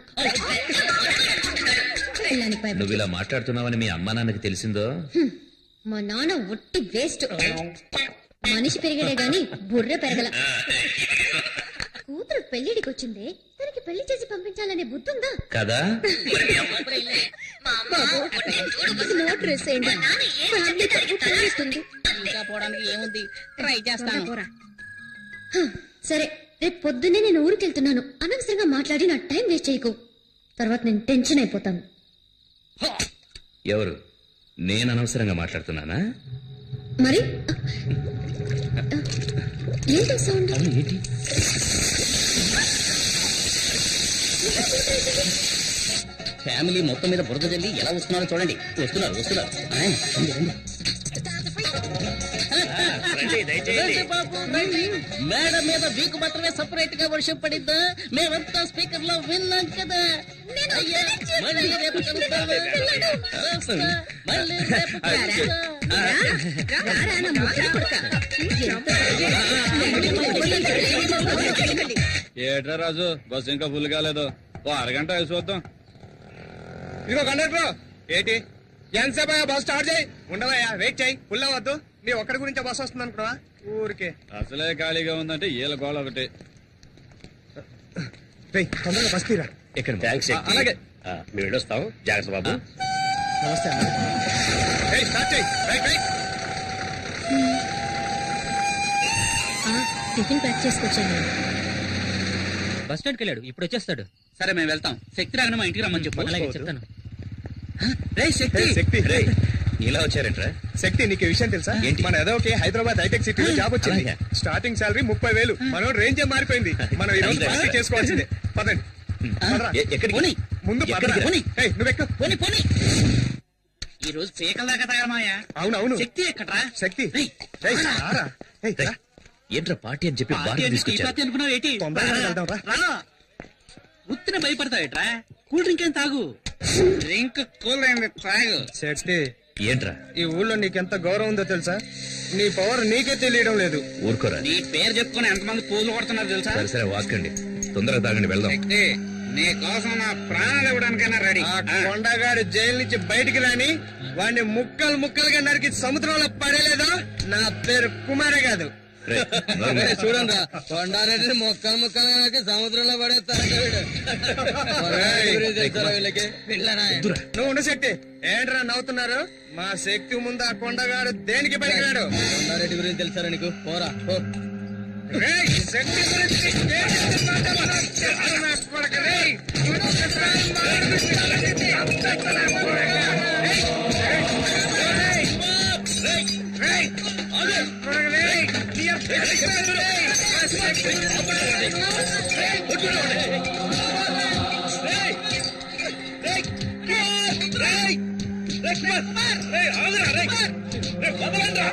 పెళ్ళాని పై నువ్వు ఇలా మాట్లాడుతున్నావని మీ అమ్మా నాన్నకి తెలిసిందో హ్మ్. మా నాన్న ఒట్టి వేస్ట్ మనిషి పెరిగాడే గాని బుర్ర పెరగల కూతురు పెళ్లిడికి వచ్చిందే తనకి పెళ్లి చేసి పంపించాలనే బుద్ధి ఉందా కదా నోట్ డ్రెస్ ఏంటి ఫ్యామిలీ తరపు కనిపిస్తుంది ఇంకా పోవడానికి ఏముంది ట్రై చేస్తాను హ, సరే రేపు పొద్దున్నే నేను ఊరికి వెళ్తున్నాను అనవసరంగా మాట్లాడి నా టైం వేస్ట్ చేయకు తర్వాత నేను టెన్షన్ అయిపోతాను ఎవరు నేను అనవసరంగా మాట్లాడుతున్నానా మరి ఏంటో సౌండ్ ఏంటి ఫ్యామిలీ మొత్తం మీద బురద జల్లి ఎలా వస్తున్నారో చూడండి వస్తున్నారు వస్తున్నారు ఆ, రండి, రండి. రండి బాబు, రండి. మేడం మీద వీకు మాత్రమే సపరేట్ గా వర్షం పడిద్దా మేమంతా స్పీకర్ లో విన్నాం కదా అయ్యా, మళ్ళీ రేపు కలుద్దాము. వస్తా, మళ్ళీ రేపు కలుద్దాం. ఏట్రా రాజు బస్సు ఇంకా ఫుల్ కాలేదు ఓ అరగంట వేసి చూద్దాం ఇదిగో కండక్టర్ ఏంటి ఎంతసేపు అయ్యా బస్ స్టార్ట్ చేయి ఉండవయ్యా వెయిట్ చేయి ఫుల్ అవ్వద్దు నీ ఒక్కడి గురించే బస్ వస్తుంది అనుకున్నావా ఊరికే అసలే ఖాళీగా ఉందంటే ఈల గోళ ఒకటి తొందరగా బస్ తీరా ఇక్కడ థ్యాంక్స్ ఆ, అలాగే. మేము వెళ్ళొస్తాం జాగ్రత్త బాబు నమస్తే స్టార్ట్ చేయి రైట్ రైట్ టిఫిన్ ప్యాక్ చేసుకొచ్చాను బస్ స్టాండ్కి వెళ్ళాడు ఇప్పుడు వచ్చేస్తాడు సరే మేము వెళ్తాం శక్తి రాగానే మా ఇంటికి రమ్మని చెప్పు అలాగే చెప్తాను రే శక్తి శక్తి రేయ్, ఇలా వచ్చారంట్రా శక్తి నీకు ఈ విషయం తెలుసా మన ఏదోకి హైదరాబాద్ హైటెక్ సిటీలో జాబ్ వచ్చింది స్టార్టింగ్ సాలరీ ముప్పై వేలు మనం రేంజ్ మారిపోయింది మనం ఈ రోజు పార్టీ చేసుకోవాల్సిందే పదండి పదరా. ఎ- ఎక్కడికి? ముందు పదరా. ఎక్కడికి? పోనీ. ఏయ్, నువ్వెక్కు పోనీ పోనీ ఈ రోజు పీకల దాకా తగలమాయా అవును అవును శక్తి ఎక్కడ్రా శక్తి ఏయ్, రారా. ఏయ్, రా. ఏంట్రా పార్టీ అని చెప్పి పార్టీ బాగా అంటే టీ తీసుకొచ్చారు పార్టీ అనుకున్నావు ఏంటి తొందరగా వెళ్దాం, రా. రా ఉత్తిన భయపడతావేట్రా కూల్ డ్రింక్ ఏం తాగు డ్రింక్ కూల్ అయింది తాగు శక్తి ఏంట్రా ఈ ఊళ్ళో నీకెంత గౌరవం ఉందో తెలుసా నీ పవర్ నీకే తెలియడం లేదు ఊరుకోరా నీ పేరు చెప్పుకుని ఎంతమంది పూలు కొడుతున్నారు తెలుసా సరే సరే వాస్కండి తొందరగా తాగండి వెళ్దాం శక్తి నీ కోసం నా ప్రాణాలు ఇవ్వడానికైనా రెడీ ఆ కొండగాడు జైలు నుంచి బయటికి రాని వాడిని ముక్కలు ముక్కలుగా నరికి సముద్రంలో పడేలేదో నా పేరు కుమారే కాదు చూడండి రా కొండారెడ్డి మొక్కలు మొక్కలు కనుక సముద్రంలో పడేస్తారంట వీడు. కొండారెడ్డి గురించి తెలుసా వీళ్ళకి పిల్లనా నువ్వు ఉండు శక్తి ఏంట్రా నవ్వుతున్నారు మా శక్తి ముందు ఆ కొండగాడు దేనికి పడిగాడు కొండారెడ్డి గురించి తెలుసారా నీకు పోరా పో రేయ్, శక్తి గురించి దేనికి మాట్లాడమన్నా? చెప్పు నా కొడుకు, రేయ్. ఇంకొకసారి మాట్లాడితే చంపేస్తాను నా కొడుకు. రేయ్, రేయ్, రేయ్, రేయ్, కొడుకు, రేయ్. నీ అబ్బ- రేయ్, ఆ శక్తి రేయ్, రేయ్, రేయ్, కుమార్, రేయ్, ఆగురా, రేయ్. రేయ్, వదలండ్రా.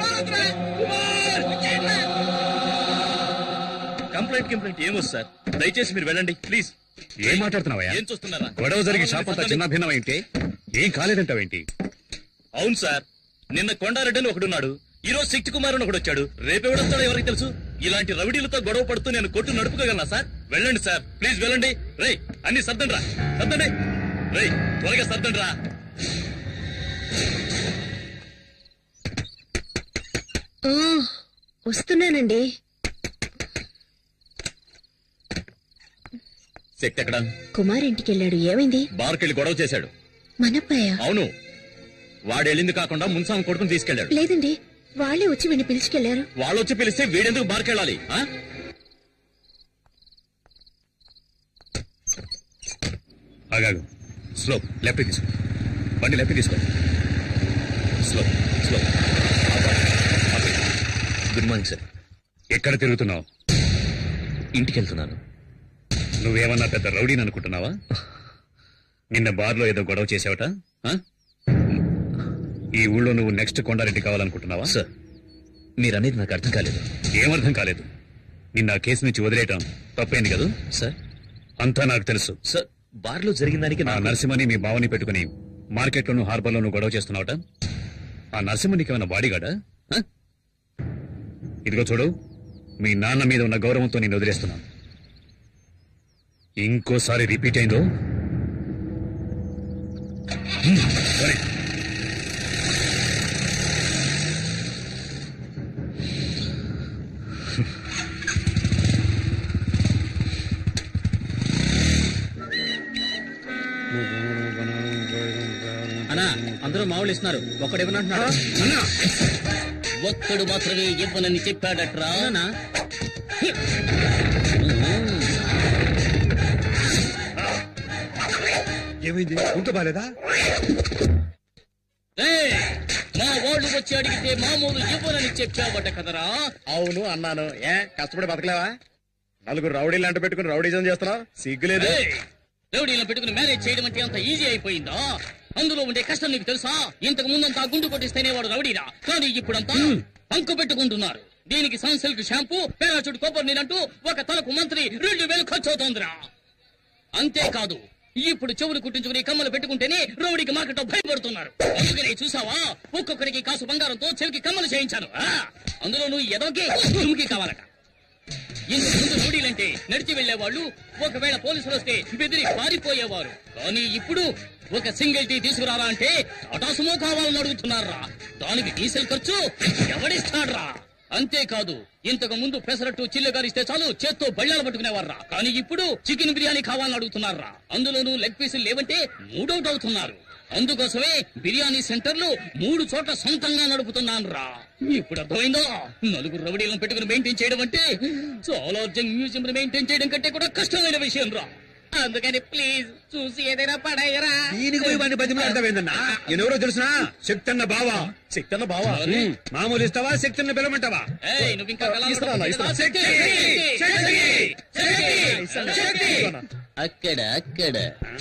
కంప్లైంట్ కంప్లైంట్ ఏమొచ్చు సార్ దయచేసి మీరు వెళ్ళండి ప్లీజ్ ఏం మాట్లాడుతున్నావయ్యా ఏం చూస్తున్నారా గొడవ జరిగి షాప్ అంతా చిన్న భిన్నమైంటే ఏం కాలేదంటావేంటి అవును సార్ నిన్న కొండారెడ్డి అని ఒకడున్నాడు ఈ రోజు శక్తి కుమార్ అని ఒకడు వచ్చాడు రేపెవడొస్తాడో ఎవరికి తెలుసు ఇలాంటి రవిడీలతో గొడవ పడుతూ నేను కొట్టు నడుపుకోగలనా సార్ వెళ్ళండి సార్ ప్లీజ్ వెళ్ళండి రేయ్ అన్ని సర్దండి రా సర్దండి రేయ్ త్వరగా సర్దండి రా ఆ, వస్తున్నానండి శక్తి ఎక్కడ కుమార్ ఇంటికి వెళ్ళాడు ఏమైంది బార్కెళ్ళి గొడవ చేశాడు మనప్పయ్య అవును వాడెళ్ళింది కాకుండా మున్సాం కొడుకుని తీసుకెళ్లాడు లేదండి వాళ్ళే వచ్చి వీడిని పిలుచుకెళ్లారు వాళ్ళొచ్చి పిలిస్తే వీడెందుకు బార్కెళ్ళాలి ఆ? ఆగాగు స్లో లెఫ్ట్ తీసుకో బండి లెఫ్ట్ తీసుకో slow slow good morning sir ఎక్కడ తిరుగుతున్నావు ఇంటికి వెళ్తున్నాను నువ్వేమన్నా పెద్ద రౌడీని అనుకుంటున్నావా నిన్న బార్లో ఏదో గొడవ చేసావట ఆ? ఈ ఊళ్ళో నువ్వు నెక్స్ట్ కొండారెడ్డి కావాలనుకుంటున్నావా సార్ మీరనేది నాకు అర్థం కాలేదు ఏమర్థం కాలేదు నిన్న ఆ కేసు నుంచి వదిలేయటం తప్పైంది కదా సార్ అంతా నాకు తెలుసు సార్ బార్లో జరిగిన దానికి ఆ నరసింహని మీ బావని పెట్టుకుని మార్కెట్లోను హార్బర్లోను గొడవ చేస్తున్నావట ఆ నరసింహ నీకేమైనా బాడీగాడా ఆ? ఇదిగో చూడు మీ నాన్న మీద ఉన్న గౌరవంతో నేను వదిలేస్తున్నాను ఇంకోసారి రిపీట్ అయిందో హ్మ్, సరే అన్నా అందరూ మామూలు ఇస్తున్నారు ఒకడు ఇవ్వనంటున్నాడు ఒక్కడు మాత్రమే ఇవ్వనని చెప్పాడట్రా ఏమైంది ఉంట బాలేదా ఏయ్, మా వాళ్ళు వచ్చి అడిగితే మామూలు ఇవ్వనని చెప్పావట కదరా అవును అన్నాను ఏ కష్టపడి బతకలేవా నలుగురు రౌడీలు అంట పెట్టుకుని రౌడీజం చేస్తున్నావు సిగ్గులేదు ఏయ్, రౌడీలను పెట్టుకుని మేనేజ్ చేయడం అంటే అంత ఈజీ అయిపోయిందా అందులో ఉండే కష్టం నీకు తెలుసా ఇంతకు ముందంతా గుండు కొట్టిస్తేనే వాడు రౌడీరా కానీ ఇప్పుడంతా పంకు పెట్టుకుంటున్నారు దీనికి సన్సిల్క్ షాంపూ పేరాచూట్ కొబ్బరి నీరంటూ ఒక తలకు మంత్రి రెండు వేలు ఖర్చు అవుతోందిరా అంతేకాదు ఇప్పుడు చెవులు కుట్టించుకుని కమ్మలు పెట్టుకుంటేనే రౌడీకి మార్కెట్ భయపడుతున్నారు అందుకనే చూసావా ఒక్కొక్కరికి కాసు బంగారంతో చెవికి కమ్మలు చేయించాను ఆ, అందులో నువ్వు ఎదోకి తుమ్కి కావాలట ఇంతకు ముందు రౌడీలంటే నడిచి వెళ్లేవాళ్ళు ఒకవేళ పోలీసులు వస్తే బెదిరి పారిపోయేవారు కానీ ఇప్పుడు ఒక సింగిల్ టీ తీసుకురారా అంటే టాటా సుమో కావాలని అడుగుతున్నారా దానికి డీజిల్ ఖర్చు ఎవడిస్తాడ్రా అంతేకాదు ఇంతకు ముందు పెసరట్టు చిల్లగారిస్తే చాలు చేత్తో బళ్ళాలు పట్టుకునేవారా కానీ ఇప్పుడు చికెన్ బిర్యానీ కావాలని అడుగుతున్నారా అందులోనూ లెగ్ పీసులు లేవంటే మూడౌట్ అవుతున్నారు అందుకోసమే బిర్యానీ సెంటర్లు మూడు చోట్ల సొంతంగా నడుపుతున్నాను రా ఇప్పుడు అర్థమైందో నలుగురు రౌడీలను పెట్టుకుని మెయింటైన్ చేయడం అంటే చాలా మ్యూజియం మెయింటైన్ చేయడం కంటే కూడా కష్టమైన విషయం రా అందుకని ప్లీజ్ చూసి ఏదైనా పడాయరా దీనికి పోయి వాడిని బతిమలాడతావేందన్నా ఎవరో తెలుసునా శక్తన్న బావా శక్తన్న బావా అరే. ఉమ్, మామూలు ఇస్తావా శక్తన్న పిలవమంటావా ఏయ్, నువ్వు ఇంకా కళాలు ఇస్తానా, పట్టుకుంటున్నావా? ఇస్తానా. శక్తి, శక్తి, శక్తి, శక్తి. అక్కడ అక్కడ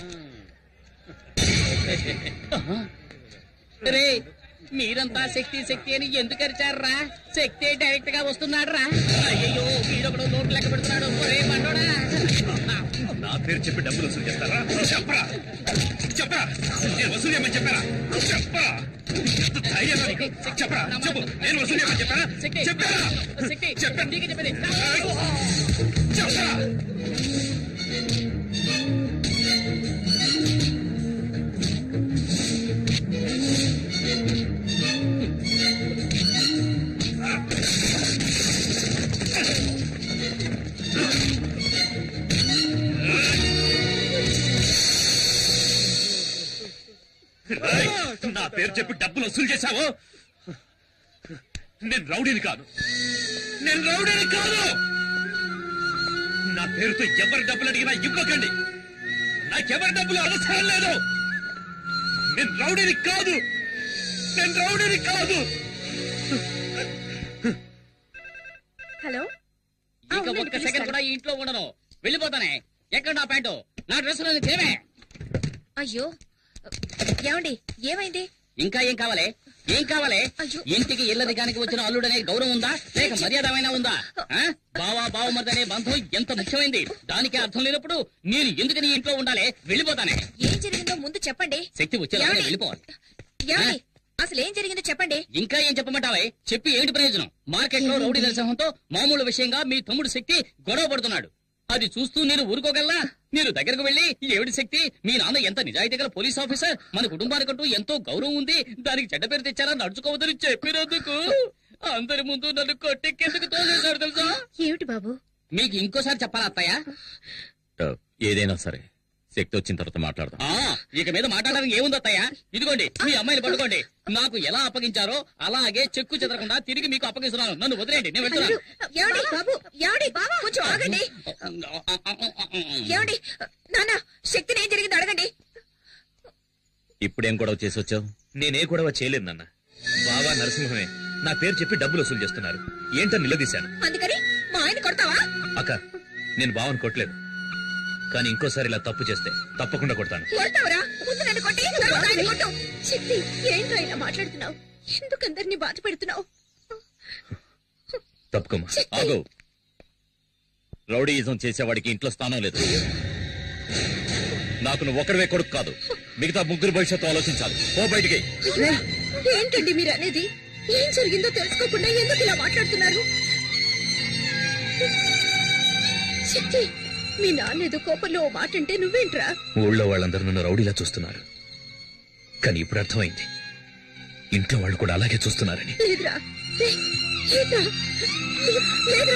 రే మీరంతా శక్తి శక్తి అని ఎందుకు అరిచారా శక్తి డైరెక్ట్ గా వస్తున్నాడు రా అయ్యో వీడొకడు నోట్ లెక్క పెడుతున్నాడు ఒరే మండోడా నా పేరు చెప్పి డబ్బులు వసూలు చేస్తారా చెప్పరా చెప్పరా నేను వసూలు చేయమని చెప్పారా చెప్పరా ఎంత ధైర్యం నీకు? చెప్పరా చెప్పు నేను వసూలు చేయమని చెప్పారా శక్తి చెప్పారా శక్తి చెప్పండి నీకే చెప్పండి చెప్పరా పేరు చెప్పి డబ్బులు వసూలు చేశావో నేను రౌడీని కాదు నేను రౌడీని కాదు నా పేరుతో ఎవరి డబ్బులు అడిగినా ఇవ్వకండి నాకెవరి డబ్బులు అవసరం లేదు నేను రౌడీని కాదు నేను రౌడీని కాదు హలో ఇక ఒక్క సెకండ్ కూడా ఈ ఇంట్లో ఉండను వెళ్ళిపోతానే ఎక్కడ నా ప్యాంటు నా డ్రెస్ లోని తేమే అయ్యో ఏమండి ఏమైంది ఇంకా ఏం కావాలి ఏం కావాలి ఇంటికి ఇల్లదిగానికి వచ్చిన అల్లుడనే గౌరవం ఉందా లేక మర్యాదమైనా ఉందా ఆ? బావా బావమర్దనే బంధం ఎంత ముఖ్యమైంది దానికి అర్థం లేనప్పుడు నేను ఎందుకు నీ ఇంట్లో ఉండాలి వెళ్ళిపోతానే ఏం జరిగిందో ముందు చెప్పండి శక్తి వచ్చేలా ఏమండి? వెళ్ళిపోవాలి ఏమండి అసలు ఏం జరిగిందో చెప్పండి ఇంకా ఏం చెప్పమంటావే చెప్పి ఏంటి ప్రయోజనం మార్కెట్ లో రౌడీ నరసింహంతో మామూలు విషయంగా మీ తమ్ముడు శక్తి గొడవ పడుతున్నాడు అది చూస్తూ నేను ఊరుకోగలనా మీరు దగ్గరకు వెళ్ళి ఏమిటి శక్తి మీ నాన్న ఎంత నిజాయితీ గల పోలీస్ ఆఫీసర్ మన కుటుంబానికంటూ ఎంతో గౌరవం ఉంది దానికి చెడ్డ పేరు తెచ్చారా నడుచుకోవద్దని చెప్పినందుకు అందరి ముందు నన్ను కొట్టెక్కేందుకు తోసేశాడు తెలుసా ఏమిటి బాబు మీకు ఇంకోసారి చెప్పాలా అత్తయ్య ఏదైనా సరే శక్తి వచ్చిన తర్వాత మాట్లాడదాం ఆ, ఇక మీద మాట్లాడడానికి ఏముంది అత్తయ్య ఇదిగోండి మీ అమ్మాయిని పట్టుకోండి నాకు ఎలా అప్పగించారో అలాగే చెక్కు చెదరకుండా తిరిగి మీకు అప్పగిస్తున్నాను నన్ను వదిలేండి నేను వెళ్తున్నాను ఏమండి బాబు ఏమండి కొంచెం ఆగండి ఏమండి నాన్న శక్తిని ఏం జరిగిందో అడగండి ఇప్పుడేం గొడవ చేసి వచ్చావు నేనే గొడవ చేయలేదు నాన్న బావా నరసింహమే నా పేరు చెప్పి డబ్బులు వసూలు చేస్తున్నారు ఏంటో నిలదీశాను అందుకని మా ఆయన కొడతావా అక్క నేను బావని కొట్టలేదు కానీ ఇంకోసారి ఇలా తప్పు చేస్తే తప్పకుండా కొడతాను కొడతావరా ముందు నన్ను కొట్టి తర్వాత ఆయన కొట్టు శక్తి ఏంటో ఇలా మాట్లాడుతున్నావు ఎందుకు అందరినీ బాధ పెడుతున్నావు తప్పుకోమా ఆగు రౌడీయిజం చేసేవాడికి ఇంట్లో స్థానం లేదు నాకు నువ్వు ఒకరివే కొడుకు కాదు మిగతా ముగ్గురు భవిష్యత్తు ఆలోచించాలి ఓ బయటికి ఏంటండి మీరు అనేది ఏం జరిగిందో తెలుసుకోకుండా ఎందుకు ఇలా మాట్లాడుతున్నారు శక్తి మీ నాన్న ఏదో కోపంలో ఓ మాట అంటే నువ్వేంట్రా ఊళ్ళో వాళ్ళందరూ నన్ను రౌడీలా చూస్తున్నారు కానీ ఇప్పుడు అర్థమైంది ఇంట్లో వాళ్ళు కూడా అలాగే చూస్తున్నారని లేదురా లే- లేదురా లేదురా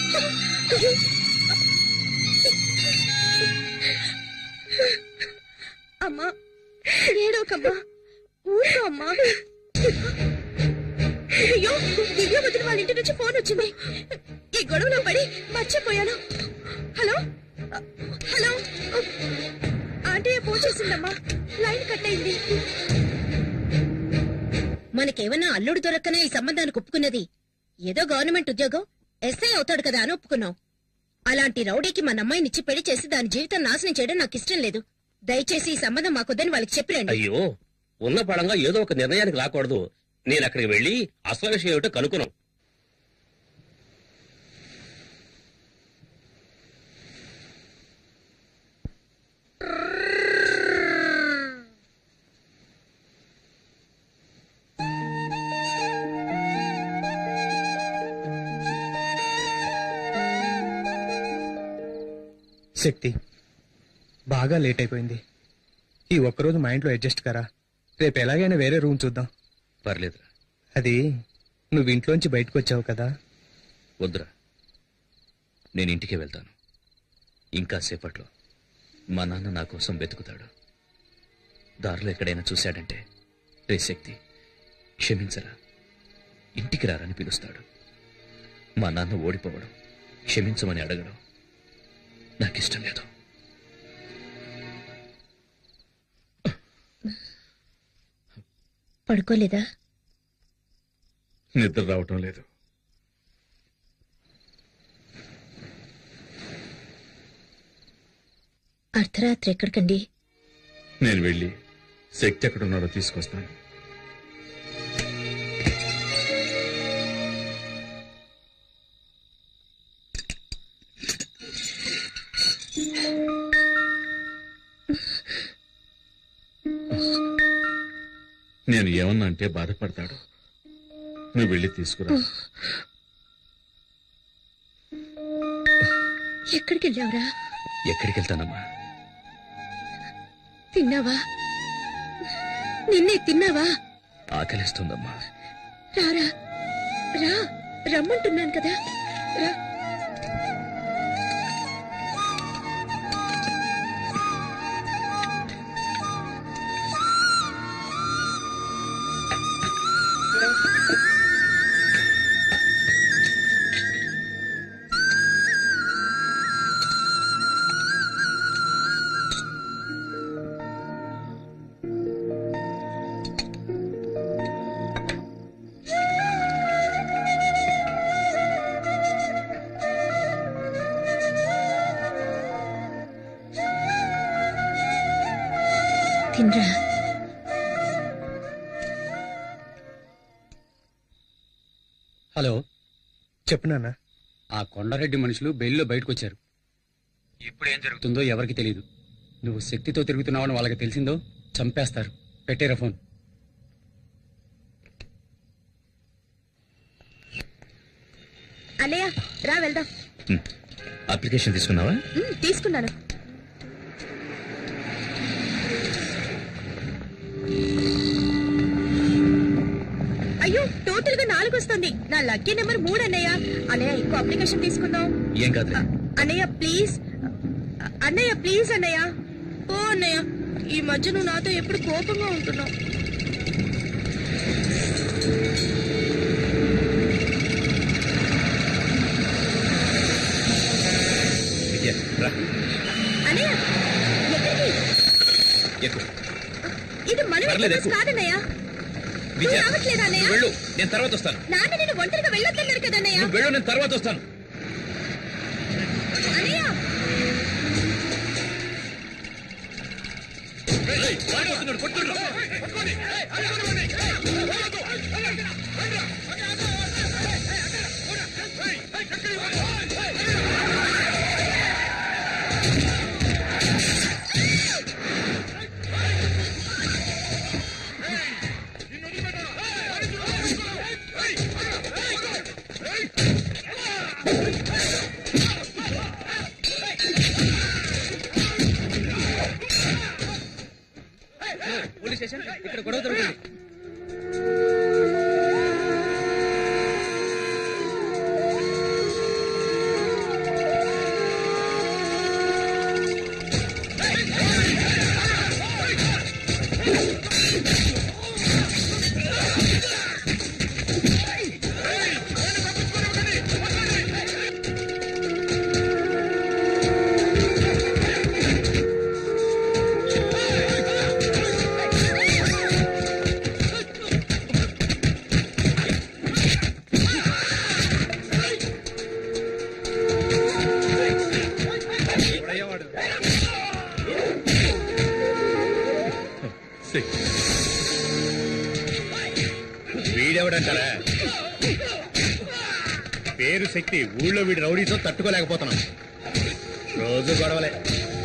అమ్మా ఏడోకమ్మా ఊరుకో అమ్మా అయ్యో దివ్య వదిన వాళ్ళ ఇంటి నుంచి ఫోన్ వచ్చింది ఈ గొడవలో పడి మర్చిపోయాను హలో హలో ఆంటీ ఫోన్ చేసిందమ్మా లైన్ కట్ అయింది మనకేమన్నా అల్లుడు దొరక్కనే ఈ సంబంధానికి ఒప్పుకున్నది ఏదో గవర్నమెంట్ ఉద్యోగం ఎస్ఐ అవుతాడు కదా అని ఒప్పుకున్నాం అలాంటి రౌడీకి మన అమ్మాయినిచ్చి పెళ్లి చేసి దాని జీవితం నాశనం చేయడం నాకు ఇష్టం లేదు దయచేసి ఈ సంబంధం మాకొద్దని వాళ్ళకి చెప్పిరండి అయ్యో ఉన్న పడంగా ఏదో ఒక నిర్ణయానికి రాకూడదు నేను అక్కడికి వెళ్ళి అసలు విషయం ఏమిటో కనుక్కున్నాం శక్తి బాగా లేట్ అయిపోయింది ఈ ఒక్కరోజు మా ఇంట్లో అడ్జస్ట్ కరా రేపు ఎలాగైనా వేరే రూమ్ చూద్దాం పర్లేదు అది నువ్వు ఇంట్లోంచి బయటకు వచ్చావు కదా వద్దురా నేను ఇంటికి వెళ్తాను ఇంకా సేపట్లో మా నాన్న నా కోసం వెతుకుతాడు దారిలో ఎక్కడైనా చూశాడంటే రే శక్తి క్షమించరా ఇంటికి రారని పిలుస్తాడు మా నాన్న ఓడిపోవడం క్షమించమని అడగడం నాకిష్టం లేదు పడుకోలేదా నిద్ర రావటం లేదు అర్ధరాత్రి ఎక్కడికండి నేను వెళ్ళి శక్తి ఎక్కడున్నాడో తీసుకొస్తాను నేను ఏమన్నా అంటే బాధపడతాడు నువ్వు వెళ్ళి తీసుకురా ఎక్కడికి వెళ్ళావురా ఎక్కడికి వెళ్తానమ్మా తిన్నావా నిన్నే తిన్నావా ఆకలిస్తుందమ్మా రారా రా రమ్మంటున్నాను కదా రా మహేంద్ర హలో చెప్పు నాన్న ఆ కొండారెడ్డి మనుషులు బెయిల్లో బయటకు వచ్చారు ఇప్పుడు ఏం జరుగుతుందో ఎవరికి తెలియదు నువ్వు శక్తితో తిరుగుతున్నావని వాళ్ళకి తెలిసిందో చంపేస్తారు పెట్టేరా ఫోన్ అన్నయ్య రా వెళ్దాం అప్లికేషన్ తీసుకున్నావా ఉమ్, తీసుకున్నాను అయ్యో టోటల్ గా నాలుగు వస్తుంది నా లక్కీ నెంబర్ మూడు అన్నయ్య అన్నయ్య ఇంకో అప్లికేషన్ తీసుకుందాం ఏం కాదు అన్నయ్య ప్లీజ్ అన్నయ్య ప్లీజ్ అన్నయ్య ఓ అన్నయ్య ఈ మధ్య నువ్వు నాతో ఎప్పుడు కోపంగా ఉంటున్నావు విద్య రా అన్నయ్య ఎక్కడికి ఎక్కు ఇది మన పర్లేదు, బస్ ఎక్కు. కాదన్నయ్య విద్య నువ్వు రావట్లేదా అన్నయ్య నువ్వు వెళ్ళు నేను తర్వాత వస్తాను నాన్న నేను ఒంటరిగా వెళ్ళొద్దన్నారు కదా అన్నయ్య నువ్వు వెళ్ళు నేను తర్వాత వస్తాను అన్నయ్య పోలీస్ స్టేషన్ ఇక్కడ గొడవ జరుగుతుంది వీడెవడంటారా పేరు శక్తి ఊళ్ళో వీడి రౌడీతో తట్టుకోలేకపోతున్నాం రోజు గొడవలే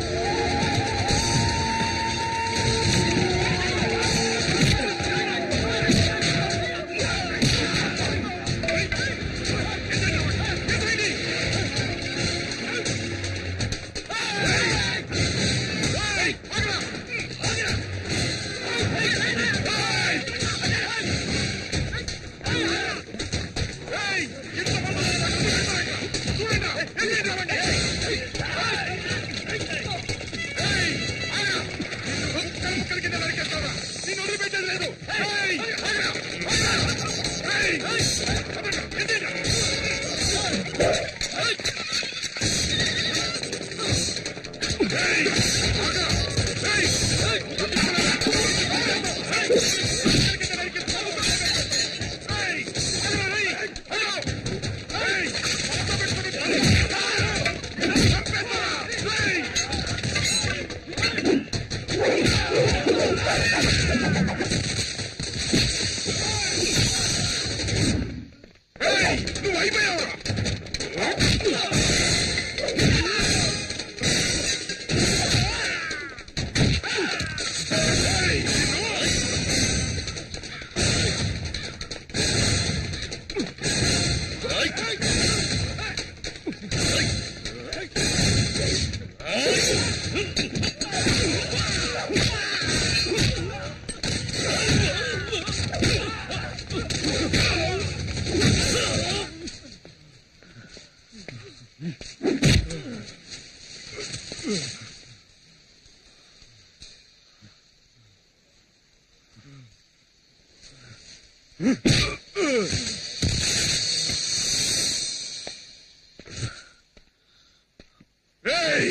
రేయ్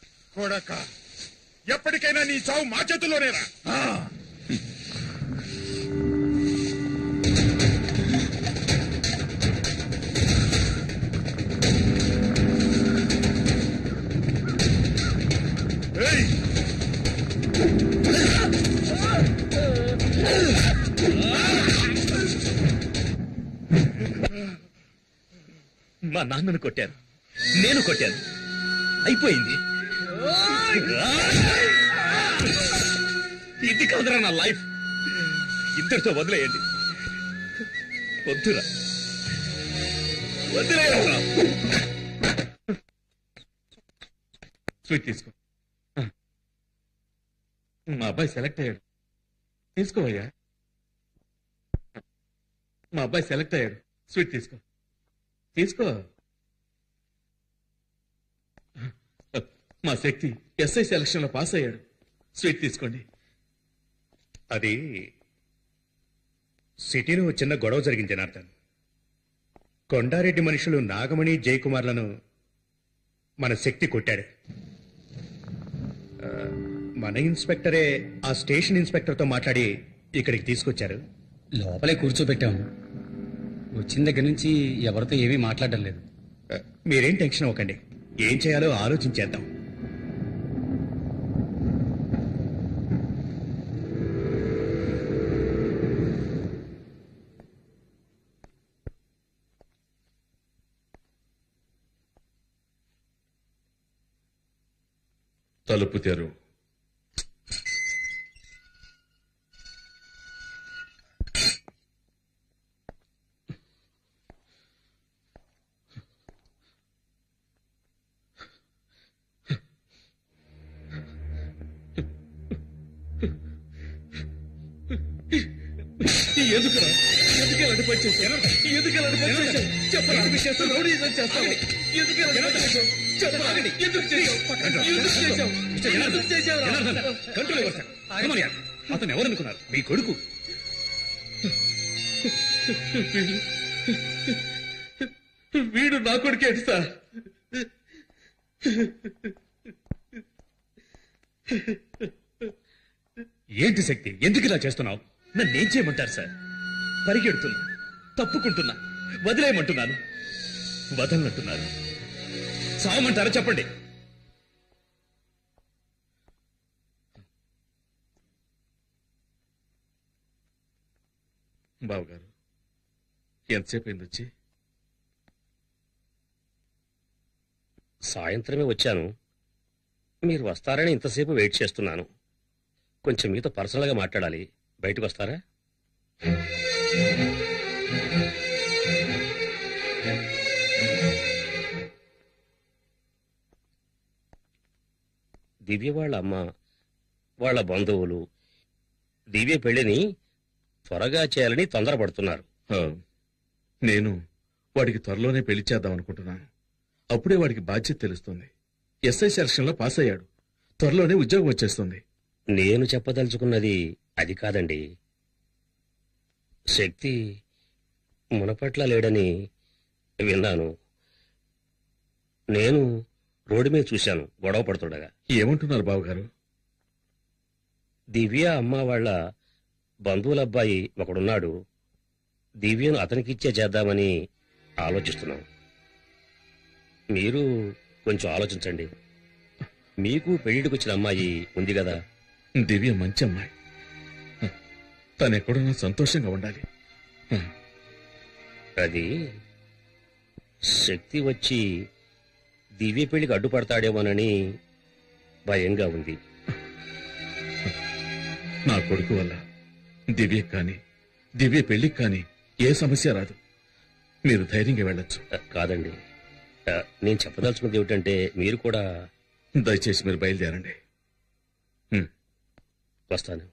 కొడక ఎప్పటికైనా నీ చావు మా చేతుల్లోనేరా ఆ. రేయ్ మా నాన్నను కొట్టాను నేను కొట్టాను అయిపోయింది ఇది కాదురా నా లైఫ్ ఇద్దరితో వదిలేయండి వద్దురా వదిలేయరా స్వీట్ తీసుకో ఆ. మా అబ్బాయి సెలెక్ట్ అయ్యాడు తీసుకోవయ్యా మా అబ్బాయి సెలెక్ట్ అయ్యాడు స్వీట్ తీసుకో తీసుకో మా శక్తి ఎస్ఐ సెలక్షన్ లో పాస్ అయ్యాడు స్వీట్ తీసుకోండి అది సిటీలో ఓ చిన్న గొడవ జరిగింది జనార్దన్ కొండారెడ్డి మనుషులు నాగమణి జయకుమార్లను మన శక్తి కొట్టాడు ఆ, మన ఇన్స్పెక్టరే ఆ స్టేషన్ ఇన్స్పెక్టర్తో మాట్లాడి ఇక్కడికి తీసుకొచ్చారు లోపలే కూర్చోబెట్టాం వచ్చిన దగ్గర నుంచి ఎవరితో ఏమీ మాట్లాడడం లేదు ఆ, మీరేం టెన్షన్ అవ్వకండి ఏం చేయాలో ఆలోచించేద్దాం తలుపు తెరు ఎందుకురా ఎందుకు ఇలాంటి పని చేశావు ఎందుకు ఇలాంటి పని చేశావు చెప్పరా ఎందుకు చేస్తావు రౌడీ ఏదో చేస్తావు ఎందుకు ఇలాంటి పని చేశావు చెప్పరా ఎందుకు చేశావు ఎందుకు చేశావు ఎందుకు చేశావు కంట్రోల్ ఎవరు సార్ కమనియా అతను ఎవరనుకున్నారు మీ కొడుకు వీడు నా కొడుకేంటి సార్ ఏంటి శక్తి ఎందుకు ఇలా చేస్తున్నావు నన్ను ఏం చేయమంటారు సార్ పరిగెడుతున్నా తప్పుకుంటున్నా వదిలేయమంటున్నాను వదలనంటున్నారు సావమంటారా చెప్పండి బావగారు ఎంతసేపు అయింది వచ్చి సాయంత్రమే వచ్చాను మీరు వస్తారని ఇంతసేపు వెయిట్ చేస్తున్నాను కొంచెం మీతో పర్సనల్గా మాట్లాడాలి బయటకు వస్తారా దివ్య వాళ్ళ అమ్మ వాళ్ళ బంధువులు దివ్య పెళ్లిని త్వరగా చేయాలని తొందరపడుతున్నారు ఆ, నేను వాడికి త్వరలోనే పెళ్లి చేద్దాం అనుకుంటున్నాను అప్పుడే వాడికి బాధ్యత తెలుస్తుంది ఎస్ఐ సెలక్షన్ లో పాస్ అయ్యాడు త్వరలోనే ఉద్యోగం వచ్చేస్తుంది నేను చెప్పదలుచుకున్నది అది కాదండి శక్తి మునపట్ల లేడని విన్నాను నేను రోడ్డు మీద చూశాను గొడవ పడుతుండగా ఏమంటున్నారు బావగారు దివ్య అమ్మ వాళ్ళ బంధువుల అబ్బాయి ఒకడున్నాడు దివ్యను అతనికిచ్చే చేద్దామని ఆలోచిస్తున్నాం మీరు కొంచెం ఆలోచించండి మీకు పెళ్లిడికి వచ్చిన అమ్మాయి ఉంది కదా దివ్య మంచి అమ్మాయి తను ఎక్కడున్నా సంతోషంగా ఉండాలి అది శక్తి వచ్చి దివ్య పెళ్లికి అడ్డుపడతాడేమోనని భయంగా ఉంది నా కొడుకు వల్ల దివ్య కానీ దివ్య పెళ్లికి కానీ ఏ సమస్య రాదు మీరు ధైర్యంగా వెళ్ళొచ్చు కాదండి ఆ, నేను చెప్పదలుచుకున్నది ఏమిటంటే మీరు కూడా దయచేసి మీరు బయలుదేరండి వస్తాను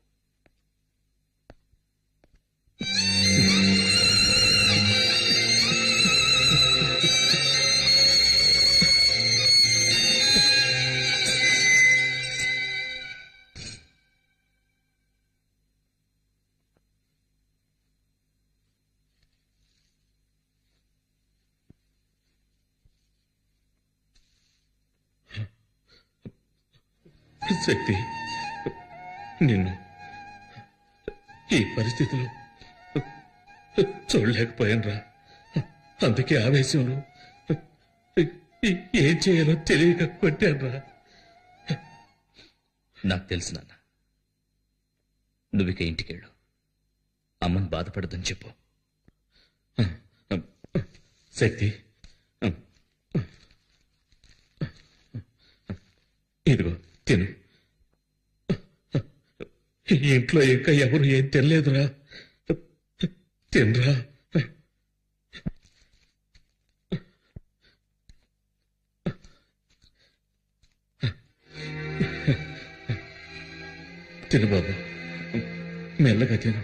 శక్తి నిన్ను ఈ పరిస్థితిలో చూడలేకపోయాను రా అందుకే ఆవేశంలో ఏం చేయాలో తెలియక కొట్టాను రా నాకు తెలుసు నాన్న నువ్విక ఇంటికెళ్ళు అమ్మని బాధపడదని చెప్పు శక్తి ఇదిగో తిను ఈ ఇంట్లో ఇంకా ఎవరు ఏం తినలేదురా తినరా తిను బాబు మెల్లగా తిను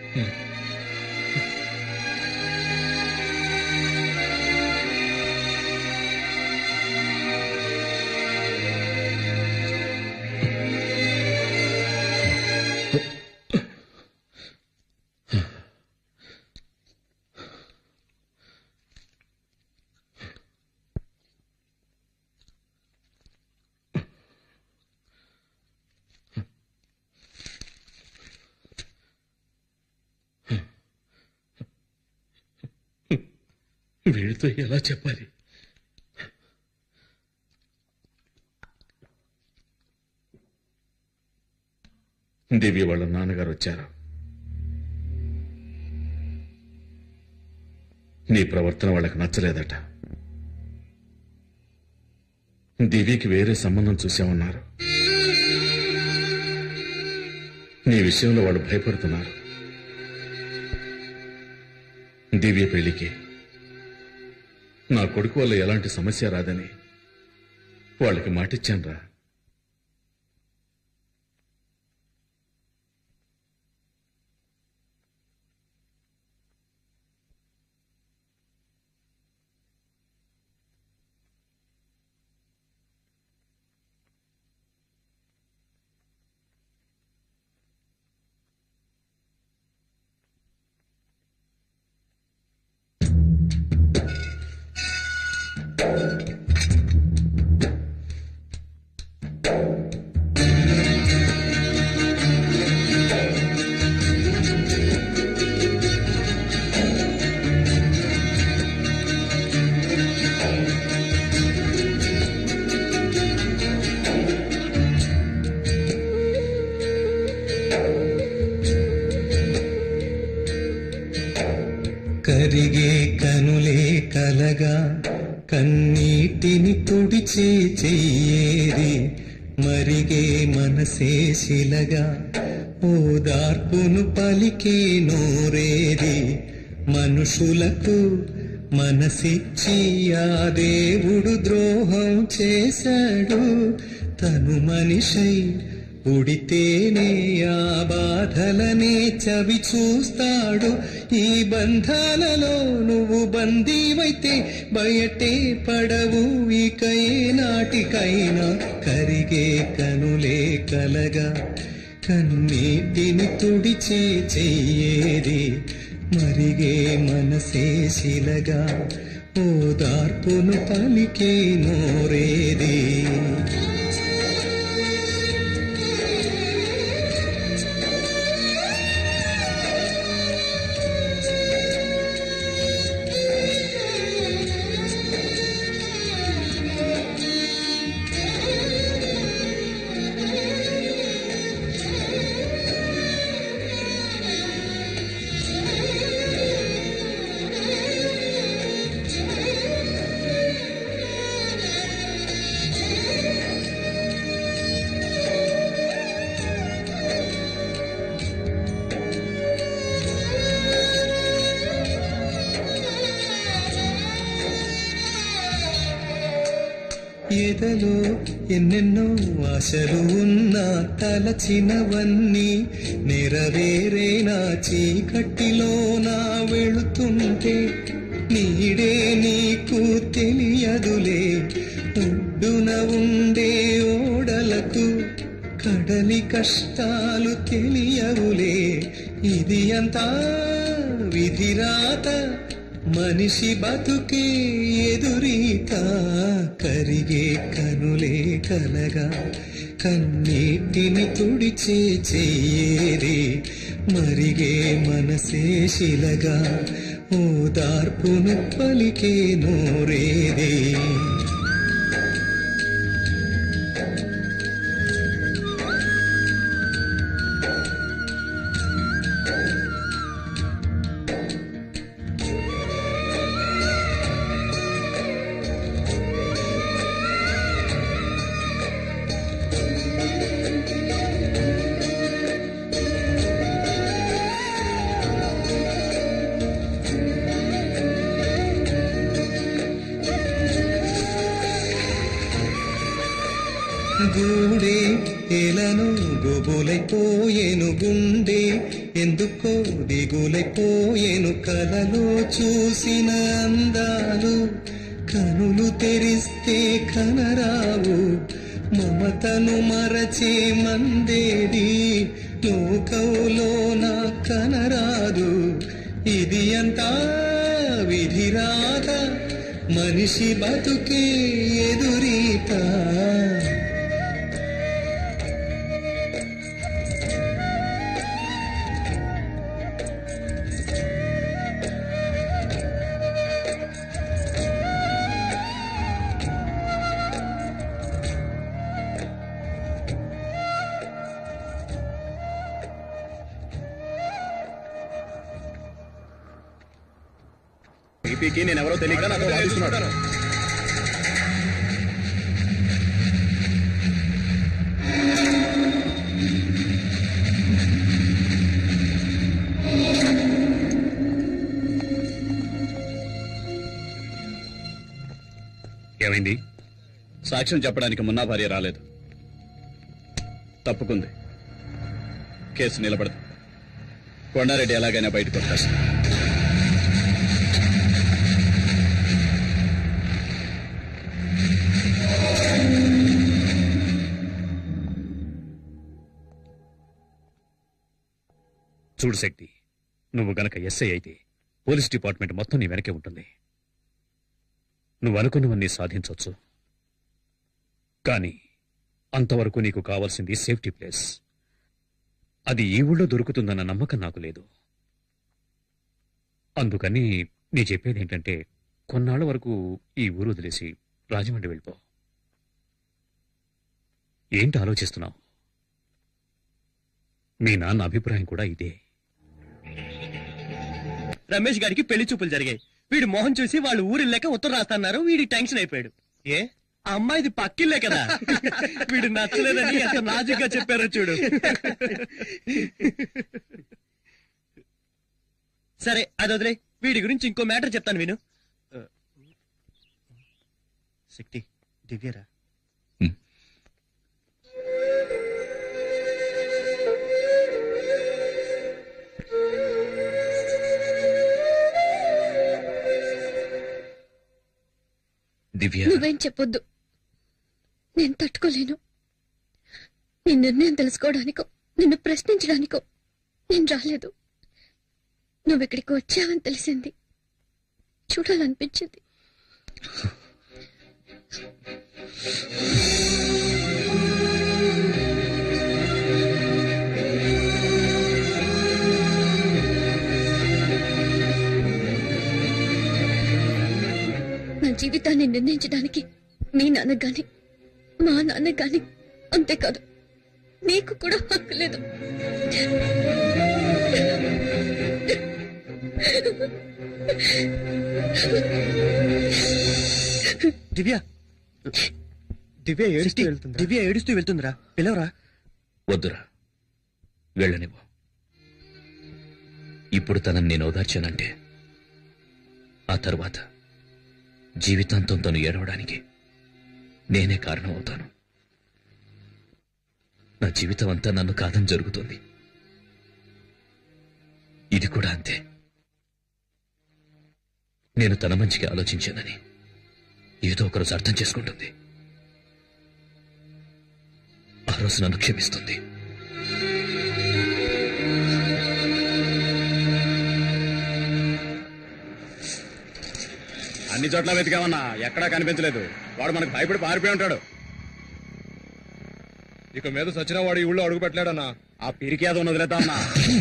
వీడితో ఎలా చెప్పాలి దివ్య వాళ్ళ నాన్నగారు వచ్చారు నీ ప్రవర్తన వాళ్ళకి నచ్చలేదట దివ్యకి వేరే సంబంధం చూసామన్నారు నీ విషయంలో వాళ్ళు భయపడుతున్నారు దివ్య పెళ్లికి నా కొడుకు వల్ల ఎలాంటి సమస్య రాదని వాళ్ళకి మాటిచ్చానురా కరిగే కనులే కలగా కన్నీటిని తుడిచే చెయ్యేది మరిగే మనసే శిలగా ఓదార్పును పలికే నోరేది మనుషులకు మనసిచ్చి ఆ దేవుడు ద్రోహం చేశాడు తను మనిషై పుడితేనే ఆ బాధలనే చవి చూస్తాడు ఈ బంధాలలో నువ్వు బందీవైతే బయటే పడవు ఇక ఏ నాటికైనా కరిగే కనులే కలగా కన్నీటిని తుడిచే చెయ్యేది మరిగే మనసే శిలగా ఓదార్పును పలికే నోరేది ఎదలో ఎన్నెన్నో ఆశలు ఉన్నా తలచినవన్నీ నెరవేరే నా చీకటిలో నా వెళుతుంటే నీడే నీకు తెలియదులే ఒడ్డున ఉండే ఓడలకు కడలి కష్టాలు తెలియవులే ఇది అంతా విధిరాత మనిషి బతుకే ఎదురీత కరిగే కనులే కలగా కన్నీటిని తుడిచే చెయ్యేది మరిగే మనసే శిలగా ఓదార్పును పలికే నోరేదే గూడే ఎలను గొబులైపోయేను గుండె ఎందుకో దిగులైపోయేను కలలో చూసిన అందాలు కనులు తెరిస్తే కనరావు మమతను మరచే మందేది లోకంలోన కనరాదు ఇది అంతా విధిరాత మనిషి బతుకే ఎదురీత టీపీకి నేను ఎవరో తెలియక నాతో వాదిస్తున్నాడు ఏమైంది సాక్ష్యం చెప్పడానికి మున్నా భార్య రాలేదు తప్పుకుంది కేసు నిలబడదు కొండారెడ్డి ఎలాగైనా బయటకు వచ్చేస్తా చూడు శక్తి నువ్వు గనక ఎస్ఐ అయితే పోలీస్ డిపార్ట్మెంట్ మొత్తం నీ వెనకే ఉంటుంది నువ్వు అనుకున్నవన్నీ సాధించవచ్చు కానీ అంతవరకు నీకు కావాల్సింది సేఫ్టీ ప్లేస్ అది ఈ ఊళ్ళో దొరుకుతుందన్న నమ్మకం నాకు లేదు అందుకని నీ చెప్పేది ఏంటంటే కొన్నాళ్ల వరకు ఈ ఊరు వదిలేసి రాజమండ్రి వెళ్ళిపో ఏంటి ఆలోచిస్తున్నావు మీ నాన్న అభిప్రాయం కూడా ఇదే రమేష్ గారికి పెళ్లి చూపులు జరిగాయి వీడి మొహం చూసి వాళ్ళు ఊరి లేక ఉత్తరం రాస్తున్నారు వీడి టెన్షన్ అయిపోయాడు ఏ ఆ అమ్మాయిది పక్కిల్లే కదా వీడు నచ్చలేదని ఎంత నాజుగా చెప్పారో చూడు సరే అది వదిలే వీడి గురించి ఇంకో మ్యాటర్ చెప్తాను విను శక్తి దివ్యరా దివ్య నువ్వేం చెప్పొద్దు నేను తట్టుకోలేను నీ నిర్ణయం తెలుసుకోవడానికో నిన్ను ప్రశ్నించడానికో నేను రాలేదు నువ్వు ఇక్కడికి వచ్చావని తెలిసింది చూడాలనిపించింది నా జీవితాన్ని నిర్ణయించడానికి మీ నాన్న గాని మా నాన్న గాని అంతేకాదు నీకు కూడా హక్కు లేదు దివ్య దివ్య ఏడుస్తూ వెళ్తుంది దివ్య ఏడుస్తూ వెళ్తుందిరా పిలవరా వద్దురా వెళ్ళనివ్వు ఇప్పుడు తనని నేను ఓదార్చానంటే ఆ తర్వాత జీవితాంతం తను ఏడవడానికి నేనే కారణం అవుతాను నా జీవితం అంతా నన్ను కాదని జరుగుతుంది ఇది కూడా అంతే నేను తన మంచికి ఆలోచించానని ఏదో ఒకరోజు అర్థం చేసుకుంటుంది ఆ రోజు నన్ను క్షమిస్తుంది అన్ని చోట్ల వెతికామన్నా ఎక్కడా కనిపించలేదు వాడు మనకు భయపడి పారిపోయి ఉంటాడు ఇక మీద సచిన వాడు ఈ ఊళ్ళో అడుగు పెట్టలేడన్నా ఆ పిరికి అది వదిలేద్దామన్నా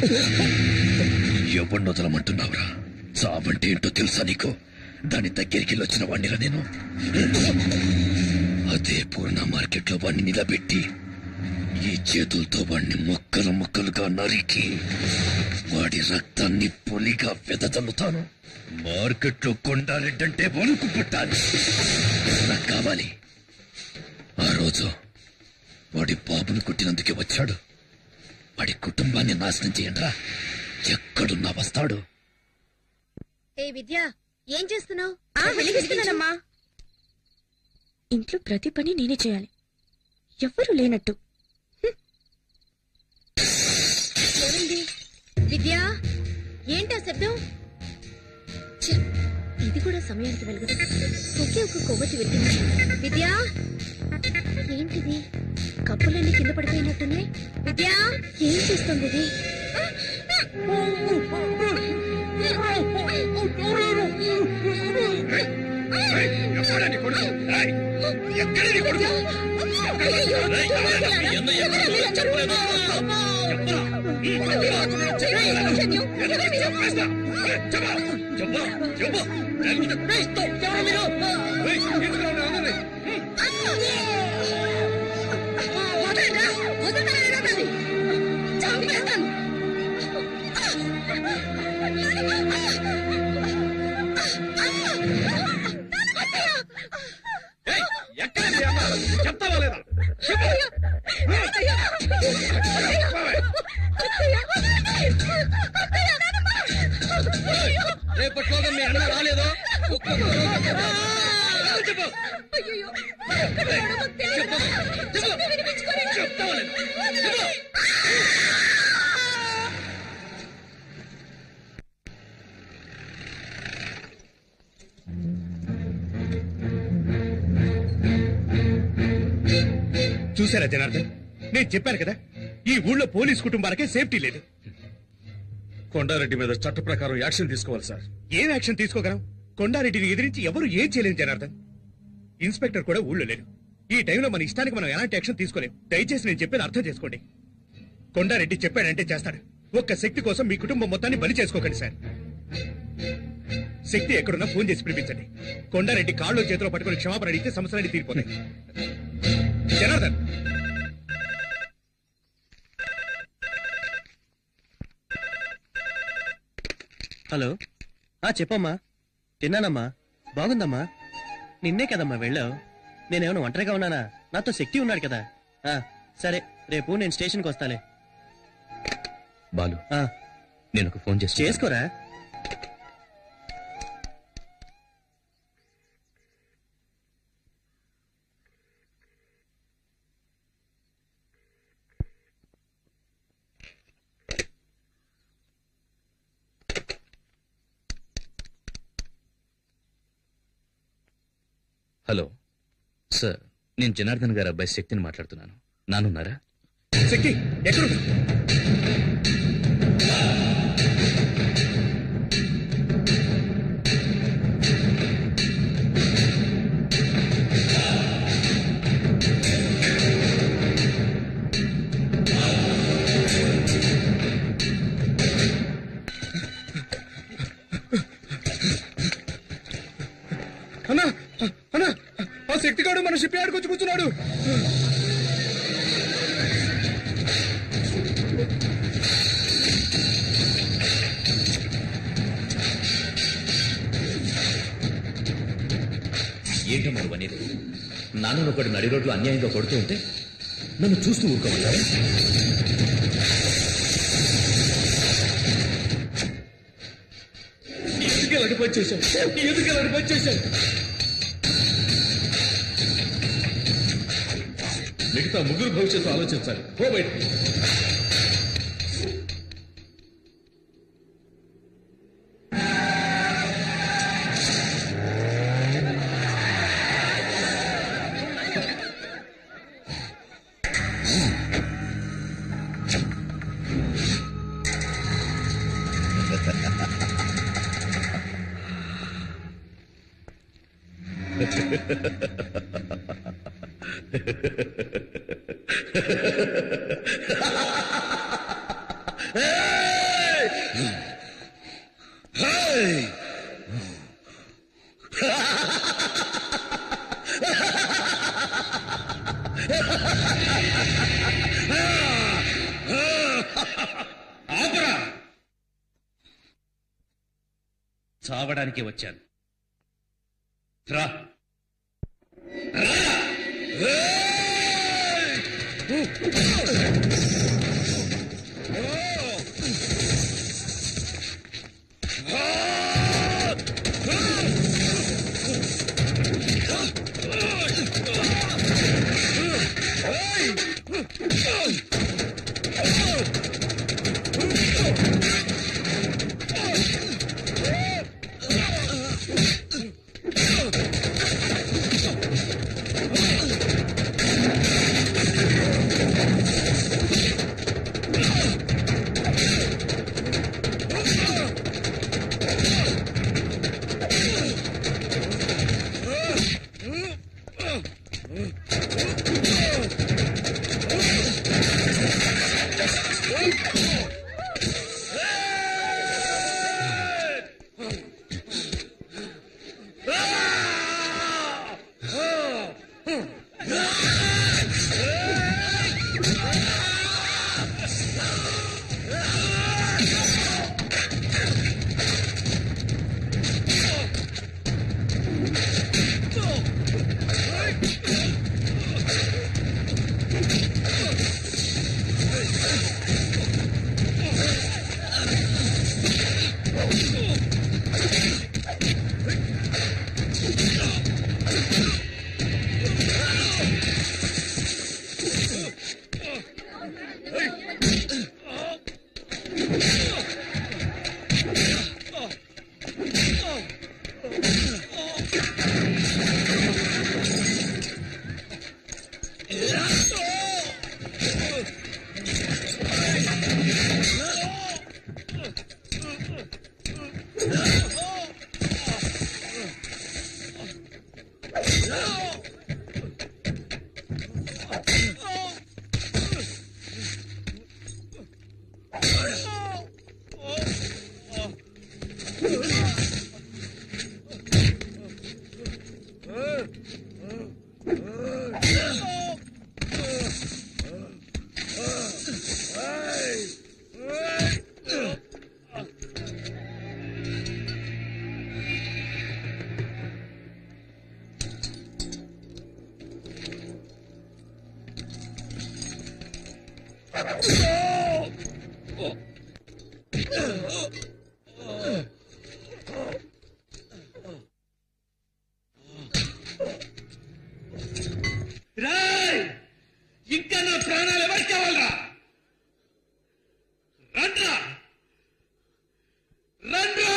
ఎవరిని వదలమంటున్నావురా చావంటే ఏంటో తెలుసా నీకు దాని దగ్గరికి వచ్చిన వాణ్ణిరా నేను అదే పూర్ణ మార్కెట్ లో వాణ్ణి నిలబెట్టి ఈ చేతులతో వాణ్ణి ముక్కలు ముక్కలుగా నరికి వాడి రక్తాన్ని పొలిగా వెదజల్లుతాను మార్కెట్ లో కొండారెడ్డంటే వణుకు పుట్టాలి నాకు కావాలి ఆ రోజు వాడి బాబును కొట్టినందుకే వచ్చాడు వాడి కుటుంబాన్ని నాశనం చేయండిరా ఎక్కడున్నా వస్తాడు ఏ విద్య ఏం చేస్తున్నావు వెలిగిస్తున్నానమ్మా ఇంట్లో ప్రతి పని నేనే చేయాలి ఎవ్వరూ లేనట్టు ఎవరండి విద్య ఏంటా శబ్దం ఛీ, ఇది కూడా సమయానికి వెలగదు ఒకే ఒక కొవ్వొత్తి వెలిగింది విద్య ఏంటిది కప్పులన్నీ కింద పడిపోయినట్టున్నాయి విద్య ఏం చేస్తుంది ఇది చెప్తావా లేదా రేపట్లోగా మీ అన్న రాలేదో చెప్పు చూసారా జనార్దన్ నేను చెప్పాను కదా ఈ ఊళ్ళో పోలీస్ కుటుంబాలకే సేఫ్టీ లేదు కొండారెడ్డి మీద చట్ట ప్రకారం యాక్షన్ తీసుకోవాలి సార్ ఏం యాక్షన్ తీసుకోగలం కొండారెడ్డిని ఎదిరించి ఎవరు ఏం చేయలేరు జనార్దన్ ఇన్స్పెక్టర్ కూడా ఊళ్ళో లేరు ఈ టైంలో మన ఇష్టానికి మనం ఎలాంటి యాక్షన్ తీసుకోలేం దయచేసి నేను చెప్పేది అర్థం చేసుకోండి కొండారెడ్డి చెప్పాడంటే చేస్తాడు ఒక్క శక్తి కోసం మీ కుటుంబం మొత్తాన్ని బలి చేసుకోకండి సార్ శక్తి ఎక్కడున్నా ఫోన్ చేసి పిలిపించండి కొండారెడ్డి కాళ్ళు చేతిలో పట్టుకుని క్షమాపణ అడిగితే సమస్యలన్నీ తీరిపోతాయి జనార్దన్ హలో ఆ చెప్పమ్మా తిన్నానమ్మా బాగుందమ్మా నిన్నే కదమ్మా వెళ్ళావు నేనేమైనా ఒంటరిగా ఉన్నానా నాతో శక్తి ఉన్నాడు కదా ఆ సరే రేపు నేను స్టేషన్కి వస్తాలే బాలు ఆ, నేను ఒక ఫోన్ చేసి చేసుకోరా హలో సార్ నేను జనార్దన్ గారి అబ్బాయి శక్తిని మాట్లాడుతున్నాను నానున్నారా శక్తి ఎక్కడు అన్నా అన్నా ఆ శక్తిగాడు మన షిప్ యార్డ్కి వచ్చి కూర్చున్నాడు ఏంటో మరి అనేది నాన్న ఒకటి నడి రోడ్లు అన్యాయంగా కొడుతూ ఉంటే నన్ను చూస్తూ ఊరుకోమంటారా ఎందుకు ఇలాంటి పని చేశావు ఎందుకు ఇలాంటి పని చేశావు మిగతా ముగ్గురు భవిష్యత్తు ఆలోచించాలి పో బయటికి ఆపరా చావడానికి వచ్చాను రా రాయ్ ఇంకా నా ప్రాణాలు ఎవరికి కావాలరా రండ్రా రండ్రా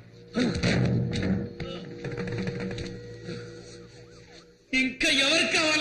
ఇంకా ఎవరికి కావాలి